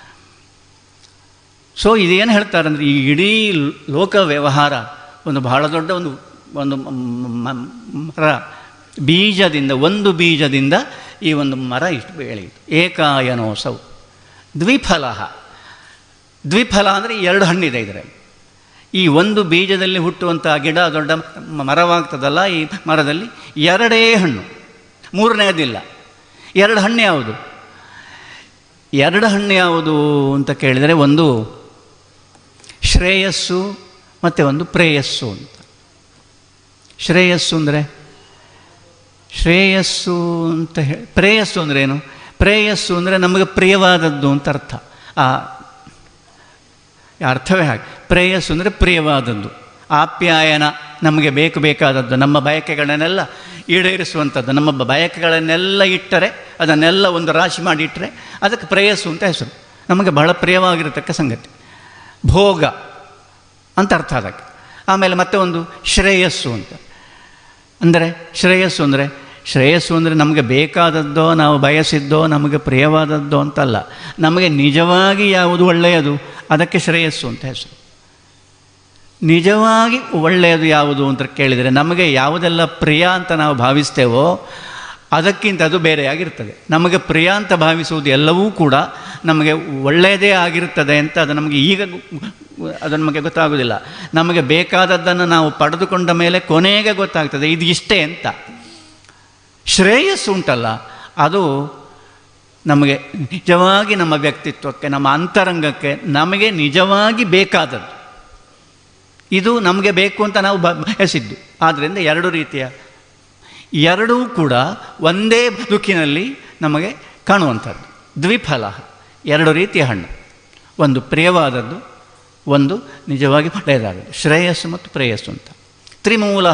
ಸೊ ಇದೇನು ಹೇಳ್ತಾರೆ ಅಂದರೆ ಈ ಇಡೀ ಲೋಕ ವ್ಯವಹಾರ ಒಂದು ಬಹಳ ದೊಡ್ಡ ಒಂದು ಒಂದು ಮ- ಮರ ಬೀಜದಿಂದ ಒಂದು ಬೀಜದಿಂದ ಈ ಒಂದು ಮರ ಇಷ್ಟು ಬೆಳೆಯಿತು ಏಕಾಯನೋಸವು ದ್ವಿಫಲ ದ್ವಿಫಲ ಅಂದರೆ ಎರಡು ಹಣ್ಣಿದೆ ಇದರಲ್ಲಿ ಈ ಒಂದು ಬೀಜದಲ್ಲಿ ಹುಟ್ಟುವಂಥ ಗಿಡ ದೊಡ್ಡ ಮ- ಮರವಾಗ್ತದಲ್ಲ ಈ ಮರದಲ್ಲಿ ಎರಡೇ ಹಣ್ಣು ಮೂರನೇದಿಲ್ಲ ಎರಡು ಹಣ್ಣು ಯಾವುದು ಎರಡು ಹಣ್ಣು ಯಾವುದು ಅಂತ ಕೇಳಿದರೆ ಒಂದು ಶ್ರೇಯಸ್ಸು ಮತ್ತು ಒಂದು ಪ್ರೇಯಸ್ಸು ಅಂತ ಶ್ರೇಯಸ್ಸು ಅಂದರೆ ಶ್ರೇಯಸ್ಸು ಅಂತ ಹೇಳಿ ಪ್ರೇಯಸ್ಸು ಅಂದರೆ ಏನು ಪ್ರೇಯಸ್ಸು ಅಂದರೆ ನಮಗೆ ಪ್ರಿಯವಾದದ್ದು ಅಂತ ಅರ್ಥ ಆ ಅರ್ಥವೇ ಹಾಗೆ ಪ್ರೇಯಸ್ಸು ಅಂದರೆ ಪ್ರಿಯವಾದದ್ದು ಆಪ್ಯಾಯನ ನಮಗೆ ಬೇಕು ಬೇಕಾದದ್ದು ನಮ್ಮ ಬಯಕೆಗಳನ್ನೆಲ್ಲ ಈಡೇರಿಸುವಂಥದ್ದು ನಮ್ಮ ಬಯಕೆಗಳನ್ನೆಲ್ಲ ಇಟ್ಟರೆ ಅದನ್ನೆಲ್ಲ ಒಂದು ರಾಶಿ ಮಾಡಿ ಇಟ್ಟರೆ ಅದಕ್ಕೆ ಪ್ರೇಯಸ್ಸು ಅಂತ ಹೆಸರು ನಮಗೆ ಬಹಳ ಪ್ರಿಯವಾಗಿರತಕ್ಕ ಸಂಗತಿ ಭೋಗ ಅಂತ ಅರ್ಥ ಅದಕ್ಕೆ ಆಮೇಲೆ ಮತ್ತೆ ಒಂದು ಶ್ರೇಯಸ್ಸು ಅಂತ ಅಂದರೆ ಶ್ರೇಯಸ್ಸು ಅಂದರೆ ಶ್ರೇಯಸ್ಸು ಅಂದರೆ ನಮಗೆ ಬೇಕಾದದ್ದೋ ನಾವು ಬಯಸಿದ್ದೋ ನಮಗೆ ಪ್ರಿಯವಾದದ್ದೋ ಅಂತಲ್ಲ ನಮಗೆ ನಿಜವಾಗಿ ಯಾವುದು ಒಳ್ಳೆಯದು ಅದಕ್ಕೆ ಶ್ರೇಯಸ್ಸು ಅಂತ ಹೆಸರು ನಿಜವಾಗಿ ಒಳ್ಳೆಯದು ಯಾವುದು ಅಂತ ಕೇಳಿದರೆ ನಮಗೆ ಯಾವುದೆಲ್ಲ ಪ್ರಿಯ ಅಂತ ನಾವು ಭಾವಿಸ್ತೇವೋ ಅದಕ್ಕಿಂತ ಅದು ಬೇರೆಯಾಗಿರ್ತದೆ ನಮಗೆ ಪ್ರಿಯ ಅಂತ ಭಾವಿಸುವುದು ಎಲ್ಲವೂ ಕೂಡ ನಮಗೆ ಒಳ್ಳೆಯದೇ ಆಗಿರುತ್ತದೆ ಅಂತ ಅದು ನಮಗೆ ಈಗ ಗು- ಅದು ನಮಗೆ ಗೊತ್ತಾಗೋದಿಲ್ಲ ನಮಗೆ ಬೇಕಾದದ್ದನ್ನು ನಾವು ಪಡೆದುಕೊಂಡ ಮೇಲೆ ಕೊನೆಗೆ ಗೊತ್ತಾಗ್ತದೆ ಇದು ಇಷ್ಟೇ ಅಂತ ಶ್ರೇಯಸ್ಸು ಉಂಟಲ್ಲ ಅದು ನಮಗೆ ನಿಜವಾಗಿ ನಮ್ಮ ವ್ಯಕ್ತಿತ್ವಕ್ಕೆ ನಮ್ಮ ಅಂತರಂಗಕ್ಕೆ ನಮಗೆ ನಿಜವಾಗಿ ಬೇಕಾದದ್ದು ಇದು ನಮಗೆ ಬೇಕು ಅಂತ ನಾವು ಬ ಬಯಸಿದ್ದು ಆದ್ದರಿಂದ ಎರಡು ರೀತಿಯ ಎರಡೂ ಕೂಡ ಒಂದೇ ಬದುಕಿನಲ್ಲಿ ನಮಗೆ ಕಾಣುವಂಥದ್ದು ದ್ವಿಫಲ ಎರಡು ರೀತಿಯ ಹಣ್ಣು ಒಂದು ಪ್ರಿಯವಾದದ್ದು ಒಂದು ನಿಜವಾಗಿ ಒಳ್ಳೆಯದಾದದ್ದು ಶ್ರೇಯಸ್ಸು ಮತ್ತು ಪ್ರೇಯಸ್ಸು ಅಂತ ತ್ರಿಮೂಲ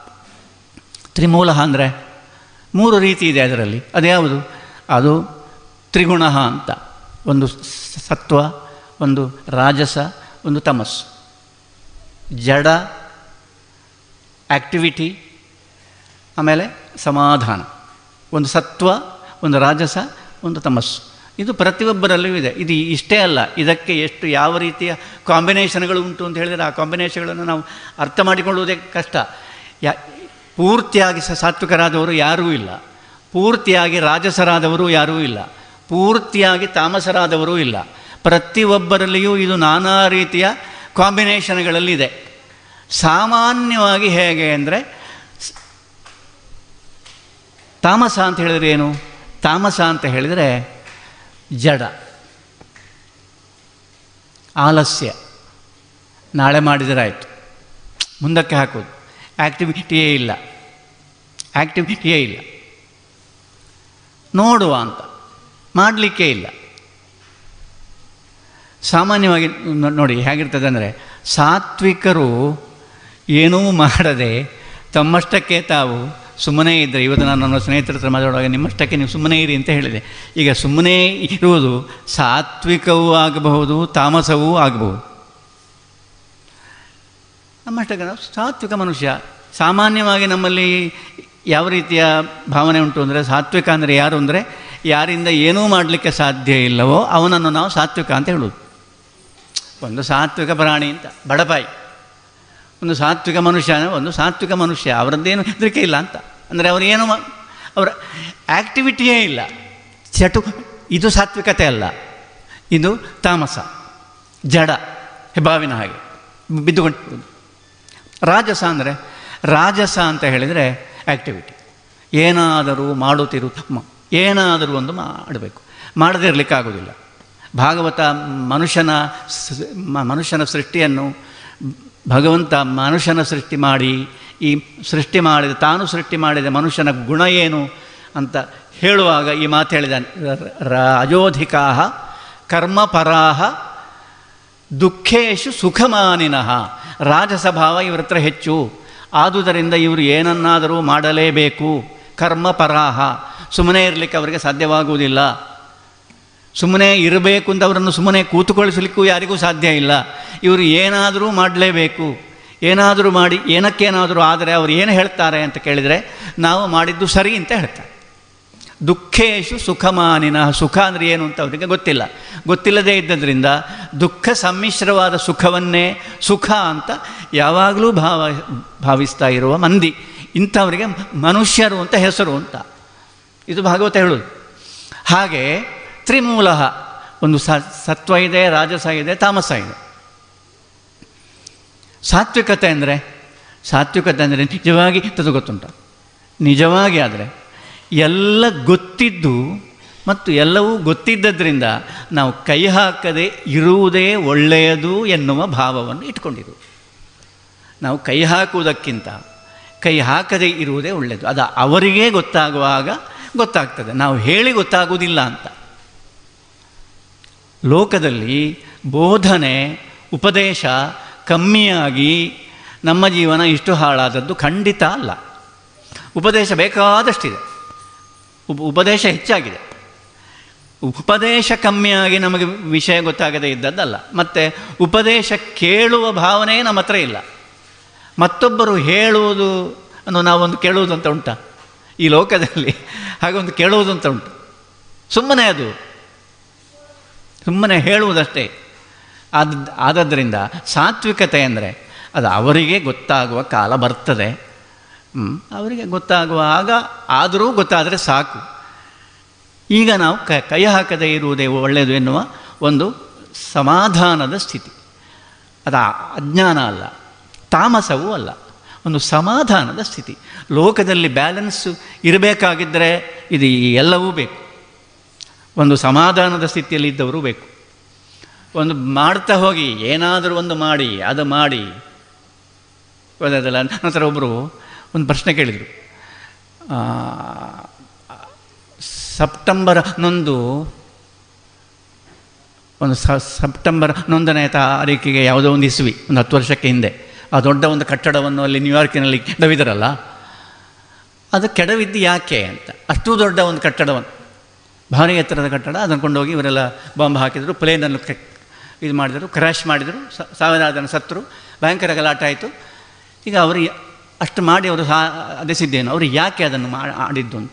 ತ್ರಿಮೂಲ ಅಂದರೆ ಮೂರು ರೀತಿ ಇದೆ ಅದರಲ್ಲಿ ಅದ್ಯಾವುದು ಅದು ತ್ರಿಗುಣ ಅಂತ ಒಂದು ಸ- ಸತ್ವ ಒಂದು ರಾಜಸ ಒಂದು ತಮಸ್ಸು ಜಡ ಆ್ಯಕ್ಟಿವಿಟಿ ಆಮೇಲೆ ಸಮಾಧಾನ ಒಂದು ಸತ್ವ ಒಂದು ರಾಜಸ ಒಂದು ತಮಸ್ಸು ಇದು ಪ್ರತಿಯೊಬ್ಬರಲ್ಲೂ ಇದೆ ಇದು ಇಷ್ಟೇ ಅಲ್ಲ ಇದಕ್ಕೆ ಎಷ್ಟು ಯಾವ ರೀತಿಯ ಕಾಂಬಿನೇಷನ್ಗಳು ಉಂಟು ಅಂತ ಹೇಳಿದರೆ ಆ ಕಾಂಬಿನೇಷನ್ಗಳನ್ನು ನಾವು ಅರ್ಥ ಮಾಡಿಕೊಳ್ಳುವುದೇ ಕಷ್ಟ ಯಾ ಪೂರ್ತಿಯಾಗಿ ಸ ಸಾತ್ವಿಕರಾದವರು ಯಾರೂ ಇಲ್ಲ ಪೂರ್ತಿಯಾಗಿ ರಾಜಸರಾದವರು ಯಾರೂ ಇಲ್ಲ ಪೂರ್ತಿಯಾಗಿ ತಾಮಸರಾದವರೂ ಇಲ್ಲ ಪ್ರತಿಯೊಬ್ಬರಲ್ಲಿಯೂ ಇದು ನಾನಾ ರೀತಿಯ ಕಾಂಬಿನೇಷನ್ಗಳಲ್ಲಿದೆ ಸಾಮಾನ್ಯವಾಗಿ ಹೇಗೆ ಅಂದರೆ ತಾಮಸ ಅಂತ ಹೇಳಿದರೆ ಏನು ತಾಮಸ ಅಂತ ಹೇಳಿದರೆ ಜಡ ಆಲಸ್ಯ ನಾಳೆ ಮಾಡಿದರಾಯಿತು ಮುಂದಕ್ಕೆ ಹಾಕೋದು ಆ್ಯಕ್ಟಿವಿಟಿಯೇ ಇಲ್ಲ ಆ್ಯಕ್ಟಿವಿಟಿಯೇ ಇಲ್ಲ ನೋಡುವ ಅಂತ ಮಾಡಲಿಕ್ಕೆ ಇಲ್ಲ ಸಾಮಾನ್ಯವಾಗಿ ನೋ- ನೋಡಿ ಹೇಗಿರ್ತದೆ ಅಂದರೆ ಸಾತ್ವಿಕರು ಏನೂ ಮಾಡದೆ ತಮ್ಮಷ್ಟಕ್ಕೆ ತಾವು ಸುಮ್ಮನೆ ಇದ್ದರೆ ಇವತ್ತು ನಾನು ನನ್ನ ಸ್ನೇಹಿತರ ಹತ್ರ ಮಾತಾಡುವಾಗ ನಿಮ್ಮಷ್ಟಕ್ಕೆ ನೀವು ಸುಮ್ಮನೆ ಇರಿ ಅಂತ ಹೇಳಿದೆ ಈಗ ಸುಮ್ಮನೆ ಇರುವುದು ಸಾತ್ವಿಕವೂ ಆಗಬಹುದು ತಾಮಸವೂ ಆಗಬಹುದು ನಮ್ಮಷ್ಟಕ್ಕೆ ನಾವು ಸಾತ್ವಿಕ ಮನುಷ್ಯ ಸಾಮಾನ್ಯವಾಗಿ ನಮ್ಮಲ್ಲಿ ಯಾವ ರೀತಿಯ ಭಾವನೆ ಉಂಟು ಅಂದರೆ ಸಾತ್ವಿಕ ಅಂದರೆ ಯಾರು ಅಂದರೆ ಯಾರಿಂದ ಏನೂ ಮಾಡಲಿಕ್ಕೆ ಸಾಧ್ಯ ಇಲ್ಲವೋ ಅವನನ್ನು ನಾವು ಸಾತ್ವಿಕ ಅಂತ ಹೇಳೋದು ಒಂದು ಸಾತ್ವಿಕ ಪ್ರಾಣಿ ಅಂತ ಬಡಪಾಯಿ ಒಂದು ಸಾತ್ವಿಕ ಮನುಷ್ಯ ಅಂದರೆ ಒಂದು ಸಾತ್ವಿಕ ಮನುಷ್ಯ ಅವರದ್ದೇನು ಹೆದರಿಕೆ ಇಲ್ಲ ಅಂತ ಅಂದರೆ ಅವರೇನು ಮಾ- ಅವರ ಆ್ಯಕ್ಟಿವಿಟಿಯೇ ಇಲ್ಲ ಚಟು ಇದು ಸಾತ್ವಿಕತೆ ಅಲ್ಲ ಇದು ತಾಮಸ ಜಡ ಹೆಬ್ಬಾವಿನ ಹಾಗೆ ಬಿದ್ದುಕೊಂಡು ರಾಜಸ ಅಂದರೆ ರಾಜಸ ಅಂತ ಹೇಳಿದರೆ ಆ್ಯಕ್ಟಿವಿಟಿ ಏನಾದರೂ ಮಾಡುತ್ತಿರು ಮ- ಏನಾದರೂ ಒಂದು ಮಾಡಬೇಕು ಮಾಡದೇ ಇರಲಿಕ್ಕಾಗೋದಿಲ್ಲ ಭಾಗವತ ಮನುಷ್ಯನ ಸ- ಮ- ಮನುಷ್ಯನ ಸೃಷ್ಟಿಯನ್ನು ಭಗವಂತ ಮನುಷ್ಯನ ಸೃಷ್ಟಿ ಮಾಡಿ ಈ ಸೃಷ್ಟಿ ಮಾಡಿದ ತಾನು ಸೃಷ್ಟಿ ಮಾಡಿದ ಮನುಷ್ಯನ ಗುಣ ಏನು ಅಂತ ಹೇಳುವಾಗ ಈ ಮಾತು ಹೇಳಿದ ರಾಜೋಧಿಕಾ ಕರ್ಮಪರಾಹ ದುಃಖೇಶು ಸುಖಮಾನಿನಃ ರಾಜಸಭಾವ ಇವರ ಹತ್ರ ಹೆಚ್ಚು ಆದುದರಿಂದ ಇವರು ಏನನ್ನಾದರೂ ಮಾಡಲೇಬೇಕು ಕರ್ಮಪರಾಹ ಸುಮ್ಮನೆ ಇರಲಿಕ್ಕೆ ಅವರಿಗೆ ಸಾಧ್ಯವಾಗುವುದಿಲ್ಲ ಸುಮ್ಮನೆ ಇರಬೇಕು ಅಂತ ಅವರನ್ನು ಸುಮ್ಮನೆ ಕೂತುಕೊಳಿಸಲಿಕ್ಕೂ ಯಾರಿಗೂ ಸಾಧ್ಯ ಇಲ್ಲ ಇವರು ಏನಾದರೂ ಮಾಡಲೇಬೇಕು ಏನಾದರೂ ಮಾಡಿ ಏನಕ್ಕೇನಾದರೂ ಆದರೆ ಅವರು ಏನು ಹೇಳ್ತಾರೆ ಅಂತ ಕೇಳಿದರೆ ನಾವು ಮಾಡಿದ್ದು ಸರಿ ಅಂತ ಹೇಳ್ತಾರೆ ದುಃಖೇಶು ಸುಖಮಾನಿನ ಸುಖ ಅಂದರೆ ಏನು ಅಂತ ಅವರಿಗೆ ಗೊತ್ತಿಲ್ಲ ಗೊತ್ತಿಲ್ಲದೇ ಇದ್ದದ್ರಿಂದ ದುಃಖ ಸಮ್ಮಿಶ್ರವಾದ ಸುಖವನ್ನೇ ಸುಖ ಅಂತ ಯಾವಾಗಲೂ ಭಾವ ಭಾವಿಸ್ತಾ ಇರುವ ಮಂದಿ ಇಂಥವರಿಗೆ ಮನುಷ್ಯರು ಅಂತ ಹೆಸರು ಅಂತ ಇದು ಭಾಗವತ ಹೇಳೋದು ಹಾಗೆ ತ್ರಿಮೂಲ ಒಂದು ಸ ಸತ್ವ ಇದೆ ರಾಜಸ ಇದೆ ತಾಮಸ ಇದೆ ಸಾತ್ವಿಕತೆ ಅಂದರೆ ಸಾತ್ವಿಕತೆ ಅಂದರೆ ನಿಜವಾಗಿ ತದು ಗೊತ್ತುಂಟ ನಿಜವಾಗಿ ಆದರೆ ಎಲ್ಲ ಗೊತ್ತಿದ್ದು ಮತ್ತು ಎಲ್ಲವೂ ಗೊತ್ತಿದ್ದದ್ರಿಂದ ನಾವು ಕೈ ಹಾಕದೆ ಇರುವುದೇ ಒಳ್ಳೆಯದು ಎನ್ನುವ ಭಾವವನ್ನು ಇಟ್ಕೊಂಡಿದ್ದು ನಾವು ಕೈ ಹಾಕುವುದಕ್ಕಿಂತ ಕೈ ಹಾಕದೇ ಇರುವುದೇ ಒಳ್ಳೆಯದು ಅದು ಅವರಿಗೇ ಗೊತ್ತಾಗುವಾಗ ಗೊತ್ತಾಗ್ತದೆ ನಾವು ಹೇಳಿ ಗೊತ್ತಾಗುವುದಿಲ್ಲ ಅಂತ ಲೋಕದಲ್ಲಿ ಬೋಧನೆ ಉಪದೇಶ ಕಮ್ಮಿಯಾಗಿ ನಮ್ಮ ಜೀವನ ಇಷ್ಟು ಹಾಳಾದದ್ದು ಖಂಡಿತ ಅಲ್ಲ ಉಪದೇಶ ಬೇಕಾದಷ್ಟಿದೆ ಉಪ ಉಪದೇಶ ಹೆಚ್ಚಾಗಿದೆ ಉಪದೇಶ ಕಮ್ಮಿಯಾಗಿ ನಮಗೆ ವಿಷಯ ಗೊತ್ತಾಗದೇ ಇದ್ದದ್ದಲ್ಲ ಮತ್ತು ಉಪದೇಶ ಕೇಳುವ ಭಾವನೆ ನಮ್ಮ ಹತ್ರ ಇಲ್ಲ ಮತ್ತೊಬ್ಬರು ಹೇಳುವುದು ಅನ್ನೋ ನಾವೊಂದು ಕೇಳುವುದು ಅಂತ ಉಂಟಾ ಈ ಲೋಕದಲ್ಲಿ ಹಾಗೊಂದು ಕೇಳುವುದು ಅಂತ ಉಂಟು ಸುಮ್ಮನೆ ಅದು ಸುಮ್ಮನೆ ಹೇಳುವುದಷ್ಟೇ ಆದ ಆದದ್ದರಿಂದ ಸಾತ್ವಿಕತೆ ಅಂದರೆ ಅದು ಅವರಿಗೆ ಗೊತ್ತಾಗುವ ಕಾಲ ಬರ್ತದೆ ಹ್ಮ್. ಅವರಿಗೆ ಗೊತ್ತಾಗುವಾಗ ಆದರೂ ಗೊತ್ತಾದರೆ ಸಾಕು ಈಗ ನಾವು ಕ ಕೈ ಹಾಕದೇ ಇರುವುದೇ ಒಳ್ಳೆಯದು ಎನ್ನುವ ಒಂದು ಸಮಾಧಾನದ ಸ್ಥಿತಿ ಅದು ಆ- ಅಜ್ಞಾನ ಅಲ್ಲ ತಾಮಸವೂ ಅಲ್ಲ ಒಂದು ಸಮಾಧಾನದ ಸ್ಥಿತಿ ಲೋಕದಲ್ಲಿ ಬ್ಯಾಲೆನ್ಸ್ ಇರಬೇಕಾಗಿದ್ದರೆ ಇದು ಈ ಎಲ್ಲವೂ ಬೇಕು ಒಂದು ಸಮಾಧಾನದ ಸ್ಥಿತಿಯಲ್ಲಿ ಇದ್ದವರು ಬೇಕು ಒಂದು ಮಾಡ್ತಾ ಹೋಗಿ ಏನಾದರೂ ಒಂದು ಮಾಡಿ ಅದು ಮಾಡಿ ಗೊತ್ತಾಯ್ತಲ್ಲ ನಂತರ ಒಬ್ಬರು ಒಂದು ಪ್ರಶ್ನೆ ಕೇಳಿದರು ಸೆಪ್ಟೆಂಬರ್ ಹನ್ನೊಂದು ಒಂದು ಸ ಸೆಪ್ಟೆಂಬರ್ ಹನ್ನೊಂದನೇ ತಾರೀಕಿಗೆ ಯಾವುದೋ ಒಂದು ಇಸ್ವಿ ಒಂದು ಹತ್ತು ವರ್ಷಕ್ಕೆ ಹಿಂದೆ ಆ ದೊಡ್ಡ ಒಂದು ಕಟ್ಟಡವನ್ನು ಅಲ್ಲಿ ನ್ಯೂಯಾರ್ಕಿನಲ್ಲಿ ಕೆಡವಿದರಲ್ಲ ಅದು ಕೆಡವಿದ್ದು ಯಾಕೆ ಅಂತ ಅಷ್ಟು ದೊಡ್ಡ ಒಂದು ಕಟ್ಟಡವನ್ನು ಭಾರಿ ಎತ್ತರದ ಕಟ್ಟಡ ಅದನ್ನು ಕೊಂಡೋಗಿ ಇವರೆಲ್ಲ ಬಾಂಬ್ ಹಾಕಿದರು ಪ್ಲೇನನ್ನು ಕೆ ಇದು ಮಾಡಿದರು ಕ್ರ್ಯಾಶ್ ಮಾಡಿದರು ಸ- ಸಾವಿರಾರು ಜನ ಸತ್ತರು ಭಯಂಕರ ಗಲಾಟೆ ಆಯಿತು ಈಗ ಅವರು ಯ- ಅಷ್ಟು ಮಾಡಿ ಅವರು ಸಾ ಅದೆಸಿದ್ದೇನು ಅವರು ಯಾಕೆ ಅದನ್ನು ಮಾ ಆಡಿದ್ದು ಅಂತ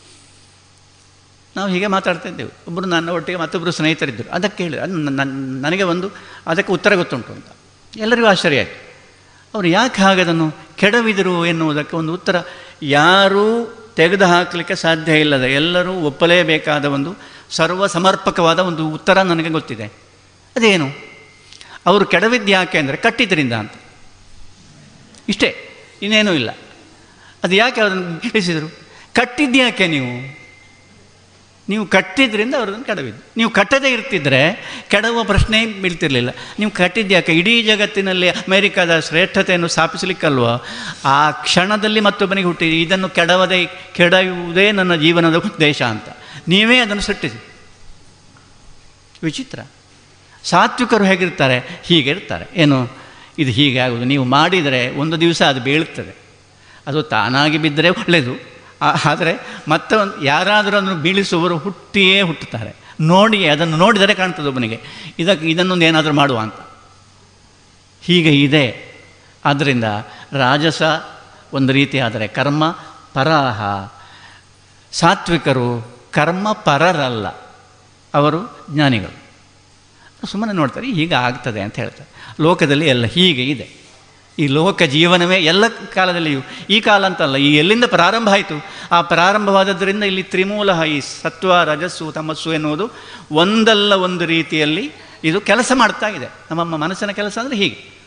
ನಾವು ಹೀಗೆ ಮಾತಾಡ್ತಾ ಇದ್ದೆವು ಒಬ್ಬರು ನನ್ನ ಒಟ್ಟಿಗೆ ಮತ್ತೊಬ್ಬರು ಸ್ನೇಹಿತರಿದ್ದರು ಅದಕ್ಕೆ ಹೇಳಿ ಅದು ನನ್ನ ನನಗೆ ಒಂದು ಅದಕ್ಕೆ ಉತ್ತರ ಗೊತ್ತುಂಟು ಅಂತ ಎಲ್ಲರಿಗೂ ಆಶ್ಚರ್ಯ ಆಯಿತು ಅವರು ಯಾಕೆ ಹಾಗೆ ಅದನ್ನು ಕೆಡವಿದರು ಎನ್ನುವುದಕ್ಕೆ ಒಂದು ಉತ್ತರ ಯಾರೂ ತೆಗೆದು ಹಾಕಲಿಕ್ಕೆ ಸಾಧ್ಯ ಇಲ್ಲದ ಎಲ್ಲರೂ ಒಪ್ಪಲೇಬೇಕಾದ ಒಂದು ಸರ್ವ ಸಮರ್ಪಕವಾದ ಒಂದು ಉತ್ತರ ನನಗೆ ಗೊತ್ತಿದೆ ಅದೇನು ಅವರು ಕೆಡವಿದ್ದು ಯಾಕೆ ಅಂದರೆ ಕಟ್ಟಿದ್ರಿಂದ ಅಂತ ಇಷ್ಟೇ ಇನ್ನೇನೂ ಇಲ್ಲ ಅದು ಯಾಕೆ ಅದನ್ನು ಇಳಿಸಿದರು ಕಟ್ಟಿದ್ದು ಯಾಕೆ ನೀವು ನೀವು ಕಟ್ಟಿದ್ರಿಂದ ಅವ್ರದನ್ನು ಕೆಡವಿದ್ದು ನೀವು ಕಟ್ಟದೇ ಇರ್ತಿದ್ರೆ ಕೆಡವ ಪ್ರಶ್ನೆ ಬೀಳ್ತಿರ್ಲಿಲ್ಲ ನೀವು ಕಟ್ಟಿದ್ದು ಯಾಕೆ ಇಡೀ ಜಗತ್ತಿನಲ್ಲಿ ಅಮೇರಿಕಾದ ಶ್ರೇಷ್ಠತೆಯನ್ನು ಸ್ಥಾಪಿಸಲಿಕ್ಕಲ್ವ ಆ ಕ್ಷಣದಲ್ಲಿ ಮತ್ತೊಬ್ಬನಿಗೆ ಹುಟ್ಟಿ ಇದನ್ನು ಕೆಡವದೇ ಕೆಡವುವುದೇ ನನ್ನ ಜೀವನದ ಉದ್ದೇಶ ಅಂತ ನೀವೇ ಅದನ್ನು ಸೃಷ್ಟಿಸಿ ವಿಚಿತ್ರ ಸಾತ್ವಿಕರು ಹೇಗಿರ್ತಾರೆ ಹೀಗೆ ಇರ್ತಾರೆ ಏನು ಇದು ಹೀಗೆ ಆಗೋದು ನೀವು ಮಾಡಿದರೆ ಒಂದು ದಿವಸ ಅದು ಬೀಳುತ್ತದೆ ಅದು ತಾನಾಗಿ ಬಿದ್ದರೆ ಒಳ್ಳೆಯದು ಆ- ಆದರೆ ಮತ್ತೆ ಒಂದು ಯಾರಾದರೂ ಅದನ್ನು ಬೀಳಿಸುವವರು ಹುಟ್ಟಿಯೇ ಹುಟ್ಟುತ್ತಾರೆ ನೋಡಿ ಅದನ್ನು ನೋಡಿದರೆ ಕಾಣ್ತದೆ ಒಬ್ಬನಿಗೆ ಇದಕ್ಕೆ ಇದನ್ನೊಂದು ಏನಾದರೂ ಮಾಡುವ ಅಂತ ಹೀಗೆ ಇದೆ ಆದ್ದರಿಂದ ರಾಜಸ ಒಂದು ರೀತಿ ಆದರೆ ಕರ್ಮ ಪರಾಹ ಸಾತ್ವಿಕರು ಕರ್ಮ ಪರರಲ್ಲ ಅವರು ಜ್ಞಾನಿಗಳು ಸುಮ್ಮನೆ ನೋಡ್ತಾರೆ ಹೀಗೆ ಆಗ್ತದೆ ಅಂತ ಹೇಳ್ತಾರೆ ಲೋಕದಲ್ಲಿ ಎಲ್ಲ ಹೀಗೆ ಇದೆ ಈ ಲೋಕ ಜೀವನವೇ ಎಲ್ಲ ಕಾಲದಲ್ಲಿಯೂ ಈ ಕಾಲ ಅಂತಲ್ಲ ಈ ಎಲ್ಲಿಂದ ಪ್ರಾರಂಭ ಆಯಿತು ಆ ಪ್ರಾರಂಭವಾದದ್ದರಿಂದ ಇಲ್ಲಿ ತ್ರಿಮೂಲ ಈ ಸತ್ವ ರಜಸ್ಸು ತಮಸ್ಸು ಎನ್ನುವುದು ಒಂದಲ್ಲ ಒಂದು ರೀತಿಯಲ್ಲಿ ಇದು ಕೆಲಸ ಮಾಡ್ತಾ ಇದೆ ನಮ್ಮ ಮನಸ್ಸಿನ ಕೆಲಸ ಅಂದರೆ ಹೀಗೆ